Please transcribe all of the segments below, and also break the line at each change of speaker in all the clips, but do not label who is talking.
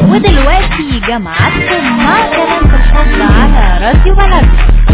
ودلوقتي جمعتكم مع كلام في الحب على راديو بلد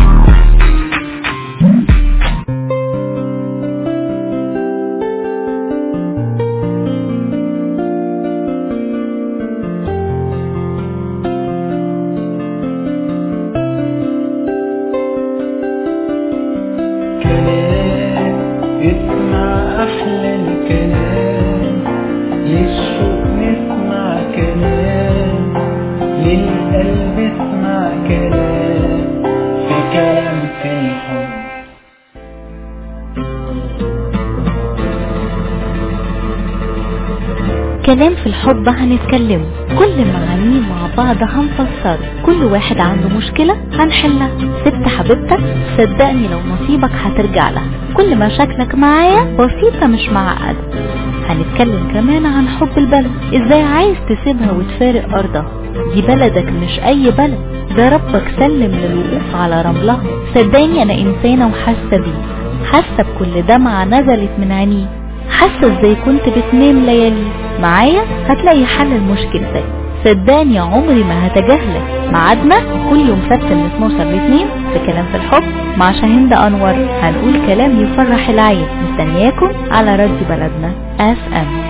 كلام اسمع أحلى الكلام للشوق نسمع كلام للقلب اسمع كلام في كلام في الحب
كلام في الحب هنتكلمه كل معانيه مع بعض هنفسره كل واحد عنده مشكلة هنحلها ست حبيبتك صدقني لو نصيبك هترجع لها كل مشاكلك معايا بسيطة مش معقدة هنتكلم كمان عن حب البلد ازاي عايز تسيبها وتفارق ارضها دي بلدك مش اي بلد ده ربك سلم للوقوف على رملها صدقني انا انسانة وحاسة بيه حاسة بكل دمعة نزلت من عينيه حاسة ازاي كنت بتنام ليالي معايا هتلاقي حل لمشكلتك صدقني عمري ما هتجاهلك ميعادنا كل يوم سبت من 12 ل 2 في كلام في الحب مع شاهين انور هنقول كلام يفرح العين مستنياكم على راديو بلدنا اف ام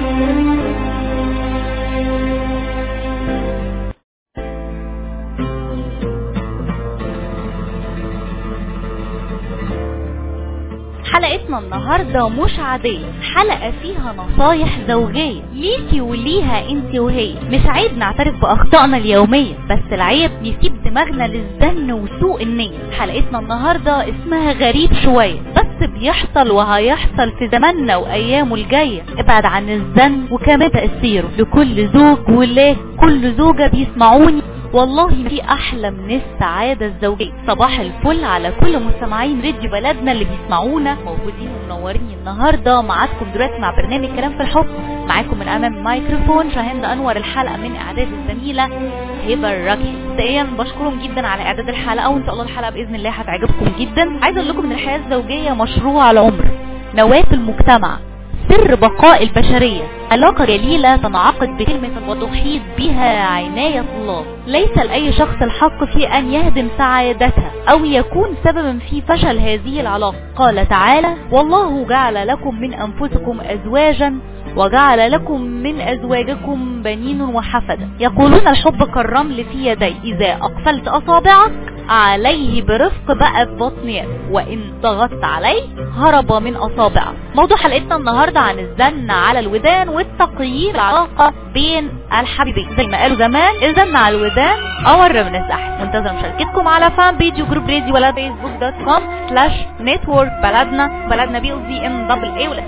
حلقتنا النهاردة مش عادية حلقة فيها نصايح زوجية ليكي وليها انت وهي مش عيب نعترف بأخطائنا اليومية بس العيب نسيب دماغنا للزن وسوء النية حلقتنا النهاردة اسمها غريب شوية بس بيحصل وهيحصل في زماننا وأيامه الجاية ابعد عن الزن وكمان تأثيره لكل زوج ولا كل زوجة بيسمعوني والله ما في احلى من السعاده الزوجيه صباح الفل على كل مستمعين راديو بلدنا اللي بيسمعونا موجودين ومنورين النهارده معاكم دلوقتي مع برنامج كلام في الحب معاكم من امام الميكروفون شاهين انور الحلقه من اعداد الزميله هبه الركي مبدئيا بشكرهم جدا على اعداد الحلقه وان شاء الله الحلقه باذن الله هتعجبكم جدا عايزه اقول لكم ان الحياه الزوجيه مشروع العمر نواه المجتمع سر بقاء البشرية علاقة جليلة تنعقد بكلمة وتحيط بها عناية الله ليس لأي شخص الحق في أن يهدم سعادتها أو يكون سببا في فشل هذه العلاقة قال تعالى والله جعل لكم من أنفسكم أزواجا وجعل لكم من أزواجكم بنين وحفدا يقولون الحب كالرمل في يدي إذا أقفلت أصابعك عليه برفق بقى في بطن يدك وإن ضغطت عليه هرب من أصابعك موضوع حلقتنا النهاردة عن الزن على الودان والتقييد العلاقة بين الحبيبين زي ما قالوا زمان الزن على الودان أور من السحر منتظر مشاركتكم على فان بيج وجروب راديو ولا فيسبوك دوت كوم سلاش نتورك بلدنا بلدنا بي او زي ام دبل اي ولا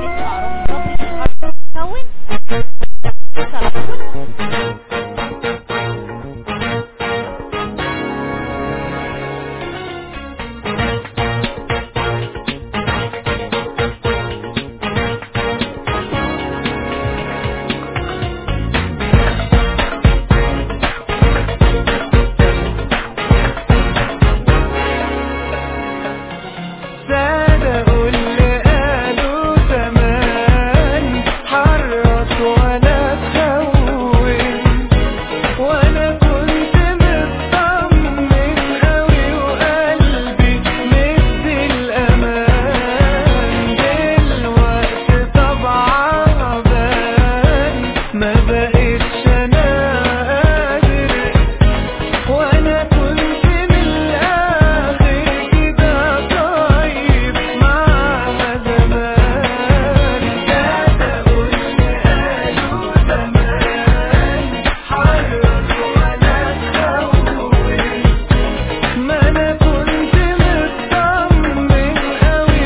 سادة اللي قالوا زمان حرص ولا تخون وانا كنت مطمن قوي وقلبي مدي الامان دلوقتي طبعا بان ما بقتش انا قادر وانا كنت من الاخر كده طيب معاها زمان سادة واللي قالوا زمان حرص ولا تخون ما انا كنت مطمن قوي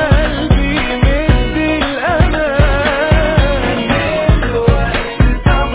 وقلبي مدي الامان دلوقتي طبعا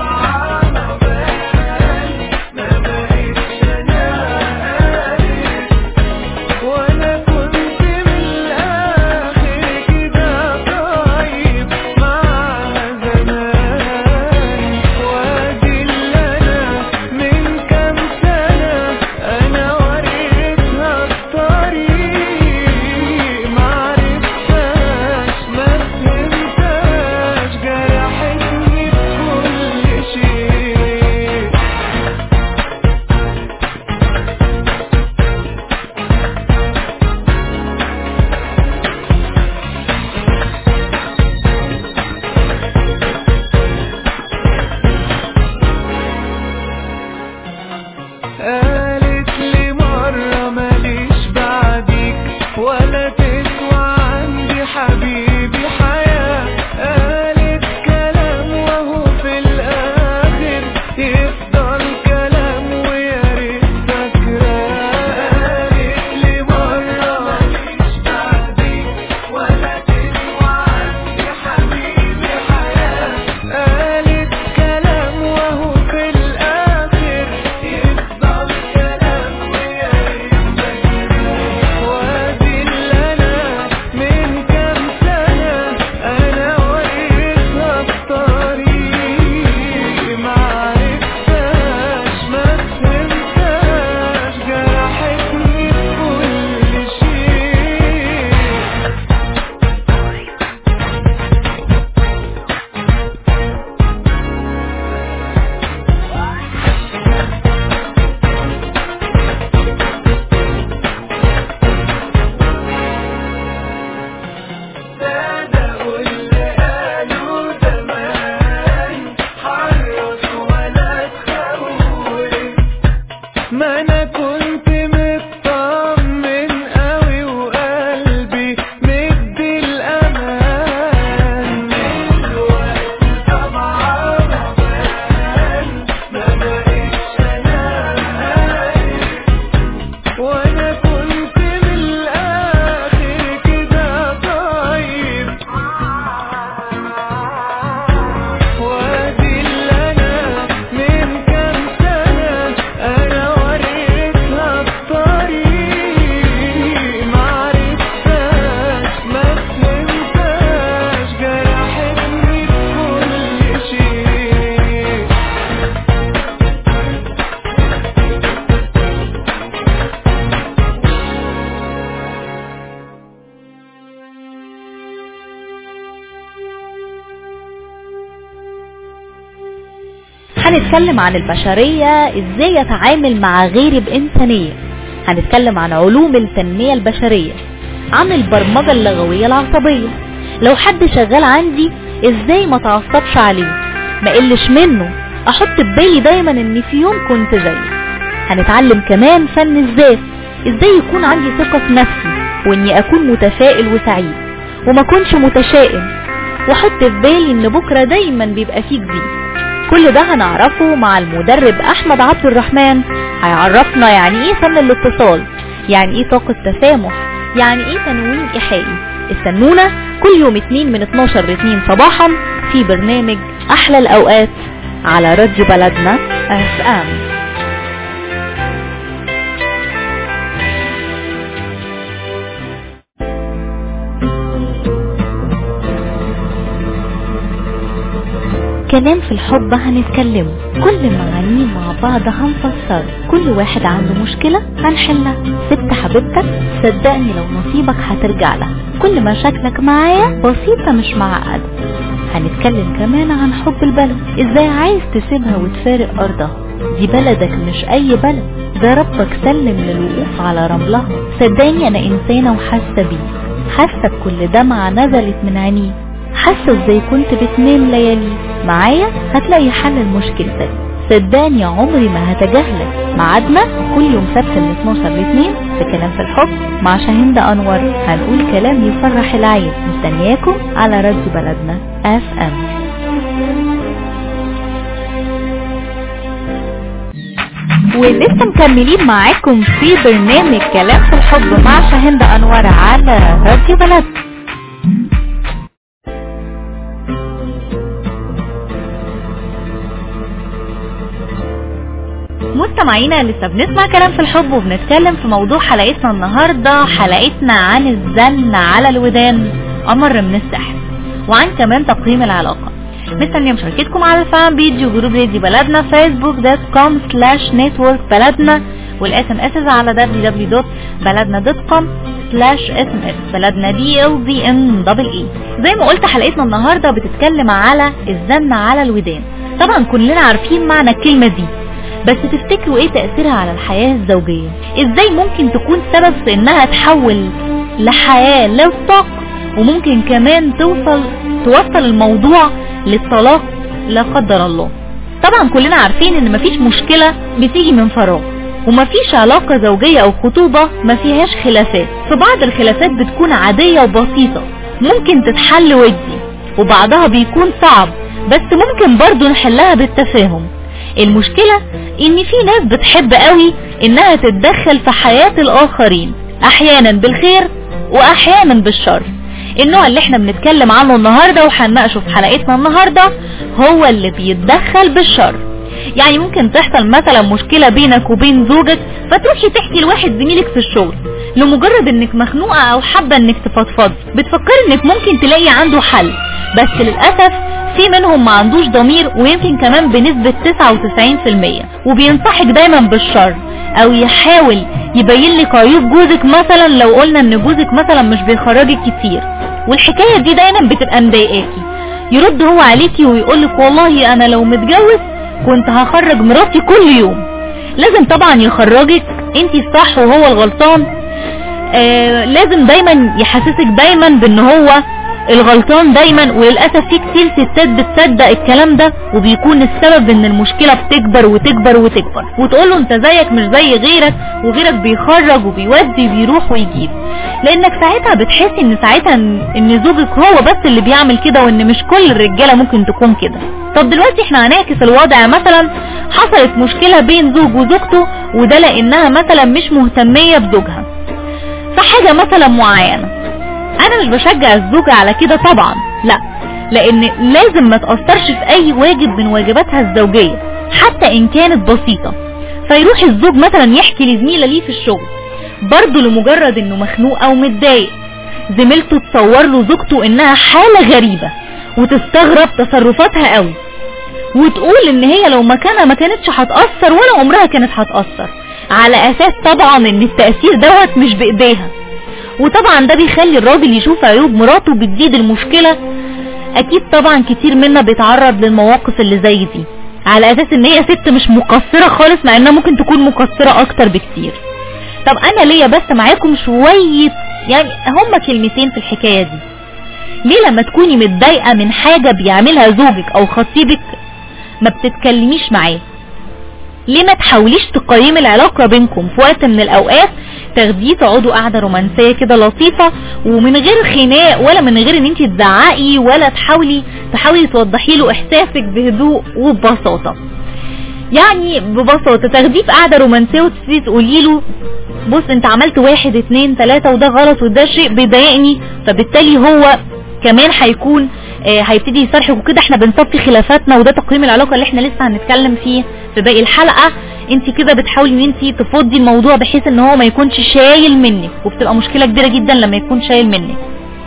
هنتكلم عن البشرية ازاي يتعامل مع غيري بإنسانية هنتكلم عن علوم التنمية البشرية عن البرمجة اللغوية العصبية لو حد شغال عندي ازاي ما تعصبش عليه ما قلش منه احط ببالي دايما ان في يوم كنت زيه هنتعلم كمان فن الذات ازاي يكون عندي ثقة في نفسي واني اكون متفائل وسعيد وما كنش متشائم واحط في بالي ان بكرة دايما بيبقى فيه جديد كل ده هنعرفه مع المدرب احمد عبد الرحمن هيعرفنا يعني ايه فن الاتصال يعني ايه طاقة تسامح يعني ايه تنويم ايحائي استنونا كل يوم اتنين من 12 ل 2 صباحا في برنامج احلى الاوقات على راديو بلدنا اف ام كلام في الحب هنتكلمه كل معانيه مع بعض هنفسره كل واحد عنده مشكلة هنحلها سبت حبيبتك صدقني لو نصيبك هترجع لها كل مشاكلك معايا بسيطة مش معقدة هنتكلم كمان عن حب البلد ازاي عايز تسيبها وتفارق ارضها دي بلدك مش اي بلد ده ربك سلم للوقوف على رملها صدقني انا انسانة وحاسة بيه حاسة بكل دمعة نزلت من عينيه حاسة ازاي كنت بتنام ليالي معايا هتلاقي حل لمشكلتك صدقني عمري ما هتجاهلك ميعادنا كل يوم سبت من 12 ل 2 في كلام في الحب مع شاهندة انور هنقول كلام يفرح العين مستنياكم على راديو بلدنا اف ام ولسه مكملين معاكم في برنامج كلام في الحب مع شاهندة انور على راديو بلدنا مستمعينا لسه بنسمع كلام في الحب وبنتكلم في موضوع حلقتنا النهاردة حلقتنا عن الزن على الودان أمر من السحر وعن كمان تقييم العلاقة مستنية مشاركتكم على الفان بيج وجروب راديو بلدنا فيسبوك دوت كوم سلاش نتورك بلدنا والاس ام اس على www.بلدنا.com سلاش اس ام اس بلدنا دي ال دي ان دبل اي زي ما قلت حلقتنا النهارده بتتكلم على الزن على الودان طبعا كلنا عارفين معنى الكلمه دي بس تفتكروا ايه تأثيرها على الحياة الزوجية ازاي ممكن تكون سبب في انها تحول لحياة لا تطاق وممكن كمان توصل توصل الموضوع للطلاق لا قدر الله طبعا كلنا عارفين ان مفيش مشكلة بتيجي من فراغ ومفيش علاقة زوجية او خطوبة ما فيهاش خلافات فبعض الخلافات بتكون عادية وبسيطة ممكن تتحل ودي وبعضها بيكون صعب بس ممكن برضو نحلها بالتفاهم المشكلة ان في ناس بتحب قوي انها تتدخل في حياة الاخرين احيانا بالخير واحيانا بالشر النوع اللي احنا بنتكلم عنه النهاردة وهنناقشه في حلقتنا النهاردة هو اللي بيتدخل بالشر يعني ممكن تحصل مثلا مشكلة بينك وبين زوجك فتروحي تحكي لواحد زميلك في الشغل لمجرد انك مخنوقة او حابة انك تفضفض بتفكري انك ممكن تلاقي عنده حل بس للأسف في منهم ما عندوش ضمير ويمكن كمان بنسبة 99% وبينصحك دايما بالشر او يحاول يبين لك عيوب جوزك مثلا لو قلنا ان جوزك مثلا مش بيخرجك كتير والحكاية دي دايما بتبقى مضايقاكي يرد هو عليكي ويقولك والله انا لو متجوز كنت هخرج مراتي كل يوم لازم طبعا يخرجك انت الصح وهو الغلطان آه لازم دايما يحسسك دايما بان هو الغلطان دايما وللأسف في كتير ستات بتصدق الكلام ده وبيكون السبب ان المشكلة بتكبر وتكبر وتكبر وتقول له انت زيك مش زي غيرك وغيرك بيخرج وبيودي وبيروح ويجيب لانك ساعتها بتحس ان ساعتها ان زوجك هو بس اللي بيعمل كده وان مش كل الرجالة ممكن تكون كده طب دلوقتي احنا هنعكس الوضع مثلا حصلت مشكلة بين زوج وزوجته وده لانها مثلا مش مهتمية بزوجها فحاجة مثلا معينة انا مش بشجع الزوجة على كده طبعا لا لان لازم ما تأثرش في اي واجب من واجباتها الزوجية حتى ان كانت بسيطة فيروح الزوج مثلا يحكي لزميلة ليه في الشغل برضه لمجرد انه مخنوق او متضايق زميلته تصور له زوجته انها حالة غريبة وتستغرب تصرفاتها قوي وتقول ان هي لو مكانها ما كانتش هتأثر ولا عمرها كانت هتأثر على اساس طبعا ان التأثير دوت مش بايديها وطبعا ده بيخلي الراجل يشوف عيوب مراته بتزيد المشكلة اكيد طبعا كتير منا بيتعرض للمواقف اللي زي دي على اساس ان هي ست مش مقصرة خالص مع انها ممكن تكون مقصرة اكتر بكتير طب انا ليا بس معاكم شوية يعني هما كلمتين في الحكاية دي ليه لما تكوني متضايقة من حاجة بيعملها زوجك او خطيبك ما بتتكلميش معاه ليه ما تحاوليش تقيمي العلاقة بينكم في وقت من الاوقات تاخديه تقعدوا قعدة رومانسية كده لطيفة ومن غير خناق ولا من غير ان انت تزعقي ولا تحاولي تحاولي توضحي له احساسك بهدوء وببساطة يعني ببساطة تاخديه في قعدة رومانسية وتبتدي تقولي له بص انت عملت واحد اتنين تلاتة وده غلط وده شيء بيضايقني فبالتالي هو كمان هيكون آه، هيبتدي يصرحك وكده احنا بنصفي خلافاتنا وده تقييم العلاقة اللي احنا لسه هنتكلم فيه في باقي الحلقة انت كده بتحاولي ان انت تفضي الموضوع بحيث ان هو ما يكونش شايل منك وبتبقى مشكلة كبيرة جدا لما يكون شايل منك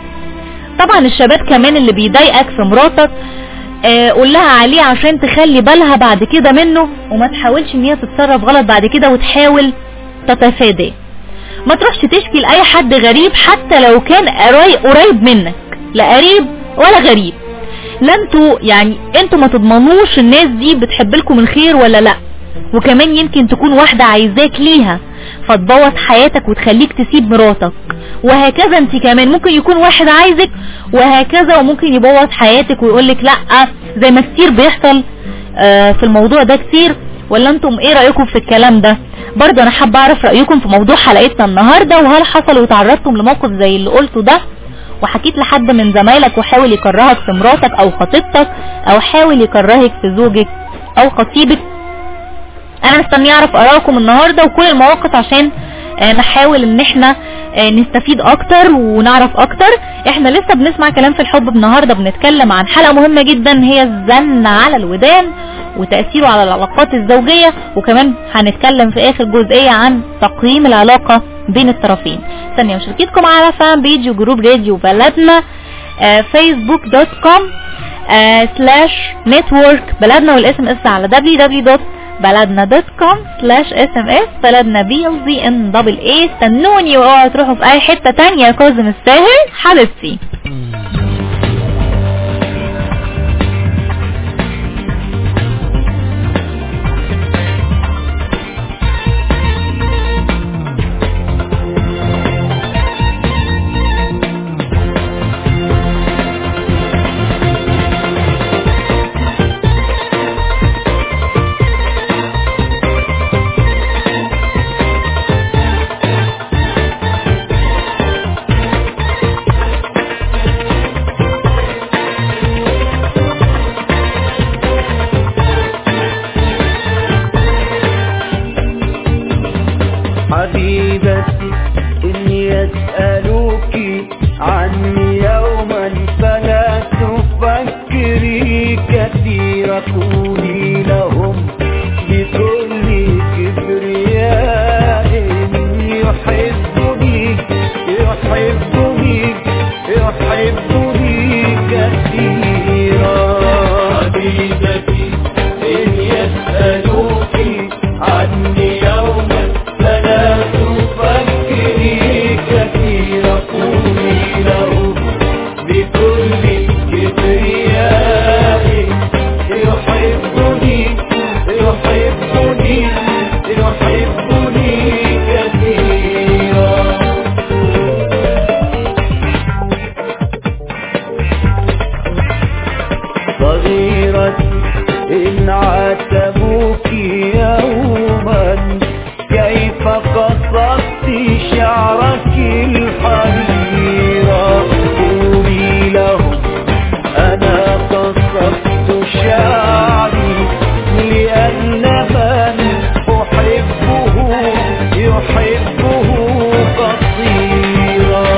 طبعا الشباب كمان اللي بيضايقك في مراتك آه، قول لها عليه عشان تخلي بالها بعد كده منه وما تحاولش ان هي تتصرف غلط بعد كده وتحاول تتفاداه ما تروحش تشكي لاي حد غريب حتى لو كان قري- قريب منك لا قريب ولا غريب لا انتوا يعني انتوا ما تضمنوش الناس دي بتحب لكم الخير ولا لا وكمان يمكن تكون واحدة عايزاك ليها فتبوظ حياتك وتخليك تسيب مراتك وهكذا انت كمان ممكن يكون واحد عايزك وهكذا وممكن يبوظ حياتك ويقولك لا زي ما كتير بيحصل آه، في الموضوع ده كتير ولا انتم ايه رأيكم في الكلام ده برضه انا حابة اعرف رأيكم في موضوع حلقتنا النهاردة وهل حصل وتعرضتم لموقف زي اللي قلته ده وحكيت لحد من زمايلك وحاول يكرهك في مراتك او خطيبتك او حاول يكرهك في زوجك او خطيبك انا مستنيه اعرف ارائكم النهاردة وكل المواقف عشان آه، نحاول ان احنا آه، نستفيد اكتر ونعرف اكتر احنا لسه بنسمع كلام في الحب النهاردة بنتكلم عن حلقة مهمة جدا هي الزن على الودان وتأثيره على العلاقات الزوجية وكمان هنتكلم في اخر جزئية عن تقييم العلاقة بين الطرفين ثانية مشاركتكم على فان بيج وجروب راديو بلدنا فيسبوك دوت كوم سلاش نتورك بلدنا والاسم اس على www.بلدنا.com سلاش اس ام اس بلدنا بي ال زي ان دبل اي استنوني واوعوا تروحوا في اي حتة تانية يا كاظم الساهر حبيبتي
حبيبتي إن يسألوك عني يوما فلا تفكري كثير قولي لهم بكل كبرياء يحبني يحبني يحبني كثيرا حبيبتي إن يسألوك عني يوما فلا تفكري كثير قولي له بكل كبرياء يحبني يحبني يحبني كثيرا صغيرتي إن عاتبوك يوما كيف قصدت شعرك الحريرة قولي له أنا قصدت شعري لأن من أحبه يحبه قصيرا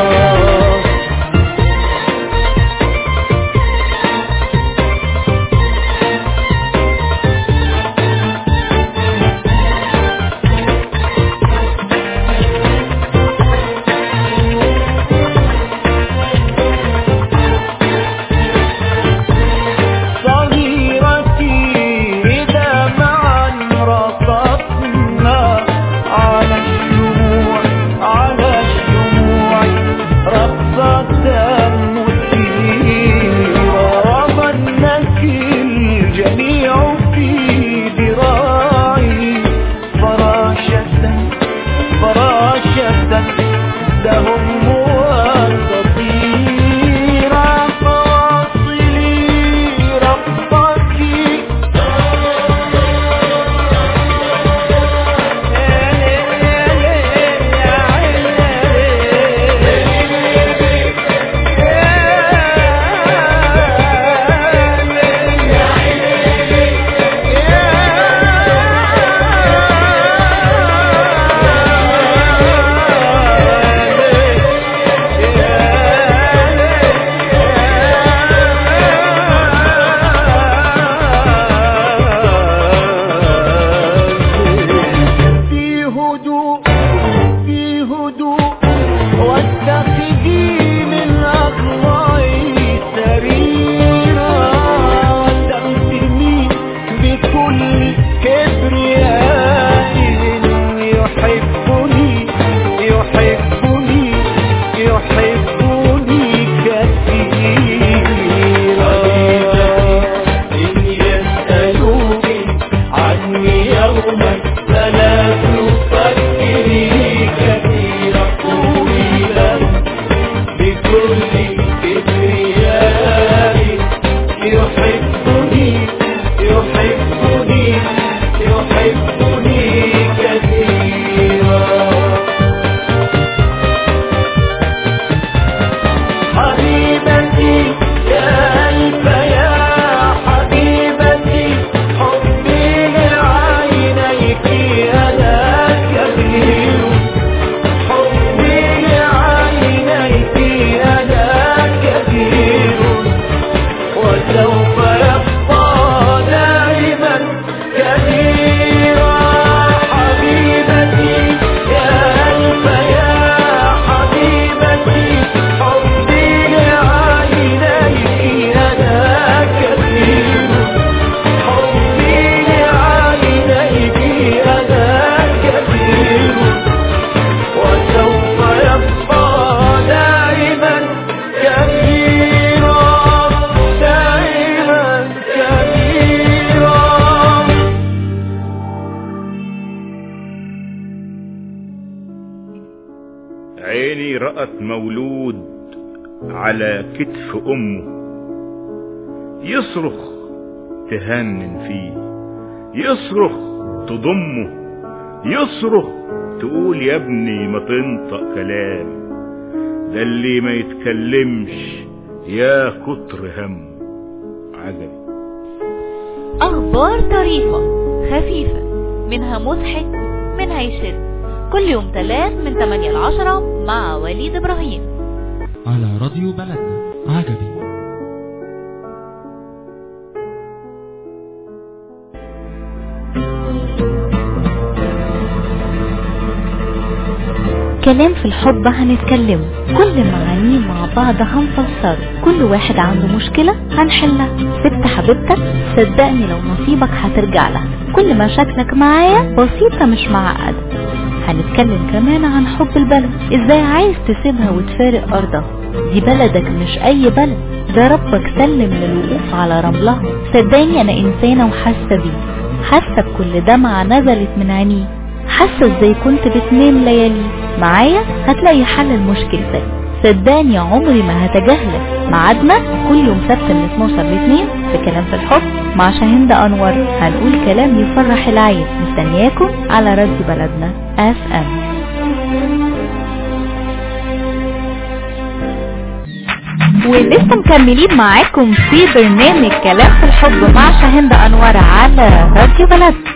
عيني رأت مولود على كتف أمه يصرخ تهنن فيه يصرخ تضمه يصرخ تقول يا ابني ما تنطق كلام ده اللي ما يتكلمش يا كتر هم عجبي
أخبار طريفة خفيفة منها مضحك منها يشد كل يوم ثلاث من 8 ل 10 مع وليد إبراهيم
على راديو بلدنا عجبي
كلام في الحب هنتكلمه كل معانيه مع بعض هنفسره كل واحد عنده مشكلة هنحلها سبت حبيبتك صدقني لو نصيبك هترجع لها كل مشاكلك معايا بسيطة مش معقدة هنتكلم كمان عن حب البلد ازاي عايز تسيبها وتفارق ارضها دي بلدك مش اي بلد ده ربك سلم للوقوف على رملها صدقني انا انسانة وحاسة بيه حاسة بكل دمعة نزلت من عينيه حاسة ازاي كنت بتنام ليالي معايا هتلاقي حل لمشكلتك صدقني عمري ما هتجاهلك ميعادنا كل يوم سبت من 12 ل 2 في كلام في الحب مع شاهين انور هنقول كلام يفرح العين مستنياكم على راديو بلدنا اف ام ولسه مكملين معاكم في برنامج كلام في الحب مع شاهين انور على راديو بلدنا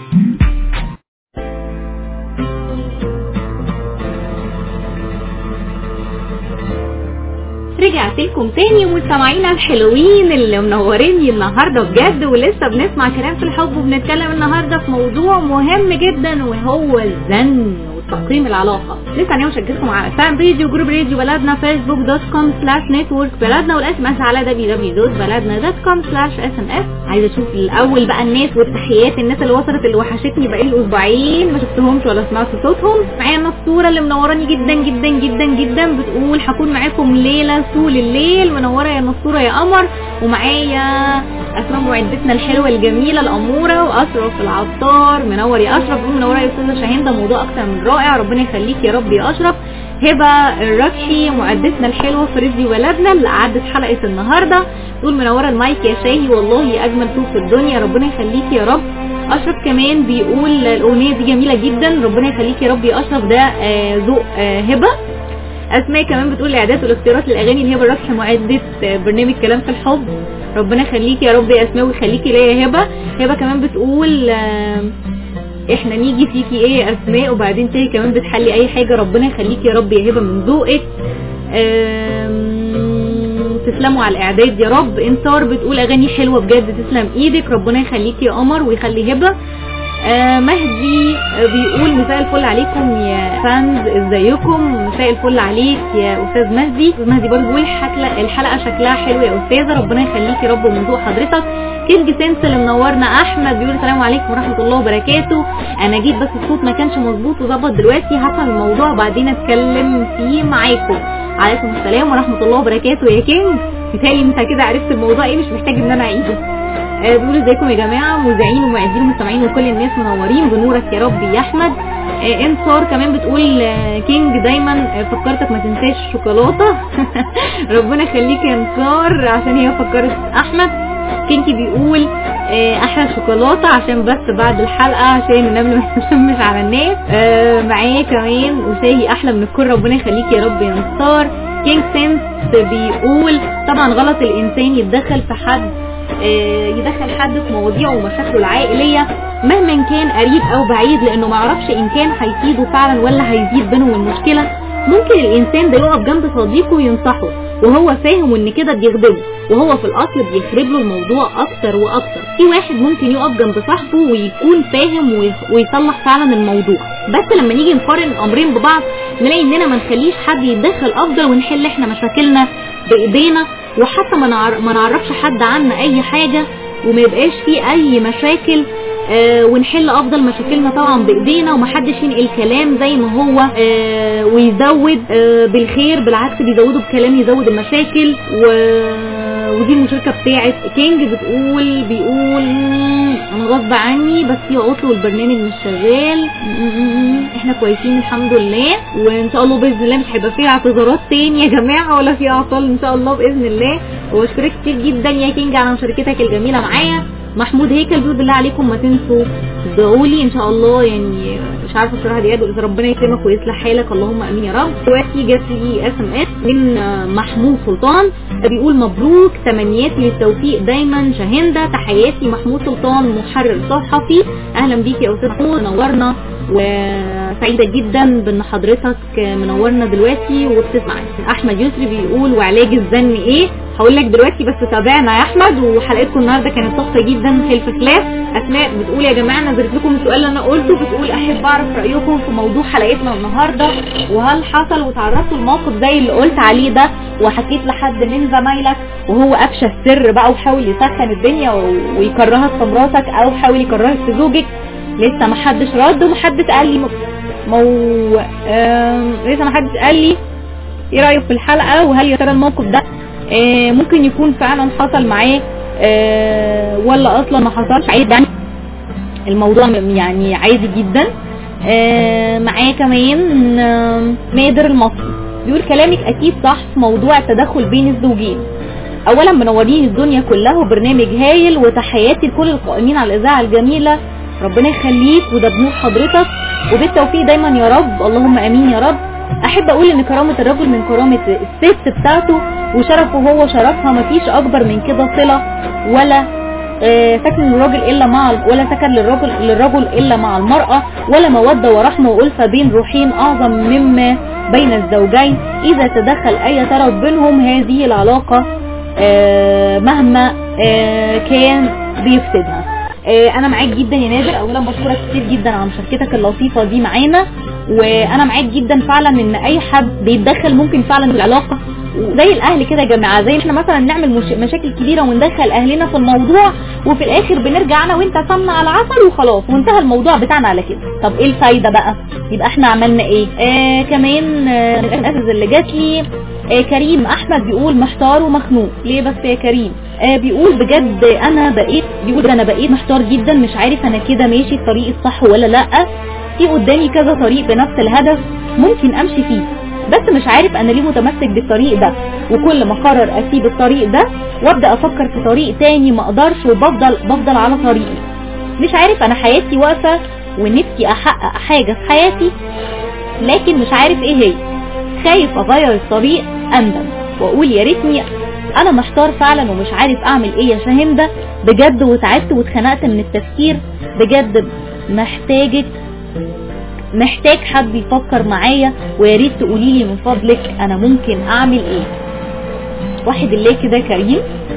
رجعت لكم تاني مستمعينا الحلوين اللي منوريني النهارده بجد ولسه بنسمع كلام في الحب وبنتكلم النهارده في موضوع مهم جدا وهو الزن وتقييم العلاقه لسه انا مشجعكم على فان بيج وجروب راديو بلدنا فيسبوك دوت كوم سلاش نتورك بلدنا والاس ام اس على دبليو دبليو دوت بلدنا دوت كوم سلاش اس ام اس عايزه اشوف الاول بقى الناس والتحيات الناس اللي وصلت اللي وحشتني بقالي اسبوعين ما شفتهمش ولا سمعت صوتهم معايا النصوره اللي منوراني جدا جدا جدا جدا بتقول هكون معاكم ليله طول الليل منوره يا نصوره يا قمر ومعايا اسماء معدتنا الحلوه الجميله الاموره واشرف العطار منور يا اشرف منوره يا استاذه شاهين ده موضوع اكتر من رائع ربنا يخليك يا رب يا اشرف هبه الركشي معدتنا الحلوه في رزق ولدنا اللي قعدت حلقه النهارده تقول منوره المايك يا شاهي والله اجمل صوت في الدنيا ربنا يخليك يا رب اشرف كمان بيقول الاغنيه دي جميله جدا ربنا يخليك يا رب يا اشرف ده آه، ذوق آه، هبه اسماء كمان بتقول الاعداد والاختيارات للاغاني اللي هبه الركح معده آه، برنامج كلام في الحب ربنا يخليكي يا رب يا اسماء ويخليكي ليا يا هبه هبه كمان بتقول آه، احنا نيجي فيكي ايه يا اسماء وبعدين تيجي كمان بتحلي اي حاجه ربنا يخليكي يا رب يا هبه من ذوقك آم، تسلموا على الاعداد يا رب انتصار بتقول اغاني حلوه بجد تسلم ايدك ربنا يخليكي يا قمر ويخلي هبه آه مهدي آه، بيقول مساء الفل عليكم يا فانز ازيكم مساء الفل عليك يا استاذ مهدي استاذ مهدي برضه بيقول الحلقه الحلقه شكلها حلو يا استاذه ربنا يخليكي يا رب ومن ذوق حضرتك كينج سنس اللي منورنا احمد بيقول السلام عليكم ورحمه الله وبركاته انا جيت بس الصوت ما كانش مظبوط وظبط دلوقتي هفهم الموضوع وبعدين اتكلم فيه معاكم عليكم السلام ورحمه الله وبركاته يا كينج مثالي انت كده عرفت الموضوع ايه مش محتاج ان انا اعيده آه، بيقولوا ازيكم يا جماعه مذيعين ومعدين ومستمعين وكل الناس منورين بنورك يا رب يا احمد آه، انتصار كمان بتقول آه، كينج دايما آه، فكرتك ما تنساش الشوكولاته ربنا يخليك يا انتصار عشان هي فكرت احمد كينكي بيقول آه، احلى شوكولاته عشان بس بعد الحلقه عشان النمل ما يسمش على الناس آه، معايا كمان وشاهي احلى من الكل ربنا يخليك يا رب يا انتصار كينج سنس بيقول طبعا غلط الانسان يتدخل في حد آه، يدخل حد في مواضيعه ومشاكله العائليه مهما كان قريب او بعيد لانه ما يعرفش ان كان هيفيده فعلا ولا هيزيد بينهم المشكله ممكن الانسان ده يقف جنب صديقه وينصحه وهو فاهم ان كده بيخدمه وهو في الاصل بيخرب له الموضوع اكتر واكتر في واحد ممكن يقف جنب صاحبه ويكون فاهم وي- ويصلح فعلا الموضوع بس لما نيجي نقارن الامرين ببعض نلاقي اننا ما نخليش حد يتدخل افضل ونحل احنا مشاكلنا بايدينا وحتى ما نعر- ما نعرفش حد عنا اي حاجه وما يبقاش فيه اي مشاكل آه ونحل افضل مشاكلنا طبعا بايدينا ومحدش ينقل كلام زي ما هو آه ويزود آه بالخير بالعكس بيزودوا بكلام يزود المشاكل و... ودي المشاركه بتاعت كينج بتقول بيقول "مم، انا غصب عني بس في عطل والبرنامج مش شغال مم، احنا كويسين الحمد لله وان شاء الله باذن الله مش هيبقى فيه اعتذارات تاني يا جماعه ولا في اعطال ان شاء الله باذن الله واشكرك كتير جدا يا كينج على مشاركتك الجميله معايا محمود هيكل بيقول بالله عليكم ما تنسوا تدعوا لي ان شاء الله يعني مش عارفه بصراحه دي ادعو اذا ربنا يكرمك ويصلح حالك اللهم امين يا رب دلوقتي جات لي اس ام اس من آه، محمود سلطان بيقول مبروك تمنياتي للتوفيق دايما شاهندة تحياتي محمود سلطان محرر صحفي اهلا بيك يا استاذ محمود نورنا وسعيده جدا بان حضرتك منورنا دلوقتي وبتسمعنا احمد يسري بيقول وعلاج الزن ايه هقول لك دلوقتي بس تابعنا يا احمد وحلقتكم النهارده كانت تحفه جدا خلف خلاف اسماء بتقول يا جماعه نزلت لكم السؤال اللي انا قلته بتقول احب اعرف رايكم في موضوع حلقتنا النهارده وهل حصل وتعرضتوا لموقف زي اللي قلت عليه ده وحكيت لحد من زمايلك وهو افشى السر بقى وحاول يسخن الدنيا و- ويكرهك في مراتك او حاول يكرهك في زوجك لسه ما حدش رد ومحدش قال لي مو آم، لسه ما حدش قال لي ايه رايك في الحلقه وهل يا ترى الموقف ده آه، ممكن يكون فعلا حصل معاه آه، ولا اصلا ما حصلش عادي يعني الموضوع م- يعني عادي جدا آه، معاه كمان آم، نادر المصري بيقول كلامك اكيد صح في موضوع التدخل بين الزوجين اولا منورين الدنيا كلها وبرنامج هايل وتحياتي لكل القائمين على الاذاعه الجميله ربنا يخليك وده بنور حضرتك وبالتوفيق دايما يا رب اللهم امين يا رب احب اقول ان كرامه الرجل من كرامه الست بتاعته وشرفه هو شرفها مفيش اكبر من كده صله ولا آه، سكن للراجل الا مع ولا سكن للرجل للرجل الا مع المراه ولا موده ورحمه والفه بين روحين اعظم مما بين الزوجين اذا تدخل اي طرف بينهم هذه العلاقه آه، مهما آه، كان بيفسدها آه، انا معاك جدا يا نادر اولا بشكرك كتير جدا على مشاركتك اللطيفه دي معانا وانا معاك جدا فعلا ان اي حد بيتدخل ممكن فعلا في العلاقه زي الاهل كده يا جماعه زي احنا مثلا نعمل مش... مشاكل كبيره وندخل اهلنا في الموضوع وفي الاخر بنرجع انا وانت سمنه على عسل وخلاص وانتهى الموضوع بتاعنا على كده طب ايه الفايده بقى يبقى احنا عملنا ايه آه كمان آه الاسس اللي جات لي آه كريم احمد بيقول محتار ومخنوق ليه بس يا كريم آه بيقول بجد انا بقيت بيقول انا بقيت محتار جدا مش عارف انا كده ماشي الطريق الصح ولا لا في قدامي كذا طريق بنفس الهدف ممكن امشي فيه بس مش عارف انا ليه متمسك بالطريق ده وكل ما اقرر اسيب الطريق ده وابدا افكر في طريق تاني ما اقدرش وبفضل بفضل على طريقي مش عارف انا حياتي واقفه ونفسي احقق حاجه في حياتي لكن مش عارف ايه هي خايف اغير الطريق اندم واقول يا ريتني انا محتار فعلا ومش عارف اعمل ايه يا شاهندة بجد وتعبت واتخنقت من التفكير بجد محتاجك محتاج حد يفكر معايا ويا ريت تقولي لي من فضلك انا ممكن اعمل ايه واحد الله كده كريم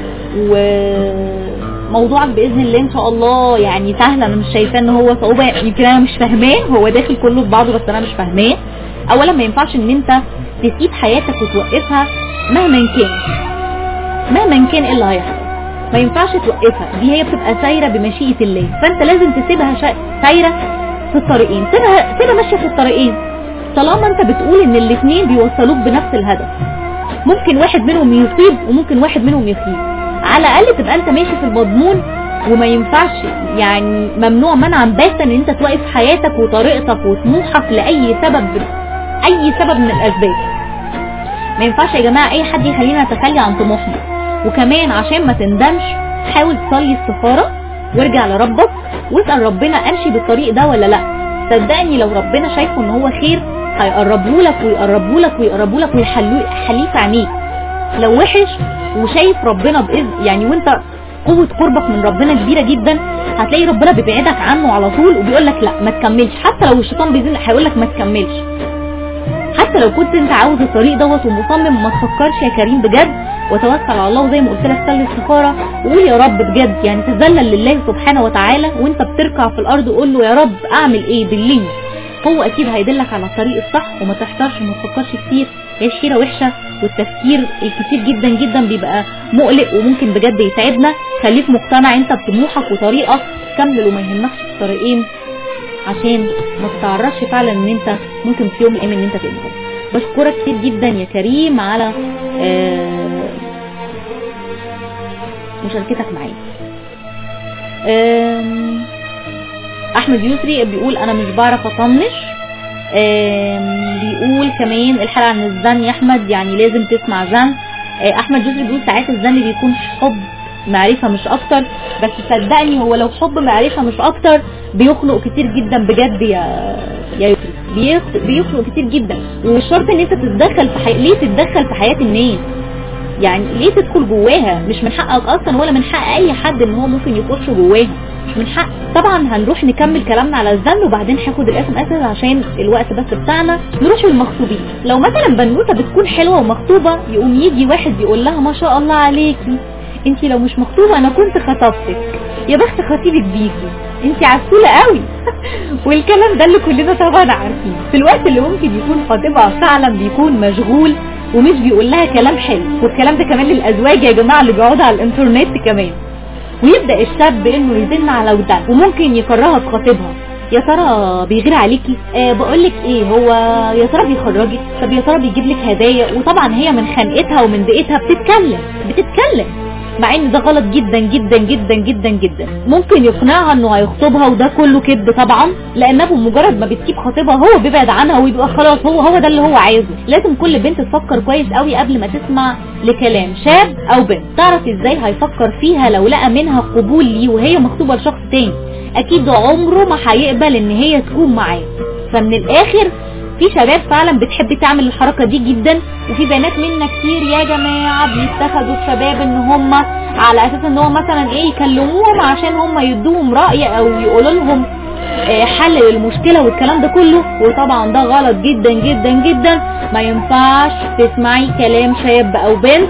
وموضوعك باذن الله ان شاء الله يعني سهل انا مش شايفاه ان هو صعوبه يمكن انا مش فاهماه هو داخل كله في بعضه بس انا مش فاهماه اولا ما ينفعش ان انت تسيب حياتك وتوقفها مهما كان مهما كان ايه اللي هيحصل ما ينفعش توقفها دي هي بتبقى سايره بمشيئه الله فانت لازم تسيبها شا... سايره في الطريقين سيبها سيبها ماشيه في الطريقين طالما انت بتقول ان الاثنين بيوصلوك بنفس الهدف ممكن واحد منهم يصيب وممكن واحد منهم يخيب على الاقل تبقى انت ماشي في المضمون وما ينفعش يعني ممنوع منعا باتا ان انت توقف حياتك وطريقتك وطموحك لاي سبب اي سبب من الاسباب ما ينفعش يا جماعه اي حد يخلينا نتخلي عن طموحنا وكمان عشان ما تندمش حاول تصلي استخاره وارجع لربك واسال ربنا امشي بالطريق ده ولا لا صدقني لو ربنا شايفه ان هو خير هيقربه لك ويقربه لك ويقربه لك ويحليه في عينيك لو وحش وشايف ربنا باذن يعني وانت قوة قربك من ربنا كبيرة جدا هتلاقي ربنا بيبعدك عنه على طول وبيقول لك لا ما تكملش حتى لو الشيطان بيزن هيقول لك ما تكملش حتى لو كنت انت عاوز الطريق دوت ومصمم ما تفكرش يا كريم بجد وتوكل على الله وزي ما قلت لك صلي استخاره وقول يا رب بجد يعني تذلل لله سبحانه وتعالى وانت بتركع في الارض وقول له يا رب اعمل ايه بالليل هو اكيد هيدلك على الطريق الصح وما تحتارش وما تفكرش كتير هي حيره وحشه والتفكير الكتير جدا جدا بيبقى مقلق وممكن بجد يتعبنا خليك مقتنع انت بطموحك وطريقك كمل وما يهمكش الطريقين عشان ما تتعرضش فعلا ان انت ممكن في يوم من الايام ان انت تندم بشكرك كتير جدا يا كريم على آه مشاركتك معايا أم، احمد يسري بيقول انا مش بعرف اطنش أم، بيقول كمان الحلقه عن الزن يا احمد يعني لازم تسمع زن أه، احمد يسري بيقول ساعات الزن بيكون حب معرفة مش اكتر بس صدقني هو لو حب معرفة مش اكتر بيخنق كتير جدا بجد يا يا يسري بيخ- بيخنق كتير جدا ومش شرط ان انت تتدخل في حي... ليه تتدخل في حياة الناس يعني ليه تدخل جواها مش من حقك اصلا ولا من حق اي حد ان هو ممكن يخش جواها مش من حق طبعا هنروح نكمل كلامنا على الذنب وبعدين هاخد الاسم اسف عشان الوقت بس بتاعنا نروح للمخطوبين لو مثلا بنوته بتكون حلوه ومخطوبه يقوم يجي واحد يقول لها ما شاء الله عليكي انت لو مش مخطوبه انا كنت خطبتك يا بخت خطيبك بيكي انت عسوله قوي والكلام ده اللي كلنا طبعا عارفين في الوقت اللي ممكن يكون خطيبها فعلا بيكون مشغول ومش بيقول لها كلام حلو والكلام ده كمان للازواج يا جماعه اللي بيقعدوا على الانترنت كمان ويبدا الشاب انه يزن على ودان وممكن يكرهها في خطيبها يا ترى بيغير عليكي آه بقول لك ايه هو يا ترى بيخرجك طب يا ترى بيجيب لك هدايا وطبعا هي من خنقتها ومن دقتها بتتكلم بتتكلم مع ان ده غلط جدا جدا جدا جدا جدا ممكن يقنعها انه هيخطبها وده كله كذب طبعا لانه بمجرد ما بتسيب خطيبها هو بيبعد عنها ويبقى خلاص هو هو ده اللي هو عايزه لازم كل بنت تفكر كويس قوي قبل ما تسمع لكلام شاب او بنت تعرف ازاي هيفكر فيها لو لقى منها قبول ليه وهي مخطوبه لشخص تاني اكيد عمره ما هيقبل ان هي تكون معاه فمن الاخر في شباب فعلا بتحب تعمل الحركة دي جدا وفي بنات منا كتير يا جماعة بيتخذوا الشباب ان هم على اساس ان هو مثلا ايه يكلموهم عشان هم يدوهم رأي او يقولوا لهم آه، حل للمشكلة والكلام ده كله وطبعا ده غلط جدا جدا جدا ما ينفعش تسمعي كلام شاب او بنت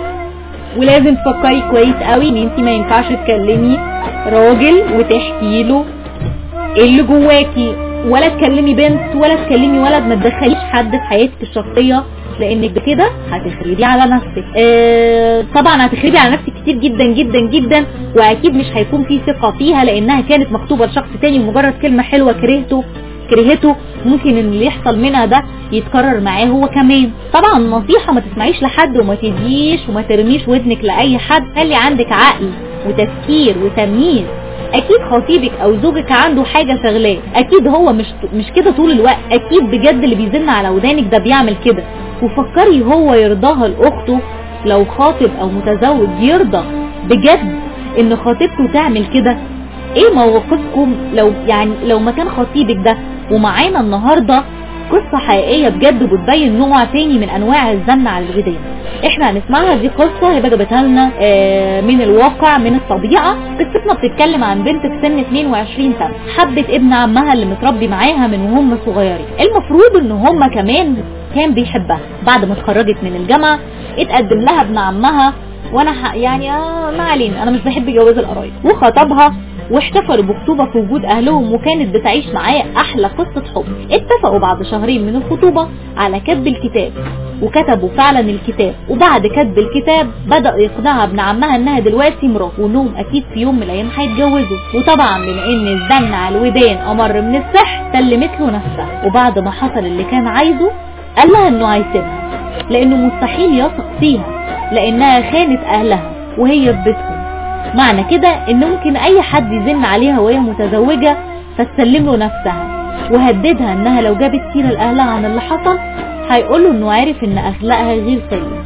ولازم تفكري كويس قوي ان انت ما ينفعش تكلمي راجل وتحكي له ايه اللي جواكي ولا تكلمي بنت ولا تكلمي ولد ما تدخليش حد في حياتك الشخصيه لانك بكده هتخربي على نفسك آه طبعا هتخربي على نفسك كتير جدا جدا جدا واكيد مش هيكون في ثقه فيها لانها كانت مخطوبه لشخص تاني ومجرد كلمه حلوه كرهته كرهته ممكن ان اللي يحصل منها ده يتكرر معاه هو كمان طبعا نصيحه ما تسمعيش لحد وما تديش وما ترميش ودنك لاي حد خلي عندك عقل وتفكير وتمييز اكيد خطيبك او زوجك عنده حاجه شغلاه اكيد هو مش مش كده طول الوقت اكيد بجد اللي بيزن على ودانك ده بيعمل كده وفكري هو يرضاها لاخته لو خاطب او متزوج يرضى بجد ان خطيبته تعمل كده ايه مواقفكم لو يعني لو مكان خطيبك ده ومعانا النهارده قصة حقيقية بجد بتبين نوع تاني من انواع الزن على الودان احنا هنسمعها دي قصة هبة جابتها لنا آه، من الواقع من الطبيعة قصتنا بتتكلم عن بنت في سن 22 سنة حبت ابن عمها اللي متربي معاها من وهم صغيرين المفروض ان هم كمان كان بيحبها بعد ما اتخرجت من الجامعة اتقدم لها ابن عمها وانا ح... يعني آه ما علينا انا مش بحب جواز القرايب وخطبها واحتفلوا بخطوبة في وجود اهلهم وكانت بتعيش معاه احلى قصة حب اتفقوا بعد شهرين من الخطوبة على كتب الكتاب وكتبوا فعلا الكتاب وبعد كتب الكتاب بدأ يقنعها ابن عمها انها دلوقتي مراته وانهم اكيد في يوم من الايام هيتجوزوا وطبعا بما ان الزن على الودان امر من السحر سلمت له نفسها وبعد ما حصل اللي كان عايزه قال لها انه هيسيبها لانه مستحيل يثق فيها لانها خانت اهلها وهي في بيتهم معنى كده ان ممكن اي حد يزن عليها وهي متزوجة فتسلم له نفسها وهددها انها لو جابت سيرة لاهلها عن اللي حصل هيقوله انه عارف ان اخلاقها غير سليمة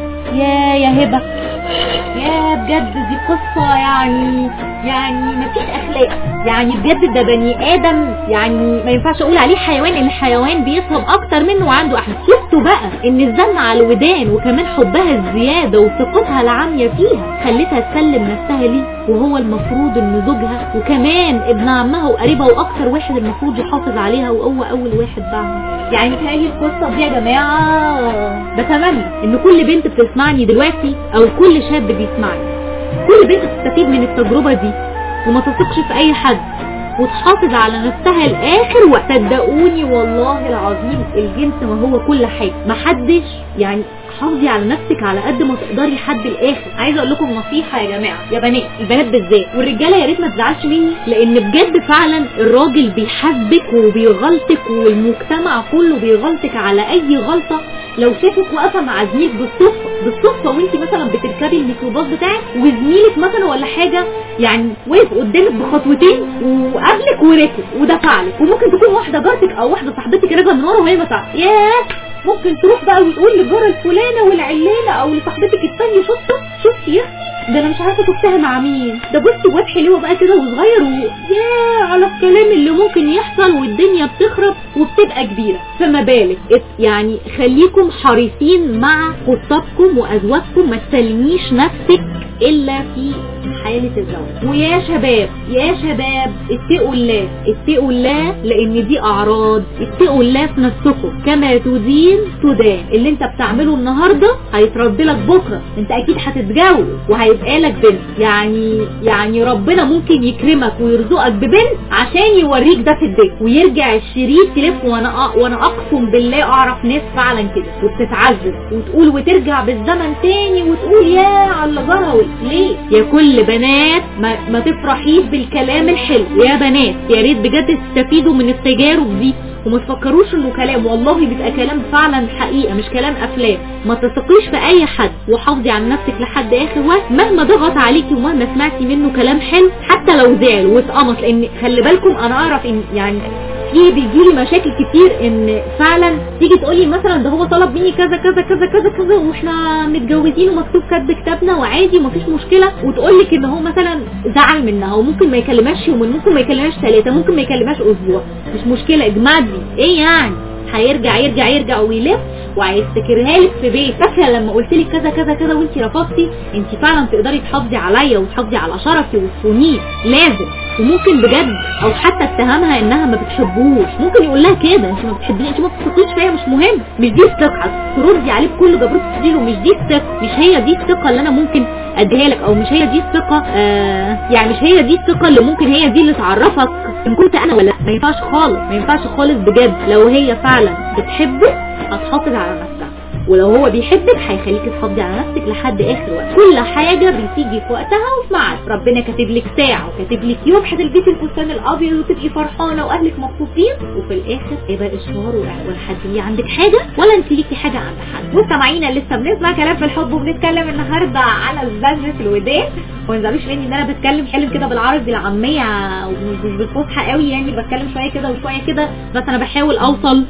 يا يا هبة يا بجد دي قصة يعني يعني مفيش اخلاق يعني بجد ده بني ادم يعني ما ينفعش اقول عليه حيوان ان الحيوان بيفهم اكتر منه وعنده احلام شفتوا بقى ان الزن على الودان وكمان حبها الزيادة وثقتها العامية فيها خلتها تسلم نفسها ليه وهو المفروض ان زوجها وكمان ابن عمها وقريبها واكتر واحد المفروض يحافظ عليها وهو اول واحد باعها يعني تهيألي القصة دي يا جماعة بتمنى ان كل بنت بتسمعني دلوقتي او كل شاب بيسمعني كل بنت تستفيد من التجربة دي وما تثقش في اي حد وتحافظ على نفسها الاخر وقت صدقوني والله العظيم الجنس ما هو كل حاجة محدش يعني حافظي على نفسك على قد ما تقدري لحد الاخر عايزه اقول لكم نصيحه يا جماعه يا بنات البنات بالذات والرجاله يا ريت ما تزعلش مني لان بجد فعلا الراجل بيحاسبك وبيغلطك والمجتمع كله بيغلطك على اي غلطه لو شافك واقفه مع زميلك بالصدفه بالصدفه وانت مثلا بتركبي الميكروباص بتاعك وزميلك مثلا ولا حاجه يعني وقف قدامك بخطوتين وقابلك وركب ودفع لك وممكن تكون واحده جارتك او واحده صاحبتك راكبه من ورا وهي ما تعرف ياه ممكن تروح بقى وتقول للجاره الفلانه والعلانه او لصاحبتك الثانيه شفتي شفتي يا اختي ده انا مش عارفه شفتها مع مين ده بصي واد حلوه بقى كده وصغير و... يا على الكلام اللي ممكن يحصل والدنيا بتخرب وبتبقى كبيره فما بالك ات- يعني خليكم حريصين مع خطابكم وازواجكم ما تسلميش نفسك الا في حالة الزواج ويا شباب يا شباب اتقوا الله اتقوا الله لان دي اعراض اتقوا الله في نفسكم كما تدين تدان اللي انت بتعمله النهاردة هيترد لك بكرة انت اكيد هتتجوز وهيبقى لك بنت يعني يعني ربنا ممكن يكرمك ويرزقك ببنت عشان يوريك ده في الدنيا ويرجع الشريط تلف وانا أ- وانا اقسم بالله اعرف ناس فعلا كده وبتتعذب وتقول وترجع بالزمن تاني وتقول يا على اللي جرى ليه يا كل بنات ما, ما تفرحيش بالكلام الحلو يا بنات يا ريت بجد تستفيدوا من التجارب دي وما تفكروش انه كلام والله بيبقى كلام فعلا حقيقه مش كلام افلام ما تثقيش في اي حد وحافظي على نفسك لحد اخر وقت مهما ضغط عليكي ومهما سمعتي منه كلام حلو حتى لو زعل واتقمص لان خلي بالكم انا اعرف ان يعني في بيجيلي مشاكل كتير ان فعلا تيجي تقولي مثلا ده هو طلب مني كذا كذا كذا كذا كذا واحنا متجوزين ومكتوب كاتب كتابنا وعادي ومفيش مشكله وتقولك ان هو مثلا زعل منها وممكن ما يكلمهاش يومين ممكن ما يكلمهاش ثلاثه ممكن ما يكلمهاش اسبوع مش مشكله اجمع دي ايه يعني هيرجع يرجع يرجع ويلف وهيفتكرها لك في بيت فاكره لما قلت لك كذا كذا كذا وانت رفضتي انت فعلا تقدري تحافظي عليا وتحافظي على شرفي وتصونيه لازم وممكن بجد او حتى اتهمها انها ما بتحبوش ممكن يقول لها كده انت ما بتحبيني انت ما بتثقيش فيا مش مهم مش دي الثقه تردي عليه بكل جبروت تديله مش دي الثقه مش هي دي الثقه اللي انا ممكن اديها لك او مش هي دي الثقه آه يعني مش هي دي الثقه اللي ممكن هي دي اللي تعرفك ان كنت انا ولا ما ينفعش خالص ما ينفعش خالص بجد لو هي فعلا بتحبه هتحافظ على نفسها ولو هو بيحبك هيخليكي تحافظي على نفسك لحد اخر وقت كل حاجه بتيجي في وقتها وفي ميعاد ربنا كاتب لك ساعه وكاتب لك يوم هتلبسي الفستان الابيض وتبقي فرحانه واهلك مبسوطين وفي الاخر يبقى اشوار ولا حد ليه عندك حاجه ولا انت ليكي حاجه عند حد مستمعينا لسه بنسمع كلام في الحب وبنتكلم النهارده على الزن في الودان وما تزعلوش مني ان انا بتكلم حلو كده بالعربي العاميه ومش بالفصحى قوي يعني بتكلم شويه كده وشويه كده بس انا بحاول اوصل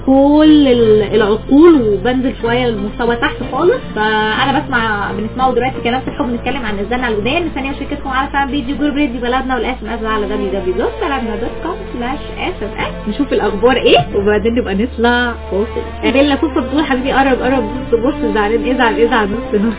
لكل ال- العقول وبنزل شويه المستوى تحت خالص فانا بسمع بنسمعه دلوقتي كلام في الحب بنتكلم عن الزن على الودان ثانيه وشركتكم على فان فيديو جروب راديو بلدنا والاس ام اس على www.بلدنا.com/sms نشوف الاخبار ايه وبعدين نبقى نطلع فاصل اديلا فوفا بتقول حبيبي قرب قرب بص بص زعلان ازعل ازعل نص نص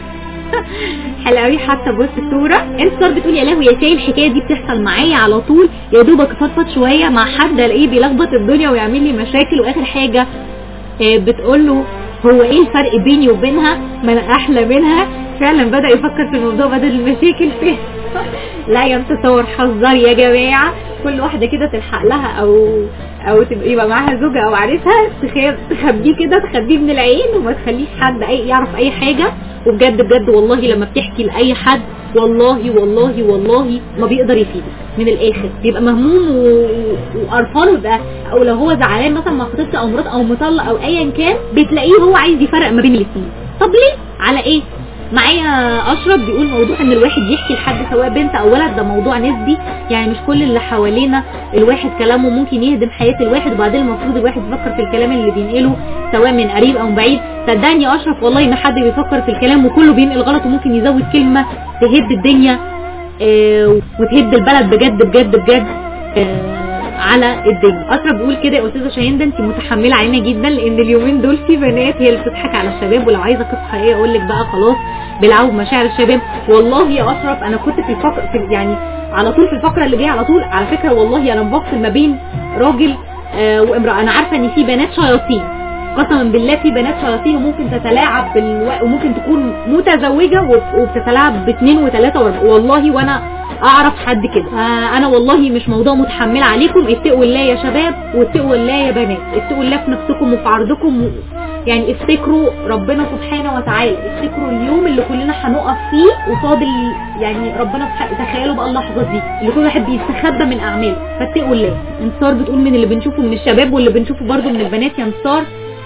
حلو قوي حتى بص الصوره انتصار بتقول يا لهوي يا شاي الحكايه دي بتحصل معايا على طول يا دوبك افضفض شويه مع حد الاقيه بيلخبط الدنيا ويعمل لي مشاكل واخر حاجه آه، بتقول له هو ايه الفرق بيني وبينها ما انا احلى منها فعلا بدا يفكر في الموضوع بدل المشاكل فيه لا يا انتصار حذر يا جماعه كل واحده كده تلحق لها او او تبقى يبقى معاها زوجة او عريسها تخ- تخبيه كده تخبيه من العين وما تخليش حد اي يعرف اي حاجة وبجد بجد والله لما بتحكي لاي حد والله والله والله ما بيقدر يفيدك من الاخر بيبقى مهموم و- وقرفان ويبقى او لو هو زعلان مثلا مع خطيبته او مراته او مطلق او ايا كان بتلاقيه هو عايز يفرق ما بين الاثنين طب ليه على ايه معايا اشرف بيقول موضوع ان الواحد يحكي لحد سواء بنت او ولد ده موضوع نسبي يعني مش كل اللي حوالينا الواحد كلامه ممكن يهدم حياة الواحد وبعدين المفروض الواحد يفكر في الكلام اللي بينقله سواء من قريب او من بعيد صدقني يا اشرف والله ان حد بيفكر في الكلام وكله بينقل غلط وممكن يزود كلمة تهد الدنيا آه، وتهد البلد بجد بجد بجد آه، على الدنيا اشرف بيقول كده يا استاذه شاهين ده انت متحمله علينا جدا لان اليومين دول في بنات هي اللي بتضحك على الشباب ولو عايزه قصه حقيقيه اقول لك بقى خلاص بيلعبوا بمشاعر الشباب والله يا اشرف انا كنت في الفقره في يعني على طول في الفقره اللي جايه على طول على فكره والله انا بفصل ما بين راجل آه وامراه انا عارفه ان في بنات شياطين قسما بالله في بنات شياطين وممكن تتلاعب بالو... وممكن تكون متزوجه وب- وبتتلاعب باثنين وثلاثه واربعه والله وانا اعرف حد كده آه انا والله مش موضوع متحمله عليكم اتقوا الله يا شباب واتقوا الله يا بنات اتقوا الله في نفسكم وفي عرضكم و... يعني افتكروا ربنا سبحانه وتعالى افتكروا اليوم اللي كلنا هنقف فيه قصاد ال... يعني ربنا سبحانه تخيلوا بقى اللحظه دي اللي كل واحد بيستخبى من اعماله فاتقوا الله انتصار بتقول من اللي بنشوفه من الشباب واللي بنشوفه برضو من البنات يا انتصار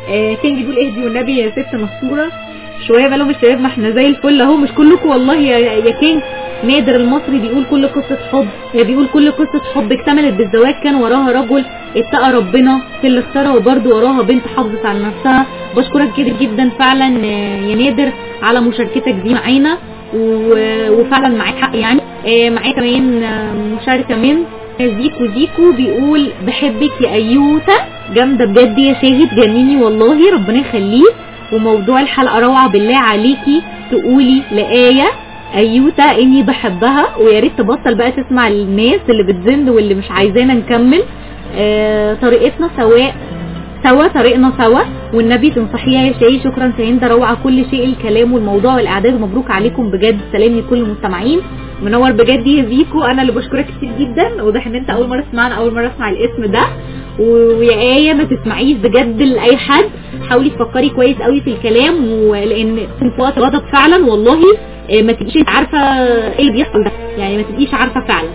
آه كينج بيقول اهدي والنبي يا ست نصوره شويه بالهم الشباب ما احنا زي الفل اهو مش كلكم والله يا, يا كينج نادر المصري بيقول كل قصة حب بيقول كل قصة حب اكتملت بالزواج كان وراها رجل اتقى ربنا في اللي اختارها وبرده وراها بنت حافظت على نفسها بشكرك كتير جدا فعلا آه، يا نادر على مشاركتك دي معانا و- وفعلا معاك حق يعني آه، معايا كمان آه، مشاركة من زيكو زيكو بيقول بحبك يا ايوتا جامده بجد يا شاهد جنيني والله ربنا يخليك وموضوع الحلقه روعه بالله عليكي تقولي لآية ايوتا اني بحبها ويا ريت تبطل بقى تسمع الناس اللي بتزن واللي مش عايزانا نكمل آه طريقتنا سواء سوا طريقنا سوا والنبي تنصحيها يا شاي شكرا شاهين ده روعه كل شيء الكلام والموضوع والاعداد مبروك عليكم بجد سلام لكل المستمعين منور بجد يا زيكو انا اللي بشكرك كتير جدا واضح ان انت اول مره تسمعنا اول مره اسمع الاسم ده و- ويا ايه ما تسمعيش بجد لاي حد حاولي تفكري كويس قوي في الكلام ولان في وقت غضب فعلا والله آه، ما تبقيش انت عارفه ايه اللي بيحصل ده يعني ما تبقيش عارفه فعلا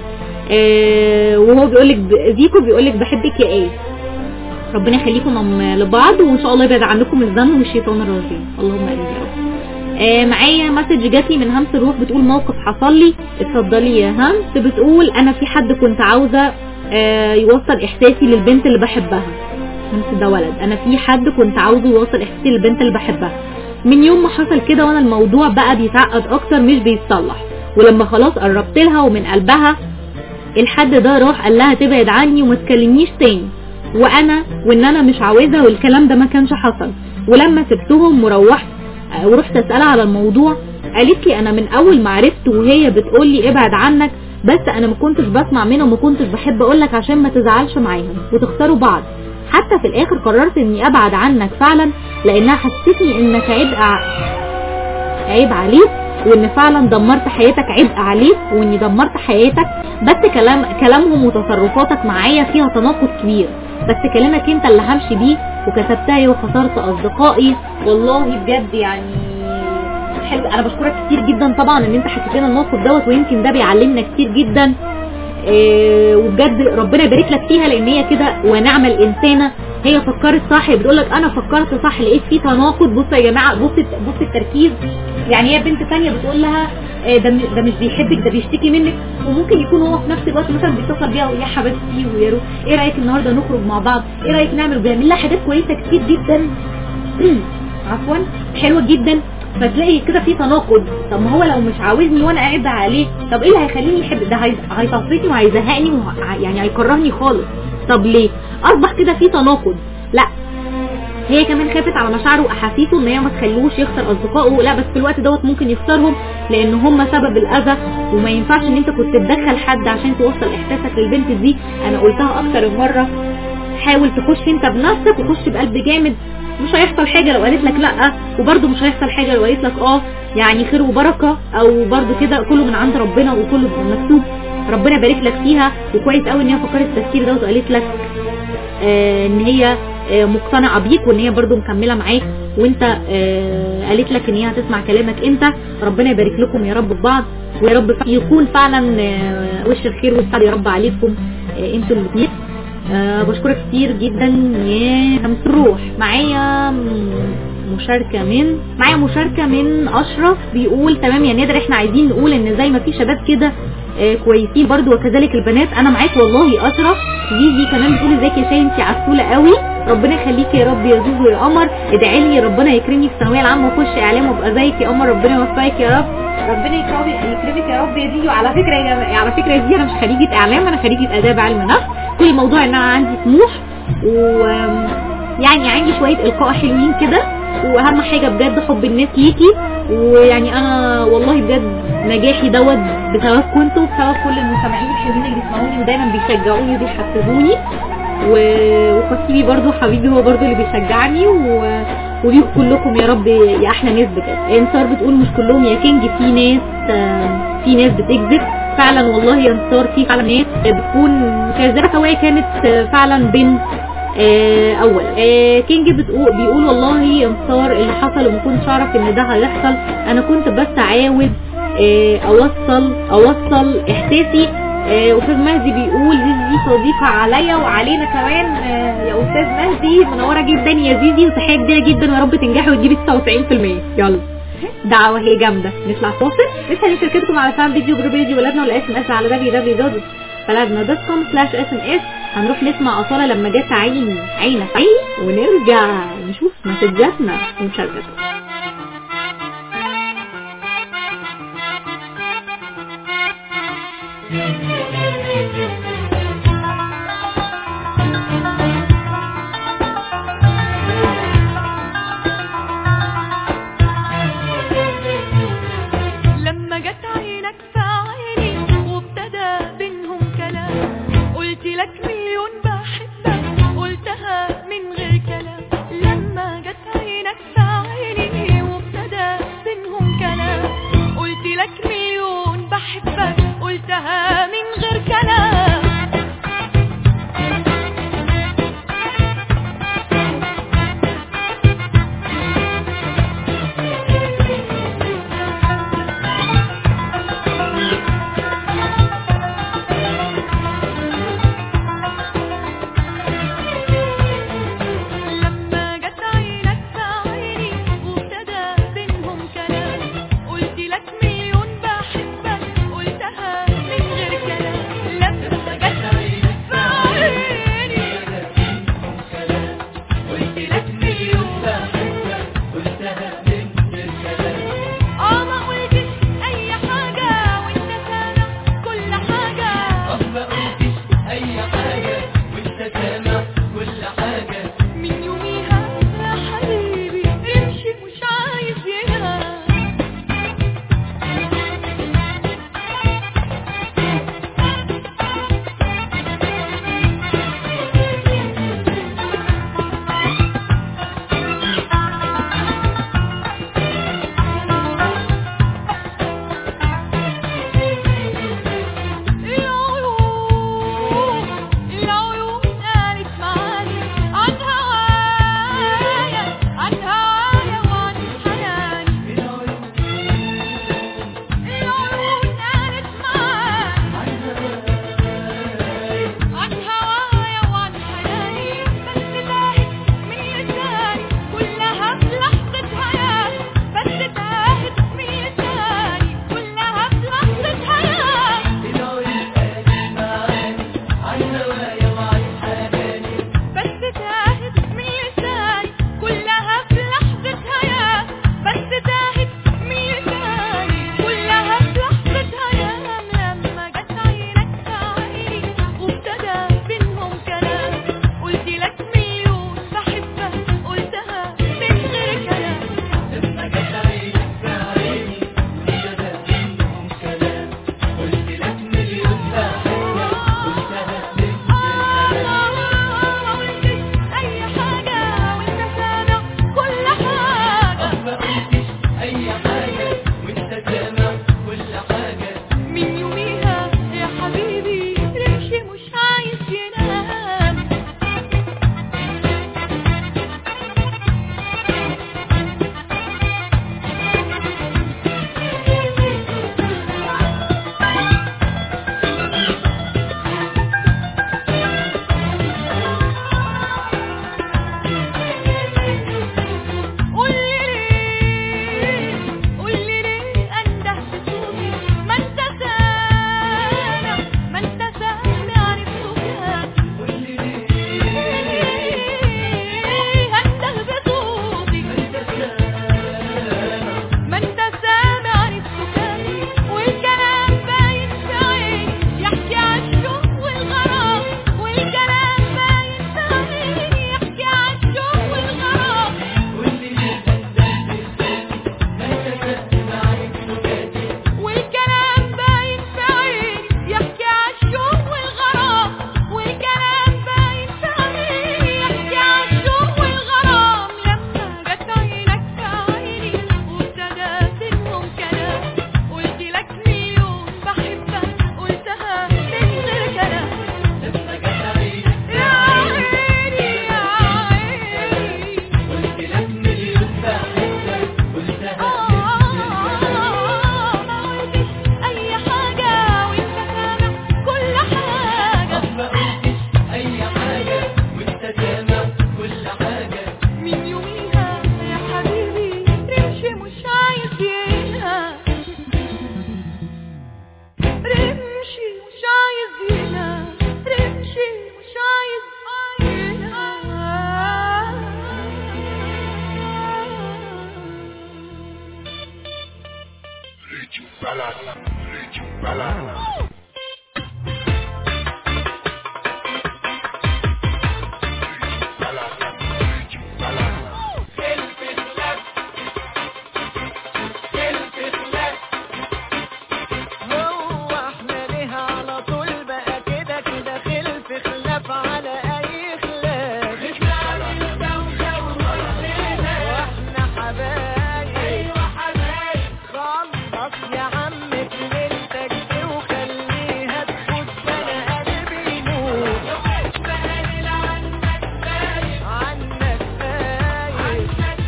آه، وهو بيقول لك زيكو بيقول لك بحبك يا ايه ربنا يخليكم لم- لبعض وان شاء الله يبعد عنكم الذنب والشيطان الرجيم اللهم امين يا رب آه معايا مسج جات لي من همس الروح بتقول موقف حصل لي اتفضلي يا همس بتقول انا في حد كنت عاوزه آه يوصل احساسي للبنت اللي بحبها همس ده ولد انا في حد كنت عاوزه يوصل احساسي للبنت اللي بحبها من يوم ما حصل كده وانا الموضوع بقى بيتعقد اكتر مش بيتصلح ولما خلاص قربت لها ومن قلبها الحد ده راح قال لها تبعد عني وما تكلمنيش تاني وانا وان انا مش عاوزها والكلام ده ما كانش حصل ولما سبتهم وروحت آه، ورحت اسالها على الموضوع قالت لي انا من اول ما عرفت وهي بتقول لي ابعد عنك بس انا ما كنتش بسمع منها وما كنتش بحب اقول لك عشان ما تزعلش معاهم وتخسروا بعض حتى في الاخر قررت اني ابعد عنك فعلا لانها حسستني انك عبء ع- عيب عليك وان فعلا دمرت حياتك عبء عليك واني دمرت حياتك بس كلام كلامهم وتصرفاتك معايا فيها تناقض كبير بس كلامك انت اللي همشي بيه وكتبتها وخسرت اصدقائي والله بجد يعني حلو انا بشكرك كتير جدا طبعا ان انت حكيت لنا الموقف دوت ويمكن ده بيعلمنا كتير جدا إيه وبجد ربنا يبارك لك فيها لان هي كده ونعم الانسانه هي فكرت صح هي بتقول لك انا فكرت صح لقيت في تناقض بصوا يا جماعه بص بص التركيز يعني هي بنت ثانيه بتقول لها آه، ده م- ده مش بيحبك ده بيشتكي منك وممكن يكون هو في نفس الوقت مثلا بيتصل بيها يا حبيبتي ويا رو ايه رايك النهارده نخرج مع بعض ايه رايك نعمل بيعمل لها حاجات كويسه كتير جدا عفوا حلوه جدا فتلاقي كده في تناقض طب ما هو لو مش عاوزني وانا قاعده عليه طب ايه اللي هيخليني يحب ده هي- هيطفشني وهيزهقني وه... يعني هيكرهني خالص طب ليه اصبح كده في تناقض لا هي كمان خافت على مشاعره واحاسيسه ان هي ما تخلوش يخسر اصدقائه لا بس في الوقت دوت ممكن يخسرهم لان هم سبب الاذى وما ينفعش ان انت كنت تدخل حد عشان توصل احساسك للبنت دي انا قلتها اكتر من مره حاول تخش انت بنفسك وخش بقلب جامد مش هيحصل حاجه لو قالت لك لا وبرده مش هيحصل حاجه لو قالت لك اه يعني خير وبركه او برده كده كله من عند ربنا وكله مكتوب ربنا يبارك لك فيها وكويس قوي ان هي فكرت التفكير ده وقالت لك آه ان هي آه مقتنعه بيك وان هي برده مكمله معاك وانت آه قالت لك ان هي هتسمع كلامك انت ربنا يبارك لكم يا رب في بعض ويا رب يكون فعلا آه وش الخير والسعد يا رب عليكم آه انتوا الاثنين أه بشكرك كتير جدا يا همس الروح معايا م- مشاركة من معايا مشاركة من أشرف بيقول تمام يا نادر احنا عايزين نقول ان زي ما في شباب كده آه كويسين برضو وكذلك البنات انا معاك والله اشرف زيزي كمان بتقول ازيك يا شاي انت عسولة قوي ربنا يخليك يا رب يا زوزو يا قمر ادعي لي ربنا يكرمني في الثانويه العامه واخش اعلام وابقى زيك يا قمر ربنا يوفقك يا رب ربنا يكرمك يكرمك يا رب يا زيزو على فكره يا جماعة على فكره يا زيزو انا مش خريجه اعلام انا خريجه اداب علم نفس كل الموضوع ان انا عندي طموح و يعني عندي شويه القاء حلوين كده واهم حاجه بجد حب الناس ليكي ويعني انا والله بجد نجاحي دوت بسببكم انتوا وبسبب كل المستمعين الحلوين اللي بيسمعوني ودايما بيشجعوني وبيحفزوني و- وخطيبي برضو حبيبي هو برضو اللي بيشجعني و... وليكم كلكم يا رب يا احلى ناس بجد انتصار بتقول مش كلهم يا كينج في ناس آه، في ناس بتكذب فعلا والله يا انتصار في فعلا ناس بتكون كاذبه سواء كانت آه، فعلا بنت آه، اولا آه، كينج بتقول بيقول والله يا انتصار اللي حصل وما كنتش اعرف ان ده هيحصل انا كنت بس عاوز آه، اوصل اوصل احساسي آه، استاذ مهدي بيقول زيزي صديقة عليا وعلينا كمان آه، يا استاذ مهدي منورة جدا يا زيزي وتحية كبيرة جدا ويا رب تنجحي وتجيبي 99% يلا دعوة هي جامدة نطلع فاصل لسه شركتكم على فان فيديو جروب راديو بلدنا ولا اس ام اس على www.بلدنا دوت كوم سلاش اس ام اس هنروح نسمع أصالة لما جت عيني عينك عيني ونرجع نشوف مسجاتنا ومشاركتنا
لما جت عينك في عيني وابتدى بينهم كلام قلت لك مليون بحبك قلتها من غير كلام لما جت عينك في عيني وابتدى بينهم كلام قلت لك مليون بحبك قلتها من غير كلام
هو احنا ليه على طول بقى كده كده خلف خلاف على اي خلاف واحنا حبايب ايوه حبايب خلص يا عم في ليلتك دي وخليها تفوت انا قلبي يموت عنك خايف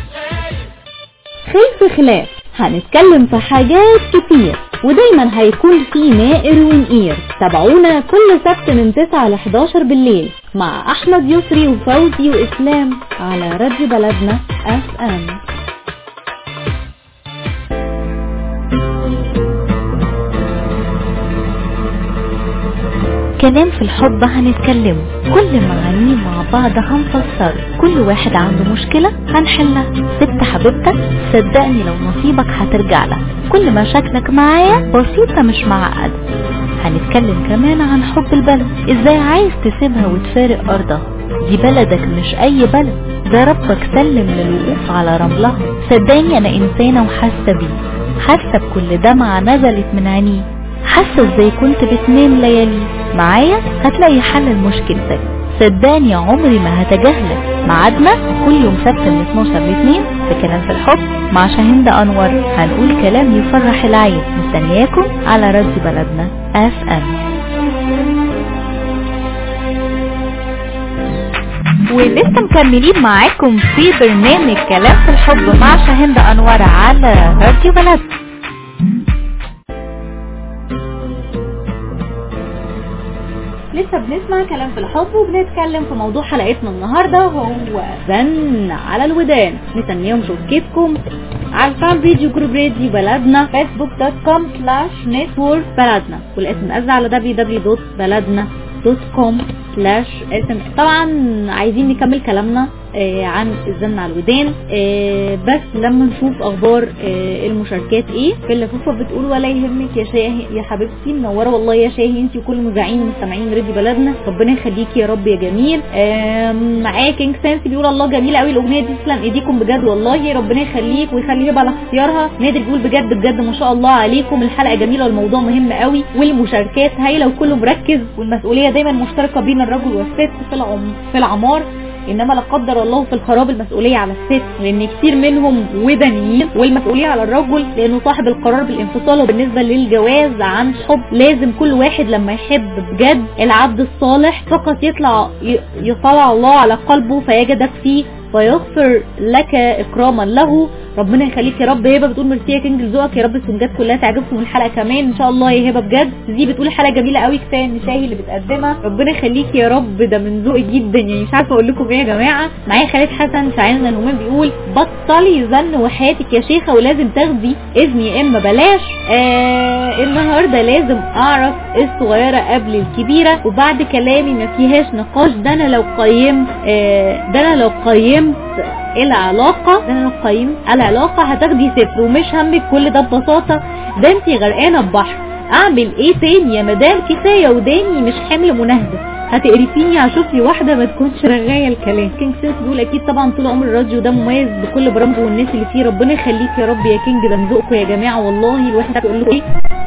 خلف خلاف هنتكلم في حاجات كتير ودايما هيكون في نائر ونقير تابعونا كل سبت من 9 ل 11 بالليل مع احمد يسري وفوزي واسلام على راديو بلدنا اف ام
كلام في الحب هنتكلمه كل معانيه مع بعض هنفسره كل واحد عنده مشكلة هنحلها سبت حبيبتك صدقني لو نصيبك هترجع لك كل مشاكلك معايا بسيطة مش معقدة هنتكلم كمان عن حب البلد ازاي عايز تسيبها وتفارق ارضها دي بلدك مش اي بلد ده ربك سلم للوقوف على رملها صدقني انا انسانة وحاسة بيه حاسة بكل دمعة نزلت من عينيه حاسة ازاي كنت بتنام ليالي معايا هتلاقي حل لمشكلتك صدقني عمري ما هتجاهلك ميعادنا كل يوم سبت من 12 ل 2 في كلام في الحب مع شاهين انور هنقول كلام يفرح العين مستنياكم على راديو بلدنا اف ام ولسه مكملين معاكم في برنامج كلام في الحب مع شاهين انور على راديو بلدنا
لسه بنسمع كلام في الحب وبنتكلم في موضوع حلقتنا النهارده وهو زن على الودان مستنيهم مشاركتكم على الفان فيديو جروب راديو بلدنا فيسبوك دوت كوم سلاش نتورك بلدنا والاسم نزل على www.بلدنا.com سلاش اسم طبعا عايزين نكمل كلامنا آه، عن الزن على الودان آه، بس لما نشوف اخبار آه، المشاركات ايه في اللفوفه بتقول ولا يهمك يا شاهي يا حبيبتي منوره والله يا شاهي انت وكل مذيعين ومستمعين راديو بلدنا ربنا يخليكي يا رب يا جميل آم، معاه كينج سانس بيقول الله جميله قوي الاغنيه دي تسلم ايديكم بجد والله ربنا يخليك ويخلي هبه على اختيارها نادر بيقول بجد بجد ما شاء الله عليكم الحلقه جميله والموضوع مهم قوي والمشاركات هايله وكله مركز والمسؤوليه دايما مشتركه بين الرجل والست في العم في العمار انما لا قدر الله في الخراب المسؤوليه على الست لان كتير منهم ودانيين والمسؤوليه على الرجل لانه صاحب القرار بالانفصال وبالنسبه للجواز عن حب لازم كل واحد لما يحب بجد العبد الصالح فقط يطلع ي- يطلع الله على قلبه فيجدك فيه ويغفر لك اكراما له ربنا يخليك يا رب هبه بتقول ميرسي يا كينج لذوقك يا رب السنجات كلها تعجبكم الحلقه كمان ان شاء الله يا هبه بجد دي بتقول حلقه جميله قوي كفايه ان شاهي اللي بتقدمها ربنا يخليك يا رب ده من ذوقي جدا يعني مش عارفه اقول لكم ايه يا جماعه معايا خالد حسن شاعرنا الهمام بيقول بطلي زن وحياتك يا شيخه ولازم تاخدي اذن يا اما بلاش آه النهارده لازم اعرف الصغيره قبل الكبيره وبعد كلامي ما فيهاش نقاش ده انا لو قيمت آه ده انا لو قيمت العلاقة ده انا لو قيمت العلاقة هتاخدي صفر ومش همك كل ده ببساطة ده انتي غرقانة ببحر اعمل ايه تاني يا مدام كفاية وداني مش حمل مناهدة هتقرفيني هشوف لي واحده ما تكونش رغايه الكلام كينج سينس بيقول اكيد طبعا طول عمر الراديو ده مميز بكل برامجه والناس اللي فيه ربنا يخليك يا رب يا كينج ده من ذوقكم يا جماعه والله الواحد هيقول له ايه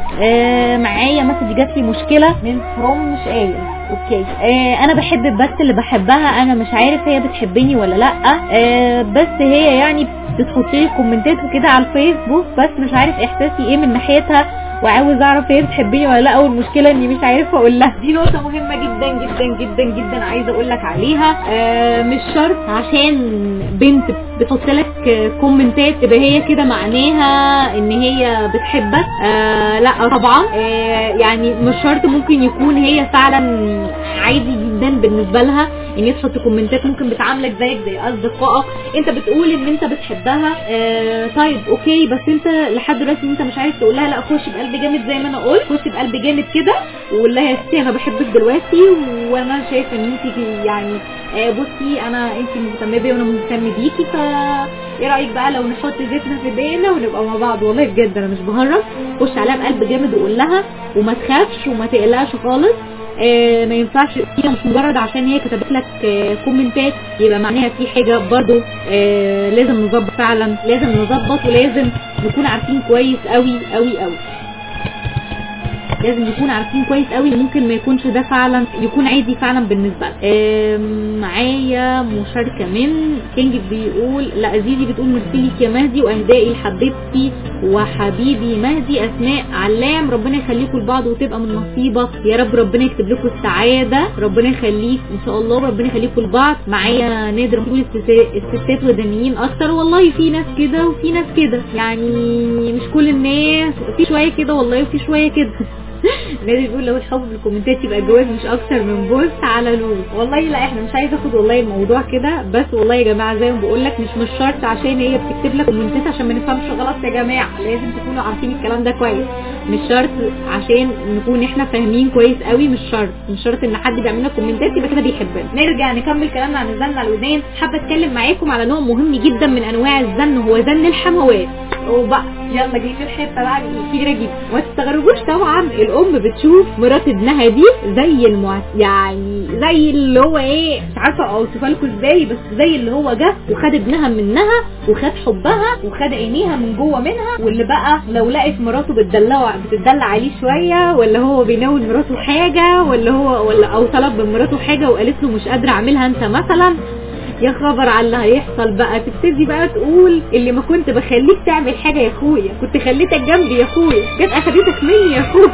آه معايا مسج جات لي مشكله من فروم مش قايل اوكي آه انا بحب البث اللي بحبها انا مش عارف هي بتحبني ولا لا آه بس هي يعني بتحط لي كومنتات وكده على الفيسبوك بس مش عارف احساسي ايه من ناحيتها وعاوز اعرف هي بتحبني ولا لا والمشكله اني مش عارفه اقول لها دي نقطه مهمه جدا جدا جدا جدا عايزه اقول لك عليها آه مش شرط عشان بنت بتحط لك آه، كومنتات تبقى هي كده معناها ان هي بتحبك آه لا طبعا آه يعني مش شرط ممكن يكون هي فعلا عادي جدا بالنسبه لها ان هي تحط كومنتات ممكن بتعاملك زيك زي اصدقائك انت بتقول ان انت بتحبها آه طيب اوكي بس انت لحد دلوقتي انت مش عايز تقول لها لا خش بقلب جامد زي ما انا قلت خش بقلب جامد كده وقول لها يا ستي انا بحبك دلوقتي وانا شايف ان انت يعني آه بصي انا انت مهتمه بيا وانا مهتم بيكي فا ايه رايك بقى لو نحط زيتنا في ايدينا ونبقى مع بعض والله بجد انا مش بهرج خش عليها بقلب جامد وقول لها وما تخافش وما تقلقش خالص آه ما ينفعش هي مش مجرد عشان هي كتبت لك آه كومنتات يبقى معناها في حاجه برضو آه لازم نظبط فعلا لازم نظبط ولازم نكون عارفين كويس قوي قوي قوي لازم نكون عارفين كويس قوي ممكن ما يكونش ده فعلا يكون عادي فعلا بالنسبه لك آم، معايا مشاركه من كينج بيقول لا زيزي بتقول ميرسي ليك يا مهدي واهدائي لحبيبتي وحبيبي مهدي اسماء علام ربنا يخليكم لبعض وتبقى من نصيبك يا رب ربنا يكتب لكم السعاده ربنا يخليك ان شاء الله ربنا يخليكم لبعض معايا نادر بتقول الستات- الستات ودانيين اكتر والله في ناس كده وفي ناس كده يعني مش كل الناس في شويه كده والله وفي شويه كده نادي بيقول لو الحب في الكومنتات يبقى الجواز مش اكتر من بوست على نور والله لا احنا مش عايزه اخد والله الموضوع كده بس والله يا جماعه زي ما بقول لك مش مش شرط عشان هي بتكتب لك كومنتات عشان ما نفهمش غلط يا جماعه لازم تكونوا عارفين الكلام ده كويس مش شرط عشان نكون احنا فاهمين كويس قوي مش شرط مش شرط ان حد بيعمل لك كومنتات يبقى كده بيحبنا نرجع نكمل كلامنا عن الزن على الودان حابه اتكلم معاكم على نوع مهم جدا من انواع الزن هو زن الحموات وبقى يلا جاي في الحته بقى كبيره جدا وما تستغربوش طبعا الام بتشوف مرات ابنها دي زي المع... يعني زي اللي هو ايه مش عارفه اوصفها لكم ازاي بس زي اللي هو جه وخد ابنها منها وخد حبها وخد عينيها من جوه منها واللي بقى لو لقت مراته بتدلع بتدلع عليه شويه ولا هو بيناول مراته حاجه ولا هو ولا او طلب من مراته حاجه وقالت له مش قادره اعملها انت مثلا يا خبر على اللي هيحصل بقى تبتدي بقى تقول اللي ما كنت بخليك تعمل حاجه يا اخويا كنت خليتك جنبي يا اخويا جت اخدتك مني يا اخويا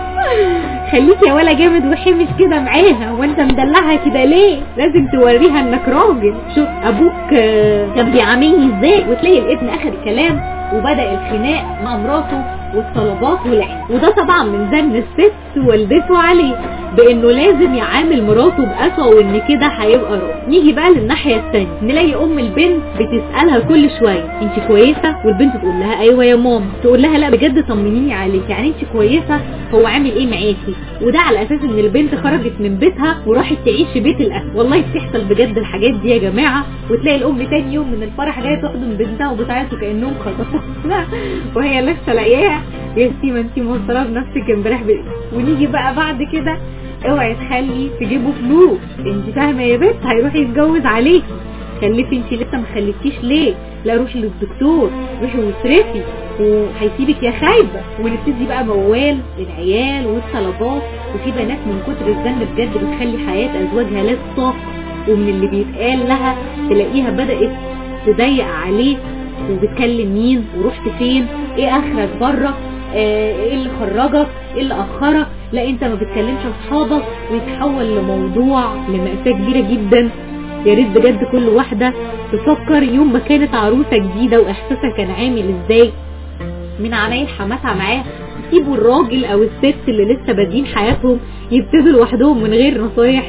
خليك يا ولا جامد وحمش كده معاها وانت مدلعها كده ليه لازم توريها انك راجل شوف ابوك آه، كان بيعاملني ازاي وتلاقي الابن اخد الكلام وبدا الخناق مع مراته والطلبات والعين وده طبعا من زن الست والدته عليه بانه لازم يعامل مراته بقسوه وان كده هيبقى راجل نيجي بقى للناحيه الثانيه نلاقي ام البنت بتسالها كل شويه انت كويسه والبنت تقول لها ايوه يا ماما تقول لها لا بجد طمنيني عليك يعني انت كويسه هو عامل ايه معاكي وده على اساس ان البنت خرجت من بيتها وراحت تعيش في بيت الاهل والله بتحصل بجد الحاجات دي يا جماعه وتلاقي الام تاني يوم من الفرح جايه تحضن بنتها وبتعيط وكانهم خطفوها وهي لسه لاقياها يا سيما انت موصله بنفسك امبارح ب- ونيجي بقى بعد كده اوعي تخلي في جيبه فلوس انت فاهمه يا بنت هيروح يتجوز عليكي خلفي انت لسه ما خلفتيش ليه لا روحي للدكتور روحي واصرفي وهيسيبك يا خايبه ونبتدي بقى موال العيال والطلبات وفي بنات من كتر الزن بجد بتخلي حياه ازواجها لا تطاق ومن اللي بيتقال لها تلاقيها بدات تضيق عليه وبتكلم مين ورحت فين ايه اخرك بره آه، ايه اللي خرجك ايه اللي اخرك لا انت ما بتكلمش اصحابك ويتحول لموضوع لمأساة كبيرة جدا يا ريت بجد كل واحدة تفكر يوم ما كانت عروسة جديدة واحساسها كان عامل ازاي من عمايل حماتها معاه سيبوا الراجل او الست اللي لسه بادين حياتهم يبتدوا لوحدهم من غير نصايح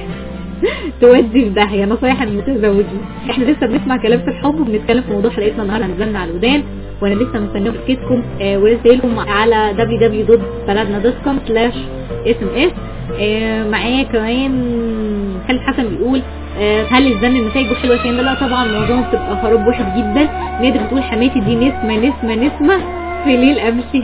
تودي في داهيه نصايح المتزوجين احنا لسه بنسمع كلام في الحب وبنتكلم في موضوع حلقتنا النهارده نزلنا على الودان وانا لسه مستنيه مشاركتكم آه ورسائلكم على www.بلدنا.com slash sms آه معايا كمان خالد حسن بيقول آه هل الزن نتائجه حلوه عشان لا طبعا معظمها بتبقى خراب وحش جدا نادر بتقول حماتي دي نسمه نسمه نسمه في ليل امشي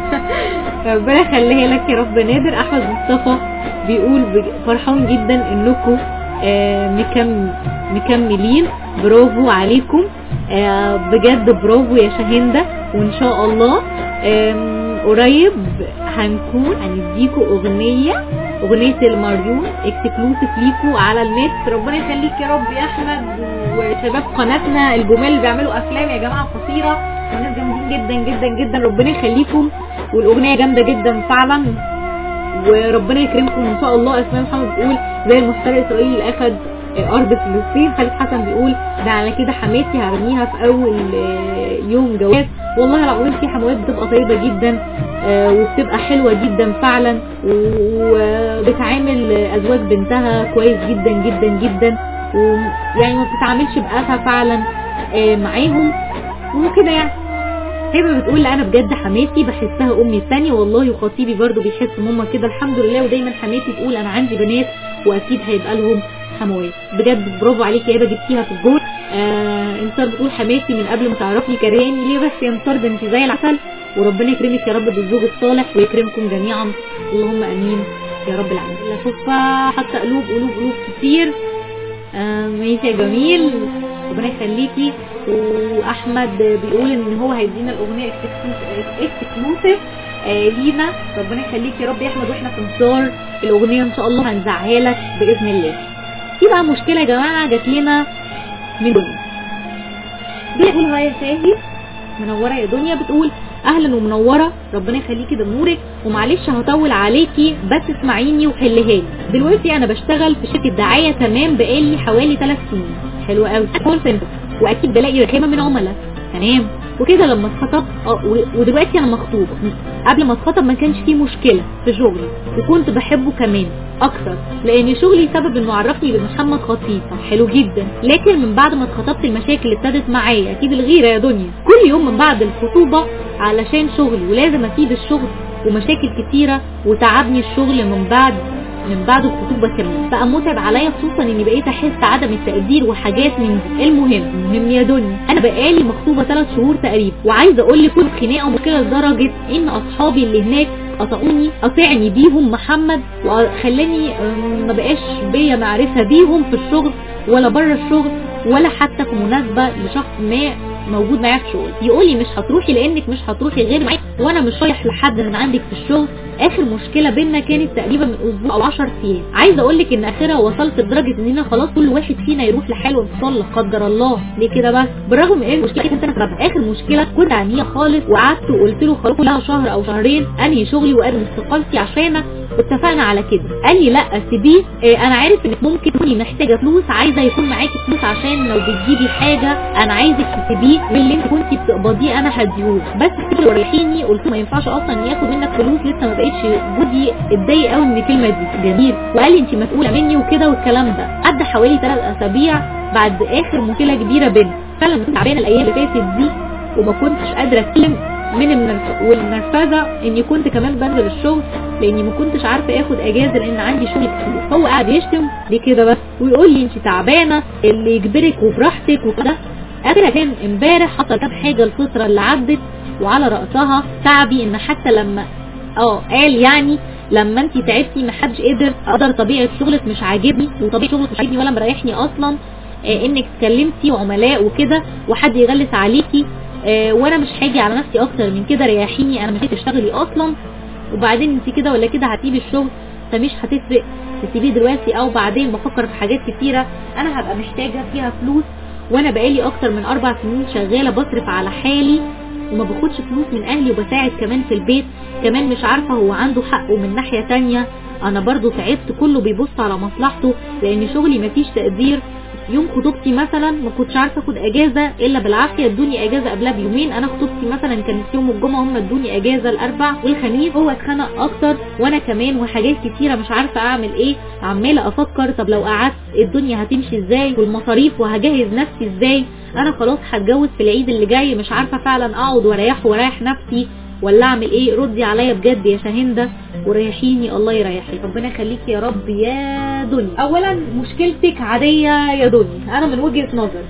ربنا يخليها لك يا رب نادر احمد مصطفى بيقول بج- فرحان جدا انكم آه، مكم مكملين برافو عليكم آه، بجد برافو يا شاهندة وان شاء الله آم، قريب هنكون هنديكوا اغنية اغنية المريون اكسكلوسيف ليكوا على النت ربنا يخليك يا رب يا احمد وشباب قناتنا الجمال اللي بيعملوا افلام يا جماعة قصيرة وناس جامدين جدا جدا جدا ربنا يخليكم والاغنية جامدة جدا فعلا وربنا يكرمكم ان شاء الله اسماء محمد بتقول زي المحتل الاسرائيلي اللي اخد ارض فلسطين خالد حسن بيقول ده على كده حماتي هرميها في اول آه، يوم جواز والله العظيم في حموات بتبقى طيبه جدا آه، وبتبقى حلوه جدا فعلا وبتعامل ازواج بنتها كويس جدا جدا جدا ويعني ما بتتعاملش بأسى فعلا آه، معاهم وكده يعني هبه بتقول انا بجد حماتي بحسها امي الثانيه والله وخطيبي برضو بيحس ماما كده الحمد لله ودايما حماتي تقول انا عندي بنات واكيد هيبقى لهم حموات بجد برافو عليكي يا هبه جبتيها في الجول آه انتصار بتقول حماتي من قبل ما تعرفني كرهاني ليه بس يا انتصار ده انت زي العسل وربنا يكرمك يا رب بالزوج الصالح ويكرمكم جميعا اللهم امين يا رب العالمين اشوف حتى قلوب قلوب قلوب كتير آه ماشي يا جميل ربنا يخليكي واحمد بيقول ان هو هيدينا الاغنيه اكسكلوسيف آه لينا ربنا يخليك يا رب يا احمد واحنا في انتظار الاغنيه ان شاء الله هنزعها لك باذن الله في بقى مشكله يا جماعه جات لنا من دنيا بتقول هاي يا شاهد منوره يا دنيا بتقول اهلا ومنوره ربنا يخليكي ده نورك ومعلش هطول عليكي بس اسمعيني وحلها لي دلوقتي انا بشتغل في شركه دعايه تمام بقالي حوالي 3 سنين حلو قوي كول سنتر واكيد بلاقي رخامه من عملاء تمام وكده لما اتخطب اه و- ودلوقتي انا مخطوبه قبل ما اتخطب ما كانش فيه مشكله في شغلي وكنت بحبه كمان اكتر لان شغلي سبب انه عرفني بمحمد خطيب حلو جدا لكن من بعد ما اتخطبت المشاكل ابتدت معايا اكيد الغيره يا دنيا كل يوم من بعد الخطوبه علشان شغلي ولازم اسيب الشغل ومشاكل كتيره وتعبني الشغل من بعد من بعد الخطوبة كمان بقى متعب عليا خصوصا اني بقيت احس عدم التقدير وحاجات من دي المهم المهم يا دنيا انا بقالي مخطوبة 3 شهور تقريبا وعايزه اقول لك كل خناقه ومشكله لدرجه ان اصحابي اللي هناك قطعوني قطعني بيهم محمد وخلاني أم، ما بقاش بيا معرفه بيهم في الشغل ولا بره الشغل ولا حتى في مناسبه لشخص ما موجود معايا في شغل يقول لي مش هتروحي لانك مش هتروحي غير معايا وانا مش رايح لحد من عندك في الشغل اخر مشكله بينا كانت تقريبا من اسبوع او 10 ايام عايزه اقول لك ان اخرها وصلت لدرجه اننا خلاص كل واحد فينا يروح لحاله وانفصال لا قدر الله ليه كده بس بالرغم من ان المشكله كانت انا سببها اخر مشكله كنت عنيها خالص وقعدت وقلت له خلاص كلها شهر او شهرين انهي شغلي وارمي استقالتي عشانك واتفقنا على كده قال لي لا سيبيه إيه انا عارف انك ممكن تكوني محتاجه فلوس عايزه يكون معاكي فلوس عشان لو بتجيبي حاجه انا عايزك تسيبيه واللي انت كنتي بتقبضيه انا هديهولك بس كده وريحيني قلت له ما ينفعش اصلا ياخد منك فلوس لسه ما بقتش جوزي اتضايق قوي من الكلمه دي جميل وقال لي انت مسؤوله مني وكده والكلام ده عدى حوالي ثلاث اسابيع بعد اخر مشكله كبيره بينا فعلا كنت تعبانه الايام اللي فاتت دي وما كنتش قادره اتكلم من النرف... والنرفزه اني كنت كمان بنزل الشغل لاني ما كنتش عارفه اخد اجازه لان عندي شغل كتير هو قاعد يشتم ليه كده بس ويقول لي انت تعبانه اللي يجبرك وبراحتك وكده اخرها كان امبارح حصل كام حاجه الفتره اللي عدت وعلى راسها تعبي ان حتى لما اه قال يعني لما انت تعبتي محدش قدر اقدر طبيعه شغلك مش عاجبني وطبيعه شغلك مش عاجبني ولا مريحني اصلا آه انك اتكلمتي وعملاء وكده وحد يغلس عليكي آه وانا مش هاجي على نفسي اكتر من كده ريحيني انا مش تشتغلي اصلا وبعدين انت كده ولا كده هتسيبي الشغل فمش هتفرق تسيبيه دلوقتي او بعدين بفكر في حاجات كتيره انا هبقى محتاجه فيها فلوس وانا بقالي اكتر من اربع سنين شغاله بصرف على حالي وما باخدش فلوس من اهلي وبساعد كمان في البيت كمان مش عارفه هو عنده حق ومن ناحيه تانية انا برضو تعبت كله بيبص على مصلحته لان شغلي مفيش تقدير يوم خطوبتي مثلا ما كنتش عارفه اخد اجازه الا بالعافيه ادوني اجازه قبلها بيومين انا خطوبتي مثلا كانت يوم الجمعه هم ادوني اجازه الاربع والخميس هو اتخنق اكتر وانا كمان وحاجات كتيره مش عارفه اعمل ايه عماله افكر طب لو قعدت الدنيا هتمشي ازاي والمصاريف وهجهز نفسي ازاي انا خلاص هتجوز في العيد اللي جاي مش عارفه فعلا اقعد واريح واريح نفسي ولا اعمل ايه ردي عليا بجد يا شاهندة وريحيني الله يريحك ربنا يخليك يا رب يا دنيا اولا مشكلتك عادية يا دنيا انا من وجهة نظر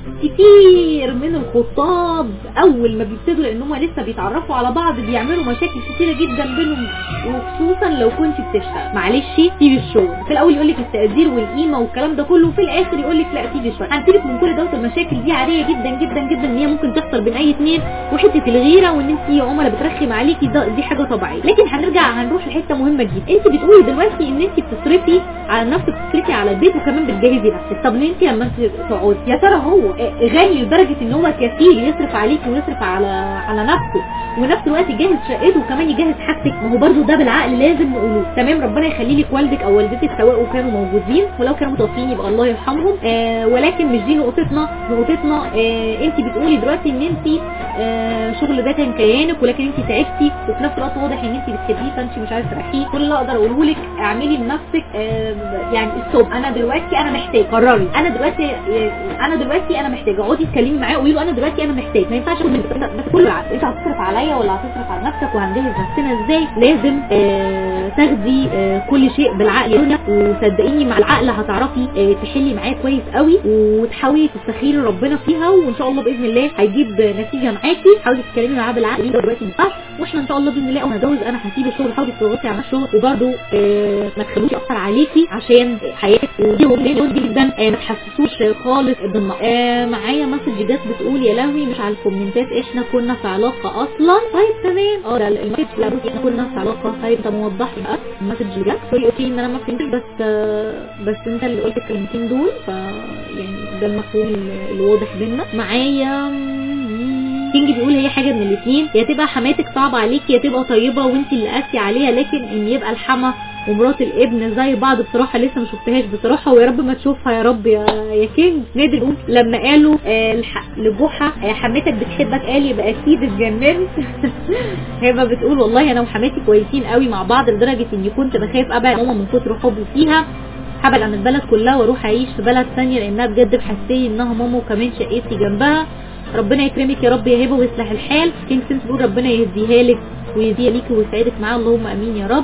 كتير من الخطاب اول ما بيبتدوا لان هم لسه بيتعرفوا على بعض بيعملوا مشاكل كتيره جدا بينهم وخصوصا لو كنت بتشتغل معلش سيبي الشغل في الاول يقول لك التقدير والقيمه والكلام ده كله وفي الاخر يقول لك لا سيبي شويه هنسيبك من كل دوت المشاكل دي عاديه جدا جدا جدا ان هي ممكن تحصل بين اي اتنين وحته الغيره وان انت يا عملاء بترخم عليكي ده دي حاجه طبيعيه لكن هنرجع هنروح لحته مهمه جدا انت بتقولي دلوقتي ان انت بتصرفي على نفسك بتصرفي على البيت وكمان بتجهزي نفسك طب ليه انت لما انت تقعدي يا ترى هو آه، غني لدرجه ان هو كفيل يصرف عليك ويصرف على على نفسه ونفس الوقت يجهز شقته وكمان يجهز حاجتك ما هو برده ده بالعقل لازم نقوله تمام ربنا يخلي لك والدك او والدتك سواء كانوا موجودين ولو كانوا متوفيين يبقى الله يرحمهم آه ولكن مش دي نقطتنا نقطتنا آه انت بتقولي دلوقتي ان انت آه شغل ده كان كيانك ولكن انت تعبتي وفي نفس الوقت واضح ان انت بتحبيه فانت مش عايزه تريحيه كل اللي اقدر اقوله لك اعملي لنفسك آه يعني الصوب انا دلوقتي انا محتاج قرري انا دلوقتي آه انا دلوقتي انا محتاج اقعدي اتكلمي معاه وقولي له انا دلوقتي انا محتاج ما ينفعش اقول لك بس كل العقل انت هتصرف عليا ولا هتصرف على نفسك وهنجهز نفسنا ازاي لازم آه تاخدي آه كل شيء بالعقل يا دنيا وصدقيني مع العقل هتعرفي آه تحلي معاه كويس قوي وتحاولي تستخيري ربنا فيها وان شاء الله باذن الله هيجيب نتيجه معاكي حاولي تتكلمي معاه بالعقل انت دلوقتي ما ينفعش واحنا ان شاء الله باذن الله اول ما اتجوز انا هسيب الشغل حاولي تضغطي على الشغل وبرده آه ما تخلوش ياثر عليكي عشان حياتك ودي مهم جدا آه ما تحسسوش خالص بالنقص آه معايا مسج جت بتقول يا لهوي مش على الكومنتات احنا كنا في علاقه اصلا طيب تمام اه ده المسج لا بصي احنا كنا في علاقه طيب طب وضح لي بقى المسج جت سوري قلت لي ان انا ما فهمتش بس آه بس انت اللي قلت الكلمتين دول ف يعني ده المفهوم اللي واضح بينا معايا كينج بيقول هي حاجه من الاثنين يا تبقى حماتك صعبه عليكي يا تبقى طيبه وانت اللي قاسي عليها لكن ان يبقى الحما ومرات الابن زي بعض بصراحة لسه ما شفتهاش بصراحة ويا رب ما تشوفها يا رب يا يا كينج نادر يقول لما قالوا آه الح- لجحا آه حماتك بتحبك قال يبقى اكيد اتجننت هبه بتقول والله انا وحماتي كويسين قوي مع بعض لدرجة اني كنت بخاف ابعد ماما من كتر حبي فيها هبعد عن البلد كلها واروح اعيش في بلد ثانيه لانها بجد بحسيه انها ماما وكمان شقتي جنبها ربنا يكرمك يا رب يا هبه ويصلح الحال كينج سنس بيقول ربنا يهديها لك ويهديها ليكي ويسعدك معاه اللهم امين يا رب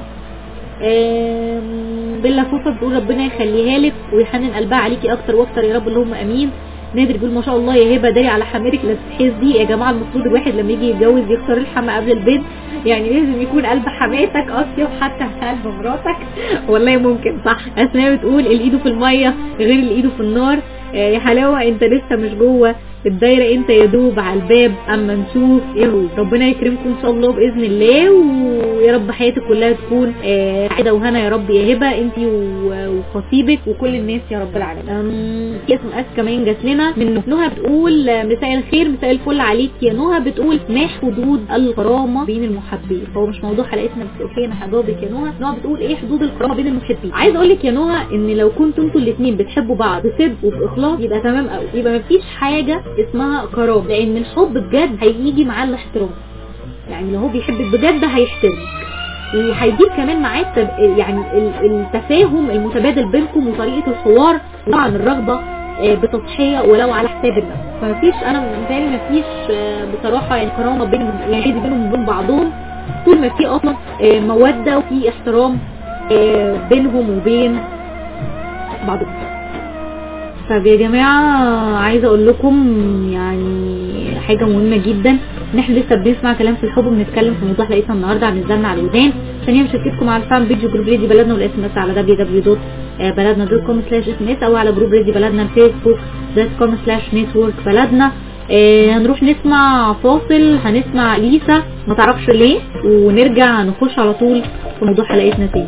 آم، بيلا فوفا بتقول ربنا يخليها لك ويحنن قلبها عليكي اكتر واكتر يا رب اللهم امين نادر بيقول ما شاء الله يا هبه داري على حماتك لا تحس دي يا جماعه المفروض الواحد لما يجي يتجوز يختار الحما قبل البنت يعني لازم يكون قلب حماتك اصيل حتى قلب مراتك والله ممكن صح اسماء بتقول الايده في الميه غير الايده في النار آه، يا حلاوه انت لسه مش جوه الدايره انت يا دوب على الباب اما نشوف ايه هو. ربنا يكرمكم ان شاء الله باذن الله ويا رب حياتك كلها تكون آه، سعاده وهنا يا رب يا هبه انت و- وخطيبك وكل الناس يا رب العالمين أم، في اس ام اس كمان جات لنا من نهى بتقول آه، مساء الخير مساء الفل عليك يا نهى بتقول ما حدود الكرامه بين المحبين هو مش موضوع حلقتنا بس اوكي انا هجاوبك يا نهى نهى بتقول ايه حدود الكرامه بين المحبين عايز اقول لك يا نهى ان لو كنتوا انتوا الاثنين بتحبوا بعض بصدق وباخلاص يبقى تمام قوي يبقى مفيش حاجه اسمها كرامه لان الحب بجد هيجي معاه الاحترام يعني لو هو بيحبك بجد هيحترمك وهيجيب كمان معاه التب... يعني ال- التفاهم المتبادل بينكم وطريقه الحوار وطبعا الرغبه آه، بتضحيه ولو على حساب النفس فمفيش انا متهيألي مفيش آه، بصراحه يعني كرامه بين يعني بينهم وبين بعضهم طول ما في اصلا آه، موده وفي احترام آه، بينهم وبين بعضهم طب يا جماعة عايزة اقول لكم يعني حاجة مهمة جدا ان احنا لسه بنسمع كلام في الحب وبنتكلم في موضوع حلقتنا النهاردة عن الزن على الودان ثانيا مشاركتكم على الفان بيج جروب ريدي بلدنا والاس ام اس على www.بلدنا.com سلاش اس ام اس او على جروب ريدي بلدنا الفيسبوك دوت كوم سلاش نتورك بلدنا آه هنروح نسمع فاصل هنسمع ليسا ما تعرفش ليه ونرجع نخش على طول في موضوع حلقتنا تاني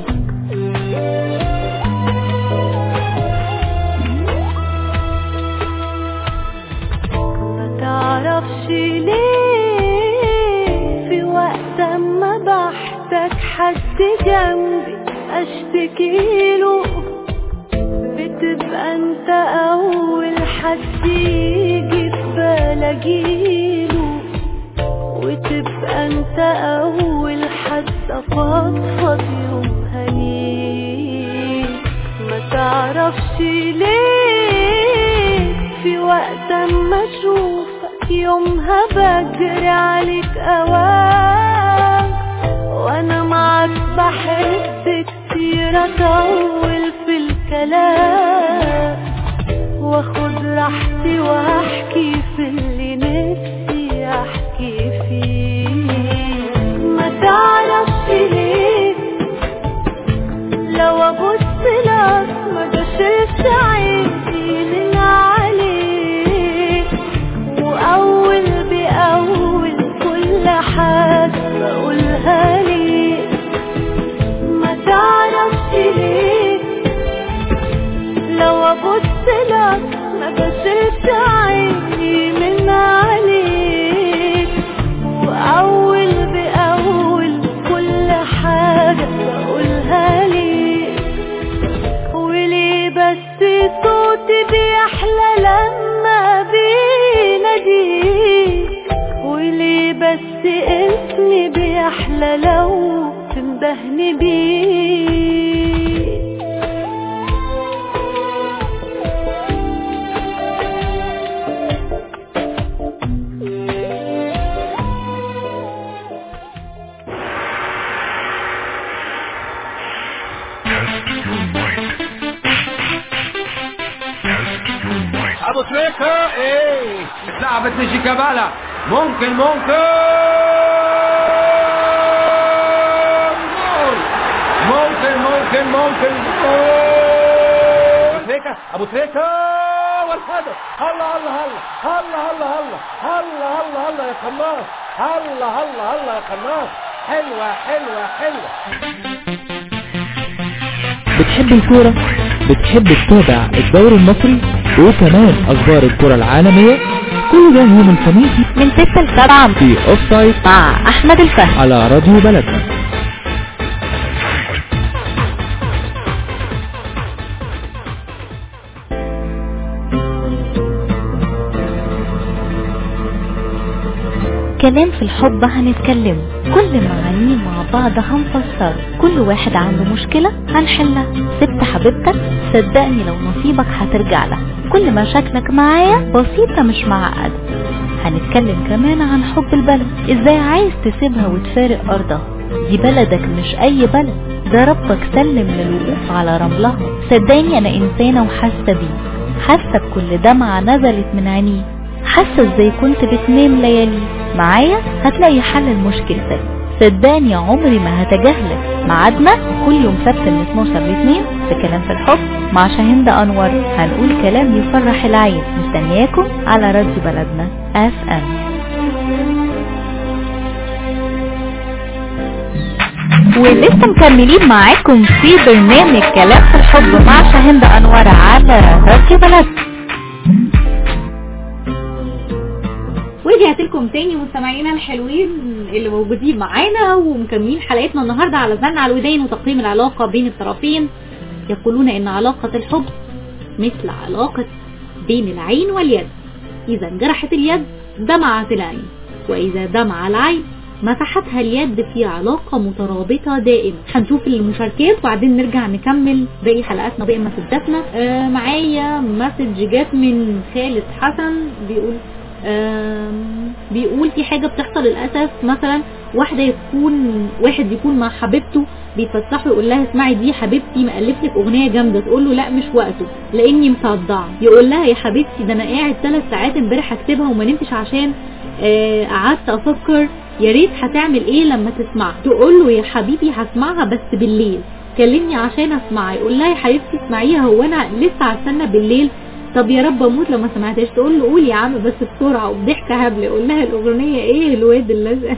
ما تعرفش ليه في وقت ما بحتاج حد جنبي اشتكيله بتبقى انت اول حد يجي في بالي اجيله وتبقى انت اول حد افضفض يومها ليه ما تعرفش ليه في وقت ما اشوفك يومها بجري عليك اوام وانا معاك بحب كتير اطول في الكلام واخد راحتي واحكي في اللي نفسي احكي فيه ما تعرفش ليه لو ابص لك ما شفت عيني من عليك واول باول كل حاجه بقولها ليك ما تعرفش ليه لو ابص لك ما بشيلش عيني من عليك وأول بأول كل حاجة بقولها ليك وليه بس صوتي بيحلى لما بيناديك وليه بس اسمي بيحلى لو تندهني بيه
ابو تريكة ايه لعبة نجي كبالة ممكن ممكن جول ممكن ممكن ممكن جول تريكة ابو تريكة والهدف هلا هلا هلا هلا هلا هلا هلا هلا هلا يا قناص هلا هلا هلا يا قناص حلوة حلوة حلوة
بتحب الكورة بتحب تتابع الدوري المصري وكمان اخبار الكرة العالمية كل ده يوم الخميس
من 6 ل 7
في اوف سايد
مع احمد الفهد
على راديو بلدنا
كلام في الحب هنتكلم كل معانيه مع بعض هنفسر كل واحد عنده مشكلة هنحلها سبت حبيبتك صدقني لو نصيبك هترجع لها كل مشاكلك معايا بسيطة مش معقدة هنتكلم كمان عن حب البلد ازاي عايز تسيبها وتفارق ارضها دي بلدك مش اي بلد ده ربك سلم للوقوف على رملها صدقني انا انسانة وحاسة بيه حاسة بكل دمعة نزلت من عينيه حاسة ازاي كنت بتنام ليالي معايا هتلاقي حل لمشكلتك صدقني عمري ما هتجاهلك ميعادنا كل يوم سبت من 12 ل 2 في كلام في الحب مع شاهين انور هنقول كلام يفرح العين مستنياكم على راديو بلدنا اف ام ولسه مكملين معاكم في برنامج كلام في الحب مع شاهين انور على راديو بلدنا
ورجعت لكم تاني مستمعينا الحلوين اللي موجودين معانا ومكملين حلقتنا النهارده على زن على الودين وتقييم العلاقه بين الطرفين يقولون ان علاقه الحب مثل علاقه بين العين واليد اذا انجرحت اليد دمعت العين واذا دمع العين مسحتها اليد في علاقة مترابطة دائما هنشوف المشاركات وبعدين نرجع نكمل باقي حلقاتنا وباقي مسجاتنا آه معايا مسج جات من خالد حسن بيقول آم، بيقول في حاجة بتحصل للأسف مثلا واحدة يكون واحد يكون مع حبيبته بيتفسحوا يقول لها اسمعي دي حبيبتي مألف لك أغنية جامدة تقول له لا مش وقته لأني مصدعة يقول لها يا حبيبتي ده أنا قاعد ثلاث ساعات امبارح هكتبها وما نمتش عشان آه، قعدت أفكر يا ريت هتعمل ايه لما تسمعها تقول له يا حبيبي هسمعها بس بالليل كلمني عشان اسمعها يقول لها يا حبيبتي اسمعيها هو انا لسه هستنى بالليل طب يا رب اموت لو ما سمعتهاش تقول له قول يا عم بس بسرعه وبضحكه هبله يقول لها الاغنيه ايه الواد اللزق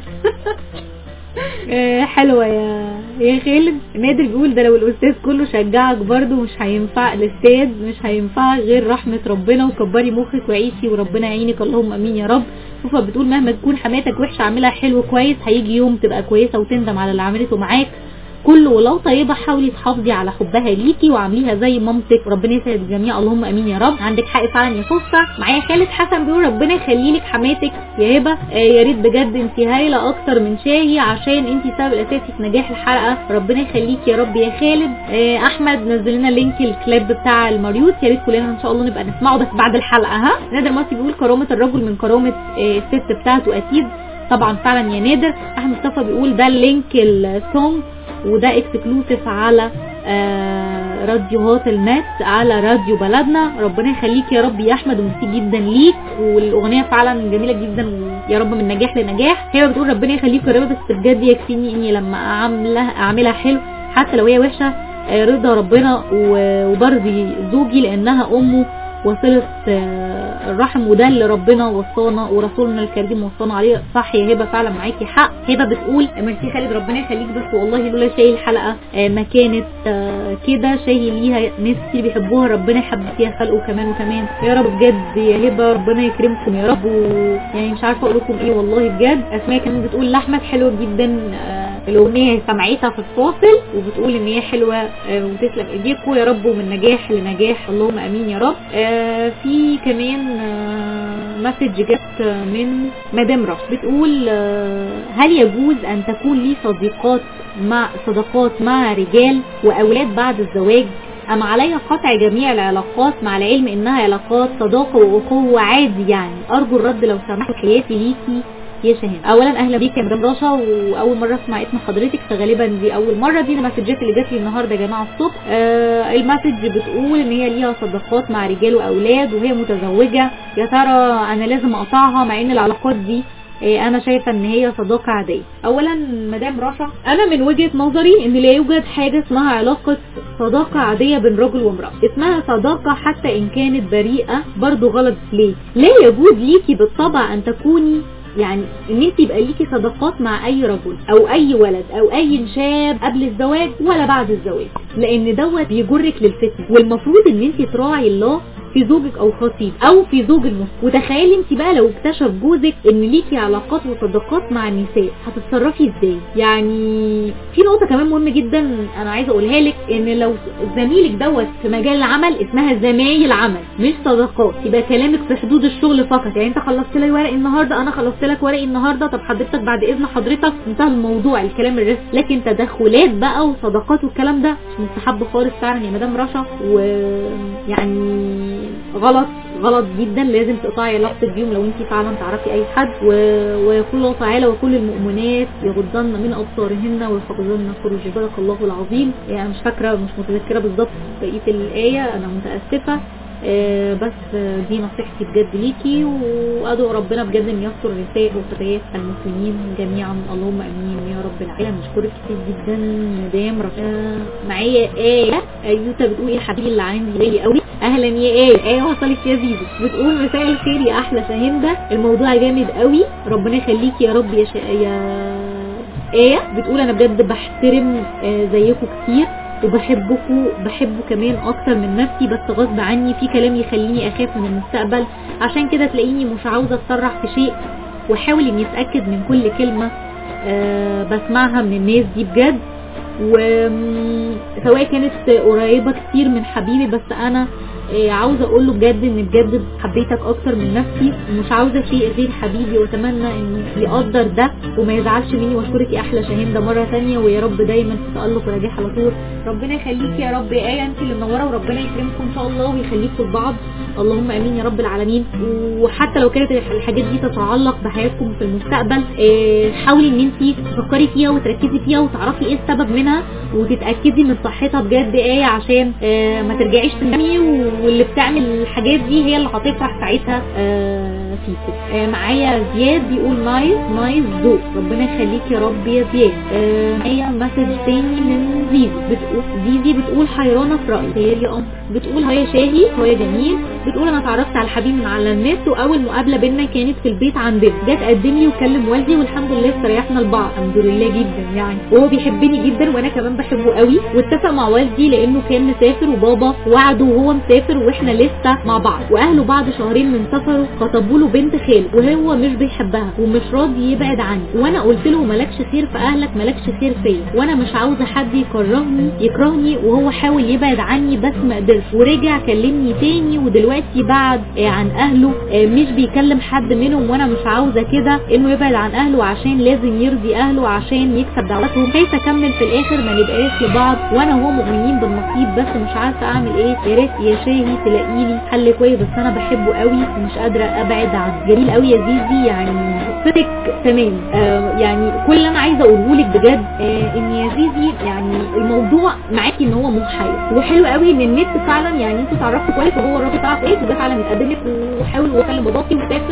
آه، حلوه يا يا خالد نادر بيقول ده لو الاستاذ كله شجعك برضه مش هينفع الاستاذ مش هينفع غير رحمه ربنا وكبري مخك وعيشي وربنا يعينك اللهم امين يا رب شوفها بتقول مهما تكون حماتك وحشه اعملها حلو كويس هيجي يوم تبقى كويسه وتندم على اللي عملته معاك كل ولو طيبة حاولي تحافظي على حبها ليكي وعامليها زي مامتك ربنا يسعد الجميع اللهم امين يا رب عندك حق فعلا يا صوصة معايا خالد حسن بيقول ربنا يخلي لك حماتك يا هبه آه يا ريت بجد انت هايله اكتر من شاهي عشان انت السبب الاساسي في نجاح الحلقه ربنا يخليك يا رب يا خالد آه احمد نزل لنا لينك الكليب بتاع المريوت يا ريت كلنا ان شاء الله نبقى نسمعه بس بعد الحلقه ها نادر مصري بيقول كرامه الرجل من كرامه آه الست بتاعته اكيد طبعا فعلا يا نادر احمد مصطفى بيقول ده اللينك السونج وده اكسكلوسيف على آه راديوهات النت على راديو بلدنا ربنا يخليك يا رب يا احمد وميرسي جدا ليك والاغنيه فعلا جميله جدا ويا رب من نجاح لنجاح هي بتقول ربنا يخليك يا رب بس بجد يكفيني اني لما اعملها اعملها حلو حتى لو هي وحشه آه رضا ربنا و- وبرضي زوجي لانها امه وصلة آه، الرحم وده اللي ربنا وصانا ورسولنا الكريم وصانا عليه صح يا هبة فعلا معاكي حق هبة بتقول ميرسي خالد ربنا يخليك بس والله لولا شاي الحلقة آه، ما كانت آه، كده شاي ليها ناس كتير بيحبوها ربنا يحب فيها خلقه كمان وكمان يا رب بجد يا هبة ربنا يكرمكم يا رب ويعني مش عارفة اقول لكم ايه والله بجد اسماء كمان بتقول لحمك حلوة جدا آه، الاغنية سمعتها في الفاصل وبتقول ان هي حلوة آه، وتسلم ايديكم يا رب ومن نجاح لنجاح اللهم امين يا رب آه، في كمان آه، مسج جت من مدام رش بتقول آه، هل يجوز ان تكون لي صديقات مع صداقات مع رجال واولاد بعد الزواج أم علي قطع جميع العلاقات مع العلم إنها علاقات صداقة وأخوة عادي يعني أرجو الرد لو سمحت حياتي ليكي يا شاهين اولا اهلا بيك يا مدام رشا واول مره اسمع اسم حضرتك فغالبا دي اول مره دي المسجات اللي جات لي النهارده يا جماعه الصبح آه المسج بتقول ان هي ليها صداقات مع رجال واولاد وهي متزوجه يا ترى انا لازم اقطعها مع ان العلاقات دي إيه، انا شايفه ان هي صداقه عاديه اولا مدام رشا انا من وجهه نظري ان لا يوجد حاجه اسمها علاقه صداقه عاديه بين رجل وامراه اسمها صداقه حتى ان كانت بريئه برضو غلط ليه لا يجوز ليكي بالطبع ان تكوني يعني ان انت يبقى ليكي صداقات مع اي رجل او اي ولد او اي شاب قبل الزواج ولا بعد الزواج لان دوت بيجرك للفتنه والمفروض ان انت تراعي الله في زوجك او خطيب او في زوج المسلم وتخيلي انت بقى لو اكتشف جوزك ان ليكي علاقات وصداقات مع النساء هتتصرفي ازاي يعني في نقطه كمان مهمه جدا انا عايزه اقولها لك ان لو زميلك دوت في مجال العمل اسمها زمايل عمل مش صداقات يبقى كلامك في حدود الشغل فقط يعني انت خلصت لي ورقي النهارده انا خلصت لك ورقي النهارده طب حضرتك بعد اذن حضرتك انتهى الموضوع الكلام الرسمي لكن تدخلات بقى وصداقات والكلام ده مش مستحب خالص فعلا يا مدام رشا ويعني غلط غلط جدا لازم تقطعي علاقتك بيهم لو انت فعلا تعرفي اي حد و... ويقول الله تعالى وكل المؤمنات يغضن من ابصارهن ويحفظن فروجهن صدق الله العظيم يعني مش فاكره مش متذكره بالظبط بقيه الايه انا متاسفه آه، بس آه، دي نصيحتي بجد ليكي وادعو ربنا بجد ان يستر نساء وفتيات المسلمين جميعا اللهم امين يا رب العالمين بشكرك كتير جدا مدام رشا معايا ايه ايوتا بتقول ايه حبيبي اللي عندي بالي قوي اهلا يا ايه ايه وصلت يا زيزو بتقول مساء الخير يا احلى شاهندة الموضوع جامد قوي ربنا يخليكي يا رب يا شا... يا ايه بتقول انا بجد بحترم آه، زيكم كتير وبحبكم بحبه كمان اكتر من نفسي بس غصب عني في كلام يخليني اخاف من المستقبل عشان كده تلاقيني مش عاوزه اتسرع في شيء واحاول اني اتاكد من كل كلمه أه بسمعها من الناس دي بجد وسواء كانت قريبه كتير من حبيبي بس انا آه، عاوزه اقول له بجد ان بجد حبيتك اكتر من نفسي ومش عاوزه شيء غير حبيبي واتمنى انه يقدر ده وما يزعلش مني واشكرك يا احلى شاهين مره ثانيه ويا رب دايما في تالق ونجاح على طول ربنا يخليكي يا رب يا ايه انت اللي منوره وربنا يكرمكم ان شاء الله ويخليكم لبعض اللهم امين يا رب العالمين وحتى لو كانت الحاجات دي تتعلق بحياتكم في المستقبل آه، حاولي ان انت تفكري فيها وتركزي فيها وتعرفي ايه السبب منها وتتاكدي من صحتها بجد ايه عشان آه، ما ترجعيش تنامي واللي بتعمل الحاجات دي هي اللي هتفرح ساعتها آه، فيكم آه، معايا زياد بيقول نايس نايس ذوق ربنا يخليك يا رب يا زياد آه، معايا مسج تاني من زيزي بتقول زيزي بتقول حيرانه في رايي خير يا قمر بتقول هيا شاهي هيا جميل بتقول انا اتعرفت على الحبيب من على النت واول مقابله بينا كانت في البيت عندنا جه تقدم لي وكلم والدي والحمد لله استريحنا لبعض الحمد لله جدا يعني وهو بيحبني جدا وانا كمان بحبه قوي واتفق مع والدي لانه كان مسافر وبابا وعده وهو مسافر واحنا لسه مع بعض واهله بعد شهرين من سفره خطبوا له بنت خاله وهو مش بيحبها ومش راضي يبعد عني وانا قلت له مالكش خير في اهلك مالكش خير فيا وانا مش عاوزه حد يكرهني يكرهني وهو حاول يبعد عني بس ما قدرش ورجع كلمني تاني ودلوقتي بعد آه، عن اهله آه، مش بيكلم حد منهم وانا مش عاوزه كده انه يبعد عن اهله عشان لازم يرضي اهله عشان يكسب دعوتهم كيف اكمل في الاخر ما نبقاش لبعض وانا وهو مؤمنين بالنصيب بس مش عارفه اعمل ايه يا ريت يا شاهي تلاقي لي حل كويس بس انا بحبه قوي ومش قادره ابعد عنه جميل قوي يا زيزي يعني قصتك تمام آه يعني كل اللي انا عايزه اقوله لك بجد آه ان يا زيزي يعني الموضوع معاكي ان هو محير وحلو قوي ان النت فعلا يعني انتوا اتعرفتوا كويس وهو الراجل بتاعك كويس وده فعلا اتقدم لك وحاول وكلم باباكي وسافر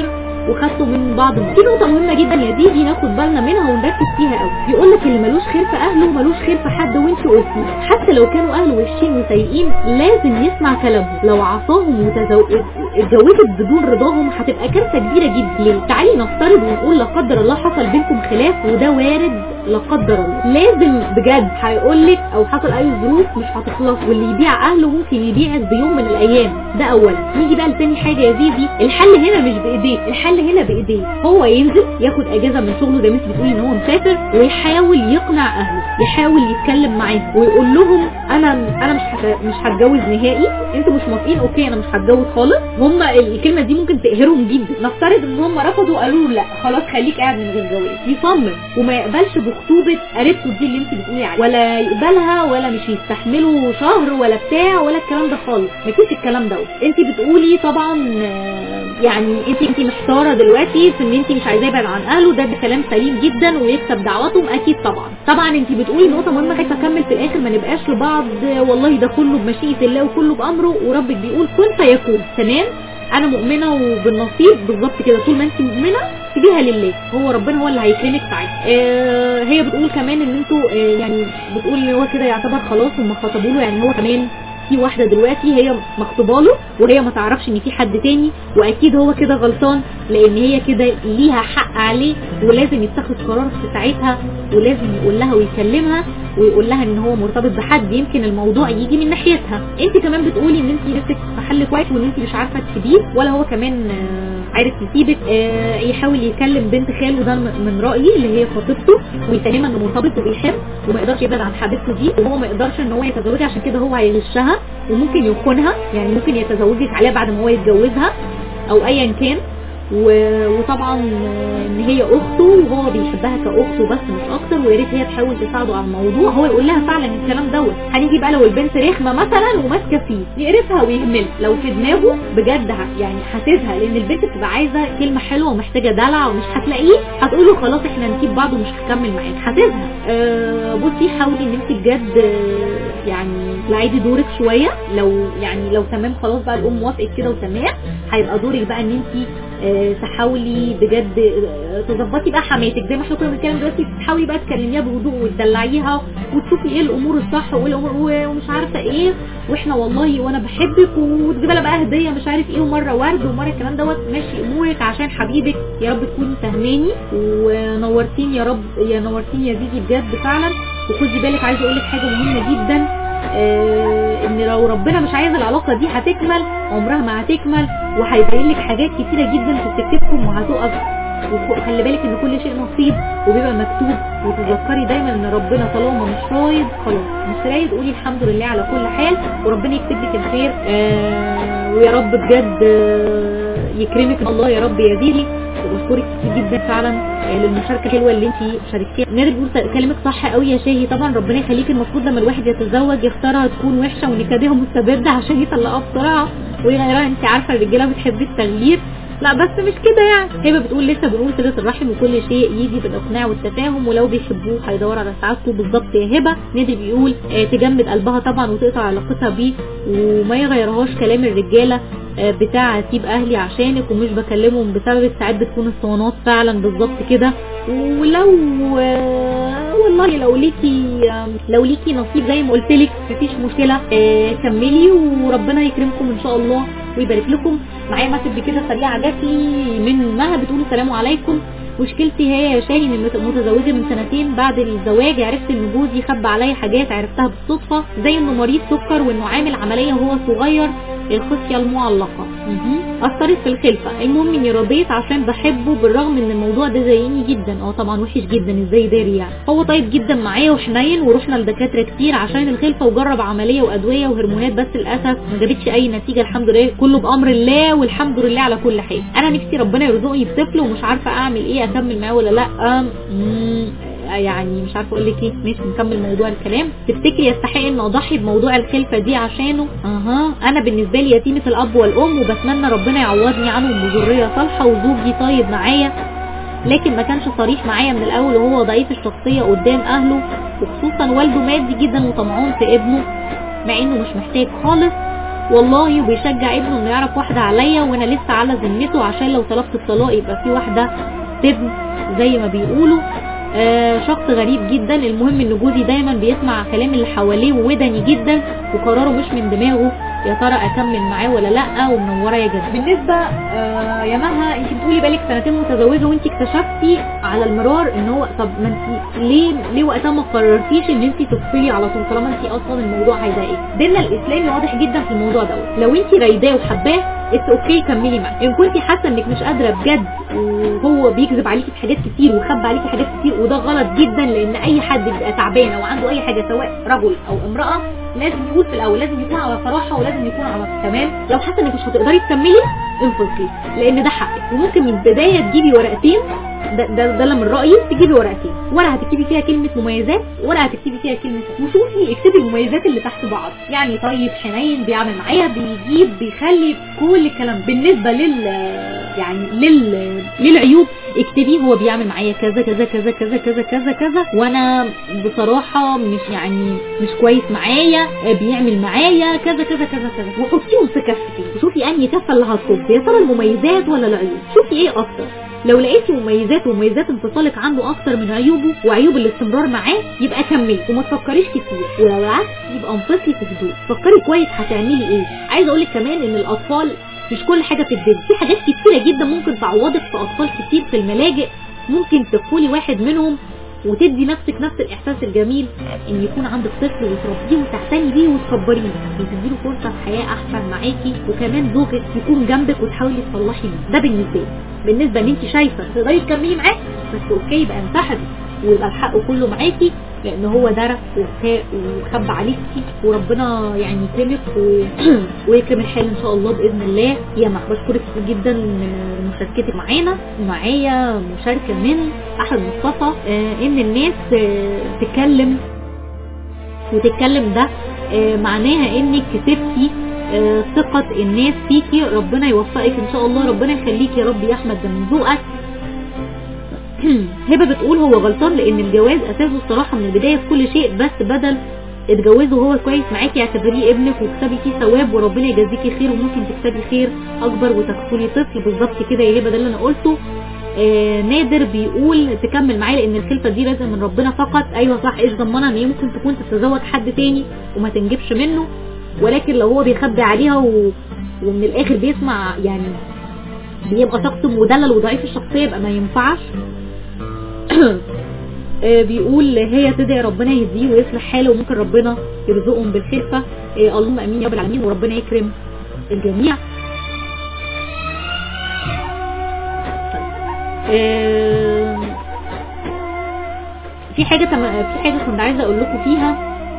وخدتوا من بعض في نقطه مهمه جدا يا دي دي ناخد بالنا منها ونركز فيها قوي بيقول لك اللي ملوش خير في اهله ملوش خير في حد وانت قلتي حتى لو كانوا اهله وحشين وسيئين لازم يسمع كلامهم لو عصاهم وتزو... اتجوزت بدون رضاهم هتبقى كارثه كبيره جدا ليه تعالي نفترض ونقول لا قدر الله حصل بينكم خلاف وده وارد لا قدر الله لازم بجد هيقول لك او حصل اي ظروف مش هتخلص واللي يبيع اهله ممكن يبيعك بيوم من الايام ده اولا نيجي بقى لتاني حاجه يا زيزي الحل هنا مش بايديه الحل هنا بايديه هو ينزل ياخد اجازه من شغله زي ما انت بتقولي ان هو مسافر ويحاول يقنع اهله يحاول يتكلم معاهم ويقول لهم انا انا مش هت- مش هتجوز نهائي انتوا مش موافقين اوكي انا مش هتجوز خالص هم الكلمه دي ممكن تقهرهم جدا نفترض ان هم رفضوا قالوا له لا خلاص خليك قاعد من غير جواز يصمم وما يقبلش بخطوبه قريبته دي اللي انت بتقولي عليها ولا يقبلها ولا مش يستحملوا شهر ولا بتاع ولا الكلام ده خالص مفيش الكلام دوت انت بتقولي طبعا آه، يعني انت انت محتاره دلوقتي في ان انت مش عايزاه يبعد عن اهله ده كلام سليم جدا ويكسب دعواتهم اكيد طبعا طبعا انت بتقولي نقطه مهمه خايفه اكمل في الاخر ما نبقاش لبعض آه، والله ده كله بمشيئه الله وكله بامره وربك بيقول كن فيكون تمام انا مؤمنه وبالنصيب بالظبط كده طول ما انت مؤمنه سيبيها لله هو ربنا هو اللي هيكرمك ساعتها آه هي بتقول كمان ان انتوا آه يعني بتقول ان هو كده يعتبر خلاص هم خطبوا له يعني هو كمان في واحده دلوقتي هي مخطوبه له وهي ما تعرفش ان في حد تاني واكيد هو كده غلطان لان هي كده ليها حق عليه ولازم يتخذ قرار في ساعتها ولازم يقول لها ويكلمها ويقول لها ان هو مرتبط بحد يمكن الموضوع يجي من ناحيتها انت كمان بتقولي ان انت نفسك في حل كويس وان انت مش عارفه تسيبيه ولا هو كمان آه، عارف يسيبك آه، يحاول يكلم بنت خاله ده من رايي اللي هي خطيبته ويفهمها انه مرتبط وبيحب وما يقدرش يبعد عن حبيبته دي وهو ما يقدرش ان هو يتزوجها عشان كده هو هيغشها وممكن يخونها يعني ممكن يتزوجك عليها بعد ما هو يتجوزها او ايا كان و- وطبعا آه، ان هي اخته وهو بيحبها كاخته بس مش اكتر ويا ريت هي تحاول تساعده على الموضوع هو يقول لها فعلا الكلام دوت هنيجي بقى لو البنت رخمه مثلا وماسكه فيه يقرفها ويهملها لو في دماغه بجد ه- يعني حاسسها لان البنت بتبقى عايزه كلمه حلوه ومحتاجه دلع ومش هتلاقيه هتقول له خلاص احنا نسيب بعض ومش هكمل معاك حاسسها آه بصي حاولي ان انت بجد آه، يعني تلعبي دورك شويه لو يعني لو تمام خلاص بقى الام وافقت كده وتمام هيبقى دورك بقى ان انت آه، تحاولي بجد آه، تظبطي بقى حماتك زي ما احنا كنا بنتكلم دلوقتي تحاولي بقى تكلميها بهدوء وتدلعيها وتشوفي ايه الامور الصح وايه الامور و- ومش عارفه ايه واحنا والله وانا بحبك وتجيبي لها بقى هديه مش عارف ايه ومره ورد ومره الكلام دوت ماشي امورك عشان حبيبك يا رب تكوني فاهماني ونورتيني يا رب يا نورتيني يا زيزي بجد فعلا وخدي بالك عايزه اقول لك حاجه مهمه جدا آه ان لو ربنا مش عايز العلاقه دي هتكمل عمرها ما هتكمل وهيبين لك حاجات كتيره جدا في سكتكم وهتقف وخلي بالك ان كل شيء نصيب وبيبقى مكتوب وتذكري دايما ان ربنا طالما مش رايد خلاص مش رايد قولي الحمد لله على كل حال وربنا يكتب لك الخير آه ويا رب بجد آه يكرمك الله يا رب يا زيري وبشكرك كتير جدا فعلا آه، للمشاركه الحلوه اللي انت شاركتيها نادر بيقول كلامك صح قوي يا شاهي طبعا ربنا يخليك المفروض لما الواحد يتزوج يختارها تكون وحشه ونكدها مستبده عشان يطلقها بسرعه ويغيرها انت عارفه الرجاله بتحب التغيير لا بس مش كده يعني هبه بتقول لسه بنقول صله الرحم وكل شيء يجي بالاقناع والتفاهم ولو بيحبوه هيدور على سعادته بالظبط يا هبه نادي بيقول آه تجمد قلبها طبعا وتقطع علاقتها بيه وما يغيرهاش كلام الرجاله آه بتاع اسيب اهلي عشانك ومش بكلمهم بسبب ساعات بتكون الصوانات فعلا بالظبط كده ولو آه والله لو ليكي آه لو ليكي نصيب زي ما قلت لك مفيش مشكله آه كملي وربنا يكرمكم ان شاء الله ويبارك لكم معايا مسج كده سريعه جات لي من مها بتقول السلام عليكم مشكلتي هي يا شاهي اني مت- متزوجه من سنتين بعد الزواج عرفت ان جوزي خبى عليا حاجات عرفتها بالصدفه زي انه مريض سكر وانه عامل عمليه وهو صغير الخصيه المعلقه مهم. اثرت في الخلفه المهم اني رضيت عشان بحبه بالرغم ان الموضوع ده زيني جدا اه طبعا وحش جدا ازاي داري يعني هو طيب جدا معايا وحنين ورحنا لدكاتره كتير عشان الخلفه وجرب عمليه وادويه وهرمونات بس للاسف ما جابتش اي نتيجه الحمد لله كله بامر الله والحمد لله على كل حال انا نفسي ربنا يرزقني بطفل ومش عارفه اعمل ايه اكمل معاه ولا لا مم، يعني مش عارفه اقول لك ايه ماشي نكمل موضوع الكلام تفتكري يستحق ان اضحي بموضوع الخلفه دي عشانه اها انا بالنسبه لي يتيمه الاب والام وبتمنى ربنا يعوضني عنهم بذريه صالحه وزوجي طيب معايا لكن ما كانش صريح معايا من الاول وهو ضعيف الشخصيه قدام اهله وخصوصا والده مادي جدا وطمعان في ابنه مع انه مش محتاج خالص والله وبيشجع ابنه انه يعرف واحده عليا وانا لسه على ذمته عشان لو طلبت الطلاق يبقى في واحده سجن زي ما بيقولوا آه شخص غريب جدا المهم ان جوزي دايما بيسمع كلام اللي حواليه وودني جدا وقراره مش من دماغه يا ترى اكمل معاه ولا لا ومنوره يا جد بالنسبه آه يا مها انت بتقولي بالك سنتين متزوجه وانت اكتشفتي على المرار ان هو طب ما انت ليه ليه وقتها ما قررتيش ان انت تفصلي على طول طالما انت اصلا الموضوع هيضايقك ديننا الاسلامي واضح جدا في الموضوع دوت لو انت رايداه وحباه اتس اوكي كملي معاه ان كنتي حاسه انك مش قادره بجد وهو بيكذب عليكي في حاجات كتير وخبى عليكي حاجات كتير وده غلط جدا لان اي حد بيبقى تعبان او عنده اي حاجه سواء رجل او امراه لازم يقول في الاول لازم يكون على صراحه ولازم يكون على تمام لو حاسه انك مش هتقدري تكملي انفصلي لان ده حقك وممكن من البدايه تجيبي ورقتين ده ده, ده من رايي تجيبي ورقتين ورقه هتكتبي فيها كلمه مميزات ورقه هتكتبي فيها كلمه وشوفي اكتبي المميزات اللي تحت بعض يعني طيب حنين بيعمل معايا بيجيب بيخلي كل الكلام بالنسبه لل يعني لل للعيوب اكتبي هو بيعمل معايا كذا كذا كذا كذا كذا كذا كذا وانا بصراحه مش يعني مش كويس معايا بيعمل معايا كذا كذا كذا كذا وحطيهم في كفتين وشوفي انهي كفه اللي هتصب يا ترى المميزات ولا العيوب شوفي ايه اكتر لو لقيتي مميزات ومميزات انفصالك عنده اكتر من عيوبه وعيوب الاستمرار معاه يبقى كملي وما تفكريش كتير ولو العكس يبقى انفصلي في هدوء فكري كويس هتعملي ايه عايزه اقول لك كمان ان الاطفال مش كل حاجه في الدنيا في حاجات كتيره جدا ممكن تعوضك في اطفال كتير في الملاجئ ممكن تكفلي واحد منهم وتدي نفسك نفس الاحساس الجميل ان يكون عندك طفل وتربيه وتعتني بيه وتكبريه وتديله فرصه حياه احسن معاكي وكمان زوجك يكون جنبك وتحاولي تصلحي منه ده بالنسبه لي بالنسبه ان انت شايفه تقدري تكملي معاه بس اوكي يبقى انسحبي ويبقى الحق كله معاكي لان هو درس وخبى عليكي وربنا يعني يكرمك و... ويكرم الحال ان شاء الله باذن الله يا مع بشكرك كتير جدا مشاركتك معانا ومعايا مشاركه من احد مصطفى آه ان الناس آه تتكلم وتتكلم ده آه معناها انك كسبتي آه ثقة الناس فيكي ربنا يوفقك ان شاء الله ربنا يخليك يا رب يا احمد ده من ذوقك هبه بتقول هو غلطان لان الجواز اساسه الصراحه من البدايه في كل شيء بس بدل اتجوزه وهو كويس معاكي اعتبريه ابنك وتكسبي فيه ثواب وربنا يجازيكي خير وممكن تكسبي خير اكبر وتكفلي طفل بالظبط كده يا هبه ده اللي انا قلته آه نادر بيقول تكمل معاه لان الخلفه دي رزق من ربنا فقط ايوه صح ايش ضمنها ان هي ممكن تكون تتزوج حد تاني وما تنجبش منه ولكن لو هو بيخبي عليها و... ومن الاخر بيسمع يعني بيبقى شخص مدلل وضعيف الشخصيه يبقى ما ينفعش بيقول هي تدعي ربنا يهديه ويصلح حاله وممكن ربنا يرزقهم بالخلفة اللهم امين يا رب العالمين وربنا يكرم الجميع في حاجة في حاجة كنت عايزة اقول لكم فيها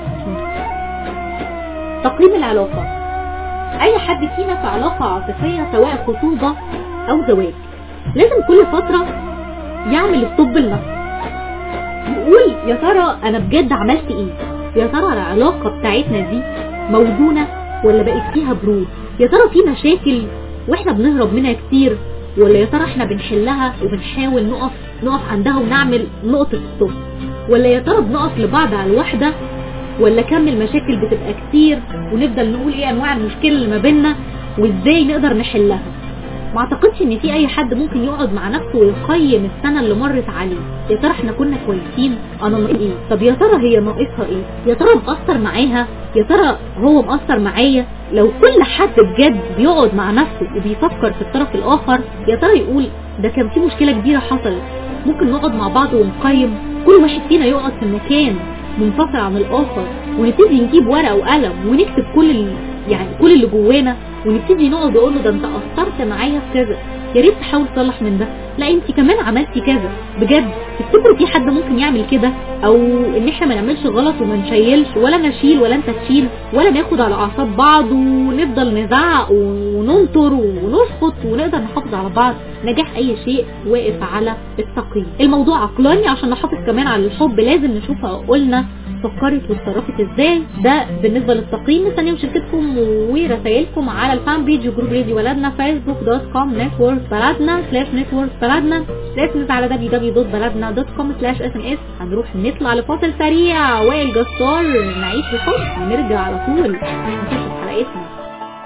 تقييم العلاقة اي حد فينا في علاقة عاطفية سواء خطوبة او زواج لازم كل فترة يعمل الطب لنفسه يقول يا ترى انا بجد عملت ايه يا ترى العلاقة بتاعتنا دي موزونة ولا بقت فيها برود يا ترى في مشاكل واحنا بنهرب منها كتير ولا يا ترى احنا بنحلها وبنحاول نقف نقف عندها ونعمل نقطة ستوب ولا يا ترى بنقف لبعض على الواحدة ولا كم المشاكل بتبقى كتير ونفضل نقول ايه انواع المشكلة اللي ما بيننا وازاي نقدر نحلها ما اعتقدش ان في اي حد ممكن يقعد مع نفسه ويقيم السنه اللي مرت عليه يا ترى احنا كنا كويسين انا ناقص ايه طب يا ترى هي ناقصها ايه يا ترى مقصر معاها يا ترى هو مقصر معايا لو كل حد بجد بيقعد مع نفسه وبيفكر في الطرف الاخر يا ترى يقول ده كان في مشكله كبيره حصلت ممكن نقعد مع بعض ونقيم كل واحد فينا يقعد في مكان منفصل عن الاخر ونبتدي نجيب ورقه وقلم ونكتب كل ال... يعني كل اللي جوانا ونبتدي نقعد نقول له ده انت قصرت معايا في كذا يا ريت تحاول تصلح من ده لا انت كمان عملتي كذا بجد تفتكروا في حد ممكن يعمل كده او ان احنا ما نعملش غلط وما نشيلش ولا نشيل ولا انت تشيل ولا ناخد على اعصاب بعض ونفضل نزعق وننطر ونسقط ونقدر نحافظ على بعض نجاح اي شيء واقف على التقييم الموضوع عقلاني عشان نحافظ كمان على الحب لازم نشوف قلنا فكرت واتصرفت ازاي ده بالنسبه للتقييم مستنيه مشاركتكم ورسائلكم على الفان بيج وجروب راديو بلدنا فيسبوك دوت كوم نتورك بلدنا سلاش نتورك بلدنا سلاش على www.بلدنا.com سلاش اس ام اس هنروح نطلع لفاصل سريع وائل جسار نعيش الحب ونرجع على طول نشوف حلقتنا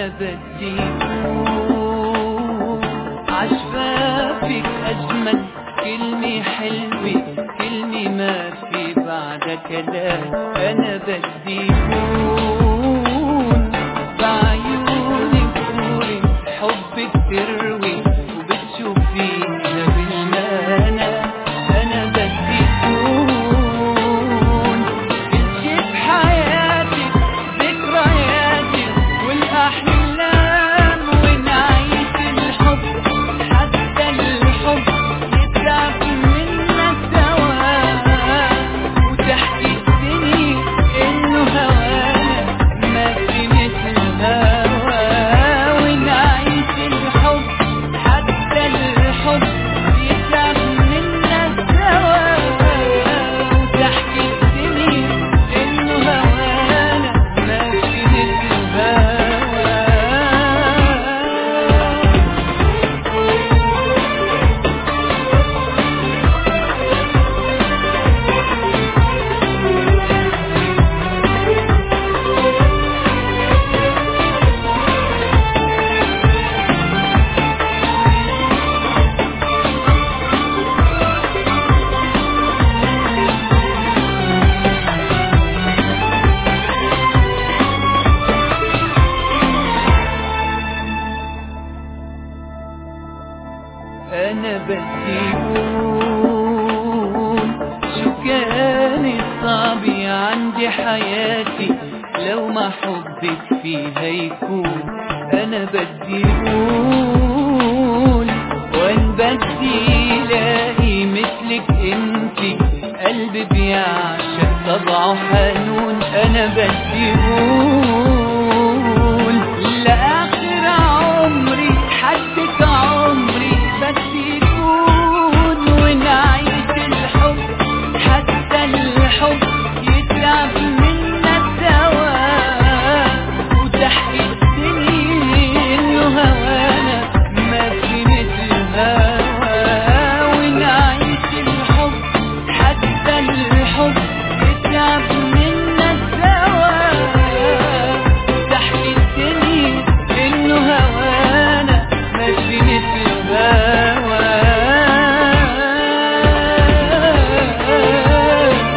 انا بديك عشفافك اجمل كلمة حلوة كلمة ما في بعد كلام انا بديكون بعيونك تقولي حبك تروي وبتشوفينا بالمعنى انا بديكون بتجيب حياتك ذكرياتك والاحلام ونعيش الحب حتى الحب يتعب منا سوا وتحكي السنين انه هوانا ما في مثل هوا ونعيش الحب حتى الحب يتعب منا سوا وتحكي السنين انه هوانا ما في مثل هوا انا بديون شو كانت صعبة عندي حياتي لو ما حبك فيها يكون انا بديون وان بدي لاقي مثلك انتي قلبي بيعشق طبعه حنون انا بديون لاخر عمري حدك عمري بس يكون ونعيش الحب حتى الحب يتعب منا سوا وتحكي السنين انه هوانا ما في مثل هوا ونعيش الحب حتى الحب يتعب منا سوا تحكي السنين انه هوانا ما في مثل هوا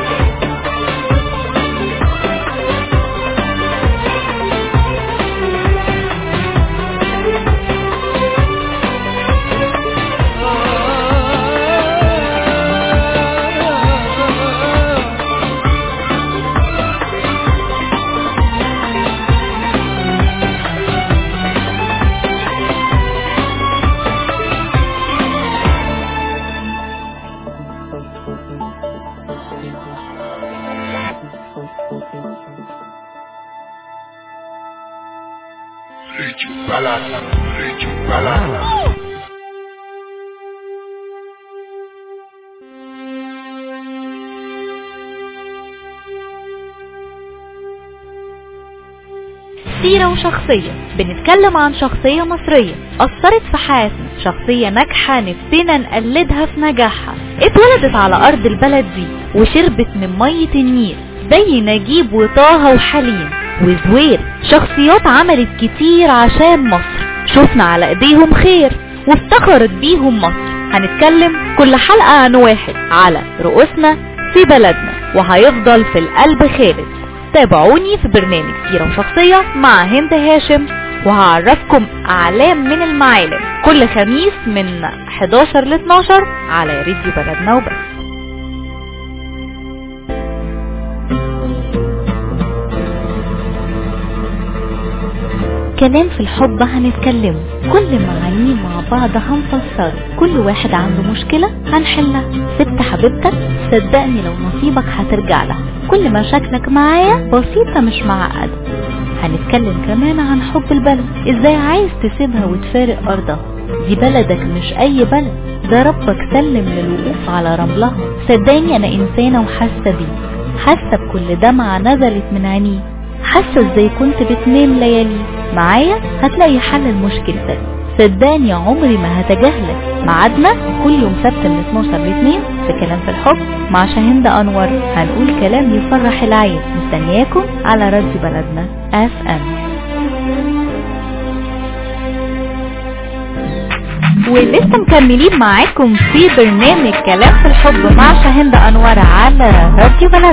سيرة وشخصية بنتكلم عن شخصية مصرية أثرت في حياتنا شخصية ناجحة نفسنا نقلدها في نجاحها اتولدت على أرض البلد دي وشربت من مية النيل زي نجيب وطه وحليم وزوير شخصيات عملت كتير عشان مصر شفنا على ايديهم خير وافتخرت بيهم مصر هنتكلم كل حلقة عن واحد على رؤوسنا في بلدنا وهيفضل في القلب خالد تابعوني في برنامج سيرة وشخصية مع هند هاشم وهعرفكم أعلام من المعالم كل خميس من 11 ل 12 على راديو بلدنا وبس كلام في الحب هنتكلمه كل معانيه مع بعض هنفسره كل واحد عنده مشكلة هنحلها ست حبيبتك صدقني لو نصيبك هترجع لها كل مشاكلك معايا بسيطة مش معقدة هنتكلم كمان عن حب البلد ازاي عايز تسيبها وتفارق ارضها دي بلدك مش اي بلد ده ربك سلم للوقوف على رملها صدقني انا انسانة وحاسة بيه حاسة بكل دمعة نزلت من عينيه حاسة ازاي كنت بتنام ليالي معايا هتلاقي حل لمشكلتك صدقني عمري ما هتجاهلك ميعادنا كل يوم سبت من 12 ل 2 في كلام في الحب مع شاهند انور هنقول كلام يفرح العين مستنياكم على راديو بلدنا اف ام ولسه مكملين معاكم في برنامج كلام في الحب مع شاهند انور على راديو بلد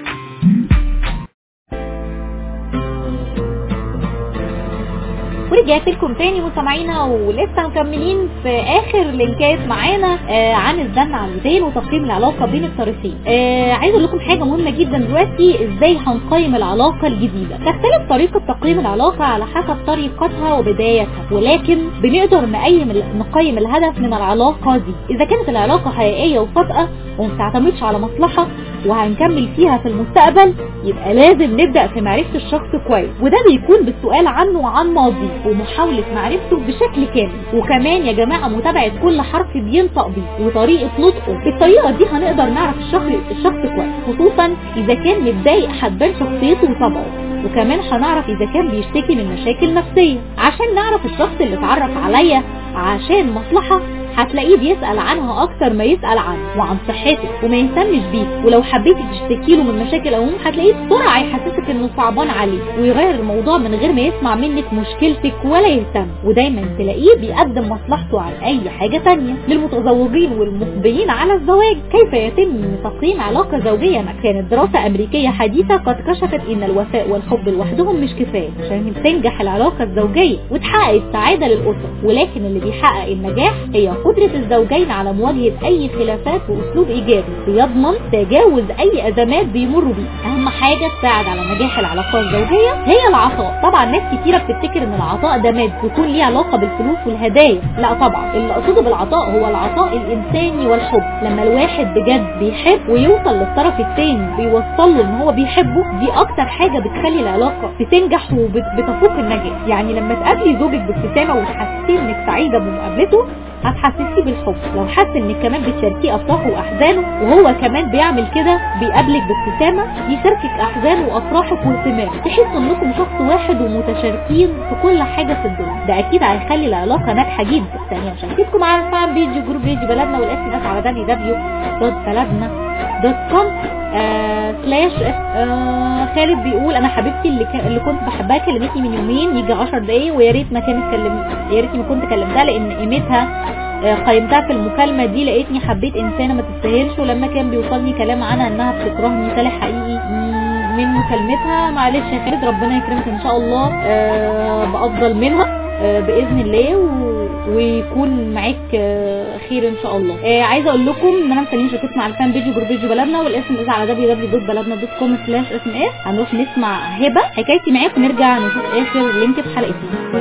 ورجعت لكم تاني مستمعينا ولسه مكملين في اخر لينكات معانا آه عن الزن على الودان وتقييم العلاقه بين الطرفين آه عايز اقول لكم حاجه مهمه جدا دلوقتي ازاي هنقيم العلاقه الجديده تختلف طريقه تقييم العلاقه على حسب طريقتها وبدايتها ولكن بنقدر نقيم نقيم الهدف من العلاقه دي اذا كانت العلاقه حقيقيه وصادقه وما بتعتمدش على مصلحه وهنكمل فيها في المستقبل يبقى لازم نبدا في معرفه الشخص كويس وده بيكون بالسؤال عنه وعن ماضيه ومحاولة معرفته بشكل كامل وكمان يا جماعة متابعة كل حرف بينطق بيه وطريقة نطقه بالطريقة دي هنقدر نعرف الشخص الشخص كويس خصوصا إذا كان متضايق هتبان شخصيته وطبعه وكمان هنعرف إذا كان بيشتكي من مشاكل نفسية عشان نعرف الشخص اللي اتعرف عليا عشان مصلحة هتلاقيه بيسأل عنها أكتر ما يسأل عنه وعن صحتك وما يهتمش بيك ولو حبيتي تشتكي له من مشاكل أو هموم هتلاقيه بسرعة يحسسك إنه صعبان عليه ويغير الموضوع من غير ما يسمع منك مشكلتك ولا يهتم ودايما تلاقيه بيقدم مصلحته عن أي حاجة تانية للمتزوجين والمقبلين على الزواج كيف يتم تقييم علاقة زوجية كانت دراسة أمريكية حديثة قد كشفت إن الوفاء والحب لوحدهم مش كفاية عشان تنجح العلاقة الزوجية وتحقق السعادة للأسرة ولكن اللي بيحقق النجاح هي قدرة الزوجين على مواجهة أي خلافات بأسلوب إيجابي بيضمن تجاوز أي أزمات بيمروا بيها أهم حاجة تساعد على نجاح العلاقات الزوجية هي العطاء طبعا ناس كتيرة بتفتكر إن العطاء ده ماد بيكون ليه علاقة بالفلوس والهدايا لا طبعا اللي أقصده بالعطاء هو العطاء الإنساني والحب لما الواحد بجد بيحب ويوصل للطرف التاني بيوصل له إن هو بيحبه دي أكتر حاجة بتخلي العلاقة بتنجح وبتفوق النجاح يعني لما تقابلي زوجك بابتسامة وتحسسيه إنك سعيدة بمقابلته هتحسسيه بالحب لو حس انك كمان بتشاركيه افراحه واحزانه وهو كمان بيعمل كده بيقابلك بابتسامه يشاركك احزانه وافراحك واهتمامه تحسوا انكم شخص واحد ومتشاركين في كل حاجه في الدنيا ده اكيد هيخلي العلاقه ناجحه جدا ثانيا مشاركتكم على الفان بيج جروب بيج بلدنا والاس ام اس على دبليو دبليو دوت بلدنا دوت كوم آه سلاش آه خالد بيقول انا حبيبتي اللي, ك... اللي كنت بحبها كلمتني من يومين يجي 10 دقايق ويا ريت ما كانت كلمت يا ريتني ما كنت كلمتها لان قيمتها آه قيمتها في المكالمه دي لقيتني حبيت انسانه ما تستاهلش ولما كان بيوصلني كلام عنها انها بتكرهني مثال حقيقي من مكالمتها معلش يا خالد ربنا يكرمك ان شاء الله آه بافضل منها آه باذن الله و... ويكون معاك آه خير ان شاء الله آه عايزه اقول لكم ان انا مستنيين شركتنا على الفان بيج جروب بيج بلدنا والاسم از على www.بلدنا.com سلاش اس ام اس هنروح نسمع هبه حكايتي معاكم ونرجع نشوف اخر لينك في حلقتنا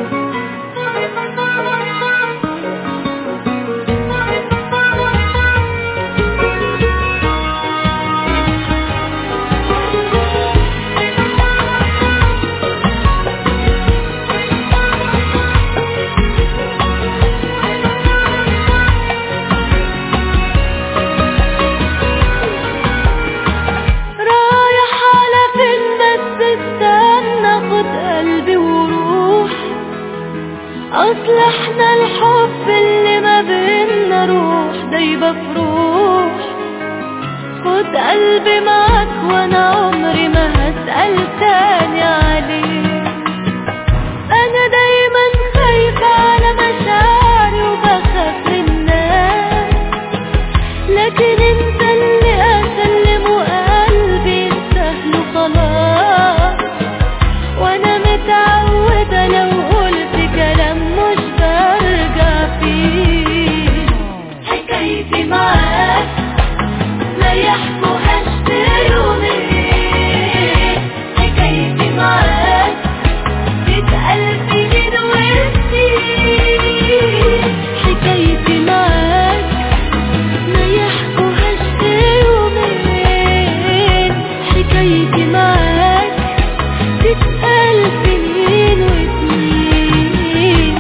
رايح على فين بس استنى خد قلبي وروح اصل احنا الحب اللي ما بينا روح دايبة في روح خد قلبي معاك وانا عمري ما هسأل تاني عليه انا دايما خايفة على مشاعري وبخاف الناس لكن انت اللي اسلمه قلبي سهل خلاص وانا متعودة لو قلت كلام مش برجع فيه حكايتي معاك ما يحكوهاش في يومين حكايتي معاك تتقال سنين وسنين حكايتي معاك ما يحكوهاش في يومين حكايتي معاك تتقال سنين وسنين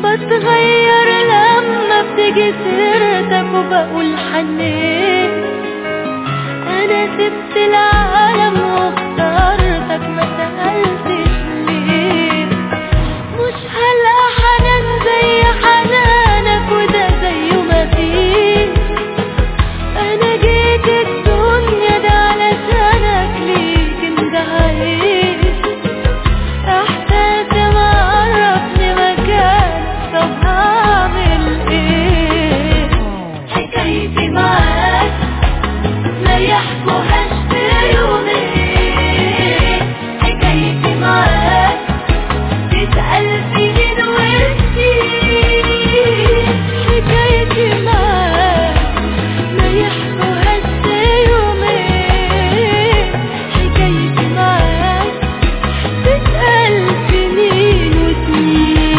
بتغير لما بتيجي سيرتك وبقول حنين انا سبت العالم واخترتك ما سألتش ليه مش هلقى حنان زي حنانك وده زيه ما فيش انا جيت الدنيا ده علشانك ليك انت عايش احساسي معرفني مكانك طب هعمل ايه حكايتي معاك ما يحكوهاش في يومين حكايتي معاك تتقال سنين وسنين حكايتي معاك ما يحكوهاش في يومين حكايتي معاك تتقال سنين وسنين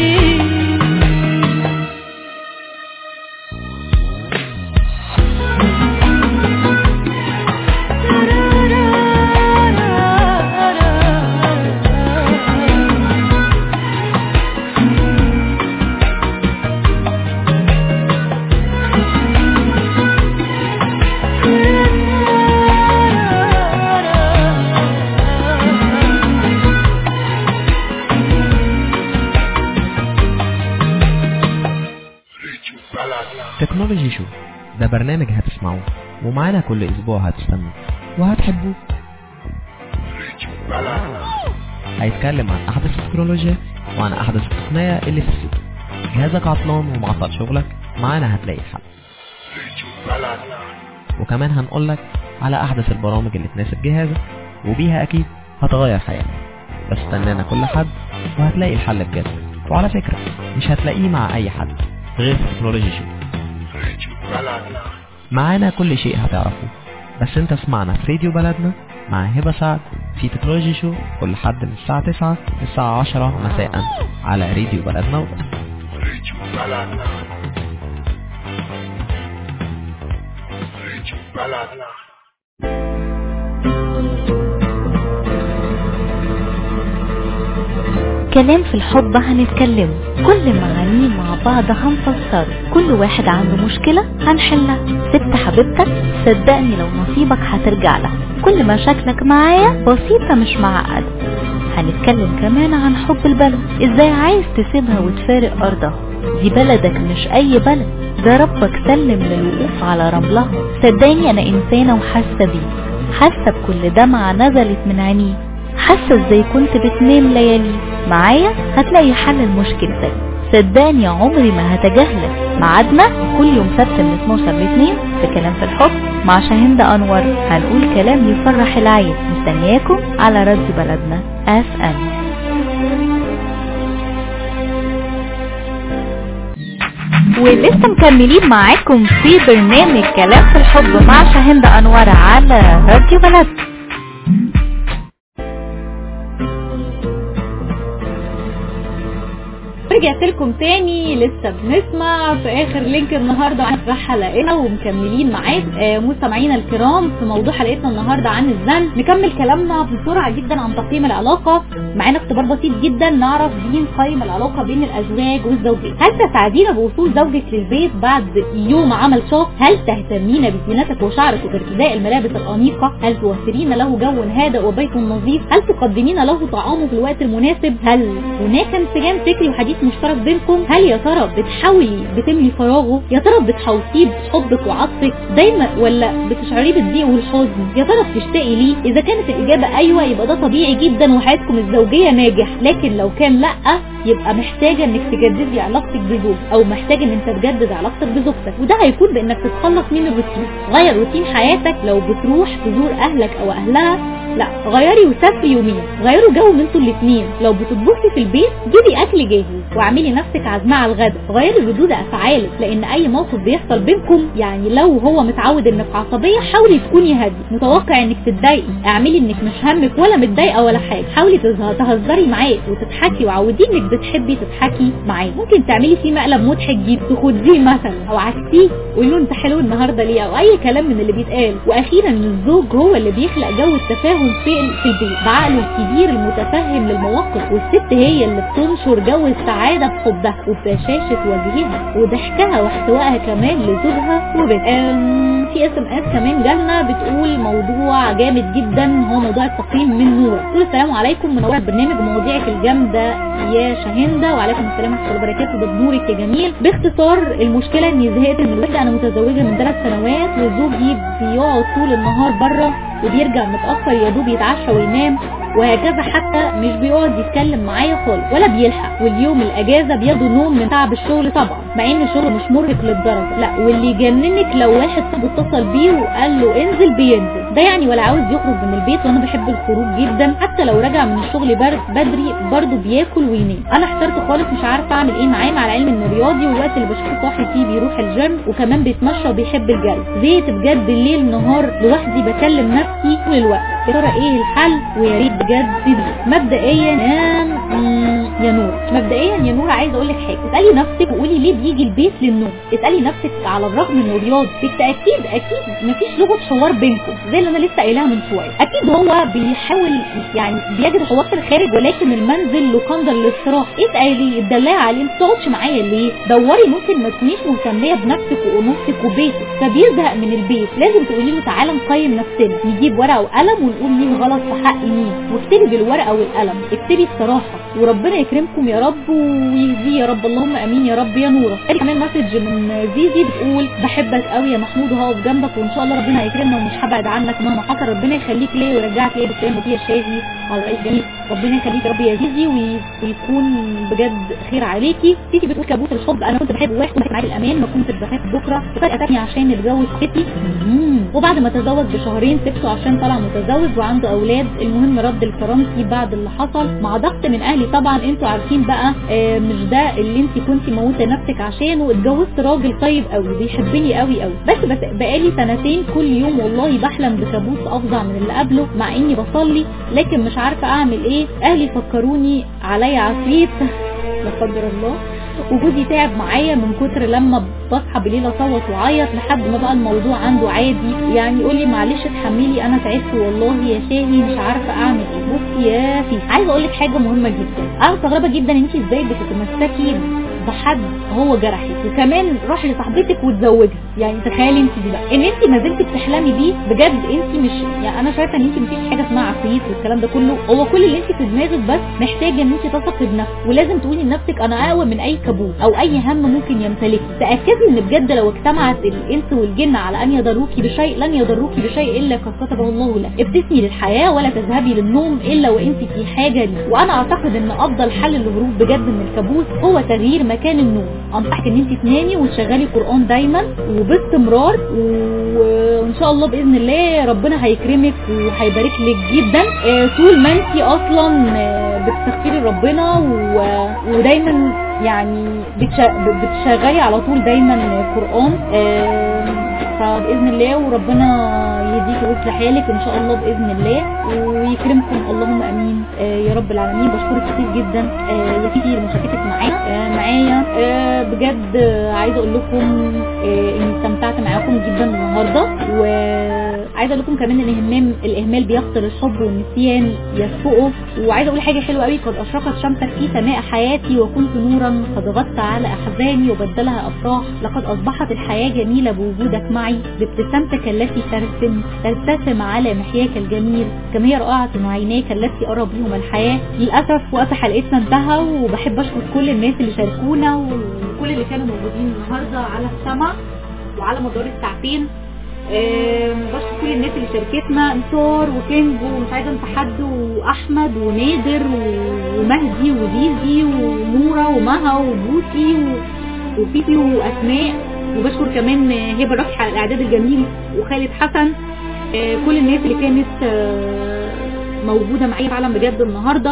تكنولوجي شو ده برنامج هتسمعوه ومعانا كل اسبوع هتستنوا وهتحبوه هيتكلم عن احدث التكنولوجيا وعن احدث التقنية اللي في السوق جهازك عطلان ومعطل شغلك معانا هتلاقي الحل وكمان هنقولك على احدث البرامج اللي تناسب جهازك وبيها اكيد هتغير حياتك بس استنانا كل حد وهتلاقي الحل بجد وعلى فكرة مش هتلاقيه مع اي حد غير في تكنولوجي شو معانا كل شيء هتعرفوه بس انت اسمعنا في راديو بلدنا مع هبة سعد في تكنولوجي شو كل حد من الساعة 9 للساعة 10 مساء على راديو بلدنا وبس
كلام في الحب هنتكلم كل معانيه مع بعض هنفسر كل واحد عنده مشكلة هنحلها ست حبيبتك صدقني لو نصيبك هترجع لها كل مشاكلك معايا بسيطة مش معقدة هنتكلم كمان عن حب البلد ازاي عايز تسيبها وتفارق ارضها دي بلدك مش اي بلد ده ربك سلم للوقوف على رملها صدقني انا انسانة وحاسة بيه حاسة بكل دمعة نزلت من عينيه حاسة ازاي كنت بتنام ليالي معايا هتلاقي حل لمشكلتك صدقني عمري ما هتجاهلك ميعادنا كل يوم سبت من 12 ل 2 في كلام في الحب مع شاهين انور هنقول كلام يفرح العين مستنياكم على راديو بلدنا اف ام ولسه مكملين معاكم في برنامج كلام في الحب مع شاهين انور على راديو بلدنا
رجعت لكم تاني لسه بنسمع في اخر لينك النهارده عن حلقتنا ومكملين معاك آه مستمعينا الكرام في موضوع حلقتنا النهارده عن الزن نكمل كلامنا بسرعه جدا عن تقييم العلاقه معانا اختبار بسيط جدا نعرف بيه نقيم العلاقه بين الازواج والزوجين هل تسعدين بوصول زوجك للبيت بعد يوم عمل شاق هل تهتمين بزينتك وشعرك وبارتداء الملابس الانيقه هل توفرين له جو هادئ وبيت نظيف هل تقدمين له طعامه في الوقت المناسب هل هناك انسجام فكري وحديث مشترك بينكم هل يا ترى بتحاولي بتملي فراغه يا ترى بتحوطيه بحبك وعطفك دايما ولا بتشعريه بالضيق والحزن يا ترى بتشتاقي ليه اذا كانت الاجابه ايوه يبقى ده طبيعي جدا وحياتكم الزوجيه ناجح لكن لو كان لا يبقى محتاجه انك تجددي علاقتك بزوج او محتاج ان انت تجدد علاقتك بزوجتك وده هيكون بانك تتخلص من الروتين غير روتين حياتك لو بتروح تزور اهلك او اهلها لا غيري وسافري يومين غيروا جو من انتوا الاثنين لو بتطبخي في البيت جيبي اكل جاهز واعملي نفسك عازمه على الغداء غيري ردود افعالك لان اي موقف بيحصل بينكم يعني لو هو متعود انك عصبيه حاولي تكوني هاديه متوقع انك تتضايقي اعملي انك مش همك ولا متضايقه ولا حاجه حاولي تزه- تهزري معاه وتضحكي وعوديه انك بتحبي تضحكي معاه ممكن تعملي فيه مقلب مضحك جدا تخديه مثلا او عكسيه قولي له انت حلو النهارده ليه او اي كلام من اللي بيتقال واخيرا الزوج هو اللي بيخلق جو التفاهم في في البيت بعقله الكبير المتفهم للمواقف والست هي اللي بتنشر جو السعاده السعادة بحبها وبشاشة وجهها وضحكها واحتوائها كمان لزوجها وبيت أم، في اس ام اس كمان جالنا بتقول موضوع جامد جدا هو موضوع التقييم من نور تقول السلام عليكم منورة البرنامج ومواضيعك الجامدة يا شاهندة وعليكم السلام ورحمة الله وبركاته ده بنورك يا جميل باختصار المشكلة اني زهقت من الوحدة انا متزوجة من ثلاث سنوات وزوجي بيقعد طول النهار بره وبيرجع متأخر يا دوب يتعشى وينام وهكذا حتى مش بيقعد يتكلم معايا خالص ولا بيلحق واليوم الاجازه بياخدوا نوم من تعب الشغل طبعا مع ان الشغل مش مرهق للدرجه لا واللي يجننك لو واحد صاحبه اتصل بيه وقال له انزل بينزل ده يعني ولا عاوز يخرج من البيت وانا بحب الخروج جدا حتى لو رجع من الشغل برد بدري برضه بياكل وينام انا احترت خالص مش عارفه اعمل ايه معاه مع العلم انه رياضي والوقت اللي بشوفه صاحي فيه بيروح الجيم وكمان بيتمشى وبيحب الجري زهقت بجد الليل نهار لوحدي بكلم نفسي طول الوقت يا ترى ايه الحل ويا ريت بجد تدي مبدئيا يا مم، يا نور مبدئيا يا نور عايزه اقول لك حاجه اسالي نفسك وقولي ليه بيجي البيت للنوم اسالي نفسك على الرغم انه رياضي بالتاكيد اكيد مفيش لغه حوار بينكم زي اللي انا لسه قايلها من شويه اكيد هو بيحاول يعني بيجد حوار في الخارج ولكن المنزل له قندر للاستراحه اسالي اتدلعي عليه ما تقعدش معايا ليه دوري ممكن ما تكونيش مهتميه بنفسك وانوثتك وبيتك فبيزهق من البيت لازم تقولي له تعالى نقيم نفسنا نجيب ورقه وقلم ونقول مين غلط في حق مين واكتبي بالورقه والقلم اكتبي بصراحه وربنا يكرمكم يا رب ويهديه يا رب اللهم امين يا رب يا نوره قال كمان مسج من زيزي بتقول بحبك قوي يا محمود وهقف جنبك وان شاء الله ربنا هيكرمنا ومش هبعد عنك مهما حصل ربنا يخليك ليا ويرجعك ليا بالسلامه وفيها شاهي على رئيس جميل ربنا يخليك يا رب يا زيزي وي- ويكون بجد خير عليكي تيجي بتقول كابوس الحب انا كنت بحب واحد وكنت معاه الامان ما كنت بخاف بكره وفجاه سابني عشان اتجوز ستي وبعد ما تزوج بشهرين سبته عشان طلع متزوج وعنده اولاد المهم رد لكرامتي بعد اللي حصل مع ضغط من اهلي طبعا انتوا عارفين بقى آه، مش ده اللي انت كنتي موته نفسك عشانه اتجوزت راجل طيب قوي بيحبني قوي قوي بس بس بقالي سنتين كل يوم والله بحلم بكابوس افظع من اللي قبله مع اني بصلي لكن مش عارفه اعمل ايه اهلي فكروني عليا عفريت لا قدر الله وجوزي تعب معايا من كتر لما بصحى بالليل اصوت واعيط لحد ما بقى الموضوع عنده عادي يعني يقول لي معلش اتحملي انا تعبت والله يا شاهي مش عارفه اعمل ايه بصي يا في عايزه اقول لك حاجه مهمه جدا انا مستغربه جدا انت ازاي بتتمسكي بحد هو جرحك وكمان راح لصاحبتك وتزوجها يعني تخيلي انت دي بقى ان انت ما زلت بتحلمي بيه بجد انت مش يعني انا شايفه ان انت مفيش حاجه اسمها عفريت والكلام ده كله هو كل اللي انت في دماغك بس محتاجه ان انت تثقي بنفسك ولازم تقولي لنفسك انا اقوى من اي كابوس او اي هم ممكن يمتلكني تاكدي ان بجد لو اجتمعت الانس والجن على ان يضروكي بشيء لن يضروكي بشيء الا قد كتبه الله لك ابتسمي للحياه ولا تذهبي للنوم الا وانت في حاجه ليه وانا اعتقد ان افضل حل للهروب بجد من الكابوس هو تغيير مكان النوم انصحك ان انت تنامي وتشغلي قران دايما وباستمرار و- وان شاء الله باذن الله ربنا هيكرمك وهيبارك لك جدا آه، طول ما انت اصلا آه، بتستغفري ربنا و- ودايما يعني بتش- بتشغلي على طول دايما قران آه، فباذن الله وربنا يهديك ويصلح حالك ان شاء الله باذن الله ويكرمكم اللهم امين آه، يا رب العالمين بشكرك كتير جدا آه، يا فيفي لمشاركتك معايا آه، معايا آه، بجد آه، عايزه اقول لكم آه، اني استمتعت معاكم جدا النهارده وعايزه اقول لكم كمان ان الاهمال الاهمال بيخسر الحب والنسيان يسبقه وعايزه اقول حاجه حلوه قوي قد اشرقت شمسك في سماء حياتي وكنت نورا قد غطى على احزاني وبدلها افراح لقد اصبحت الحياه جميله بوجودك معي بابتسامتك التي ترسم ترتسم على محياك الجميل كما هي رائعه عينيك التي ارى بهم الحياه للاسف وقت حلقتنا انتهى وبحب اشكر كل الناس اللي شاركونا وكل اللي كانوا موجودين النهارده على السمع وعلى مدار الساعتين آم، بشكر كل الناس اللي شاركتنا انصار وكنز ومش عايزه انسى حد واحمد ونادر و- ومهدي وديزي ونوره ومها وبوسي و- وفيفي واسماء وبشكر كمان هبه الرفيع على الاعداد الجميل وخالد حسن آه، كل الناس اللي كانت آه، موجوده معايا فعلا بجد النهارده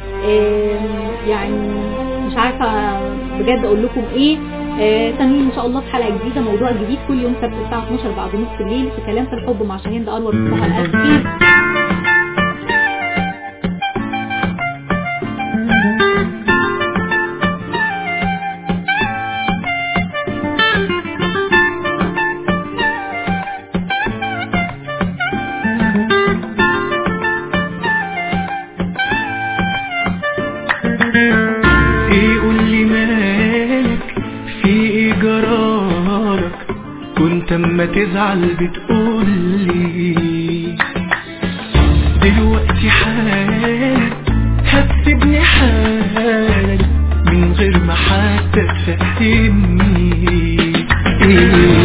آم، يعني مش عارفه بجد اقول لكم ايه آه، تاني ان شاء الله في حلقه جديده موضوع جديد كل يوم سبت الساعه 12 بعد نص الليل في كلام في الحب مع شاهين انور مصطفى الاسكي
ايه قول لي
وانت اما تزعل بتقولي دلوقتي حال هتسيبني حال من غير ما حتى تفهمني ايه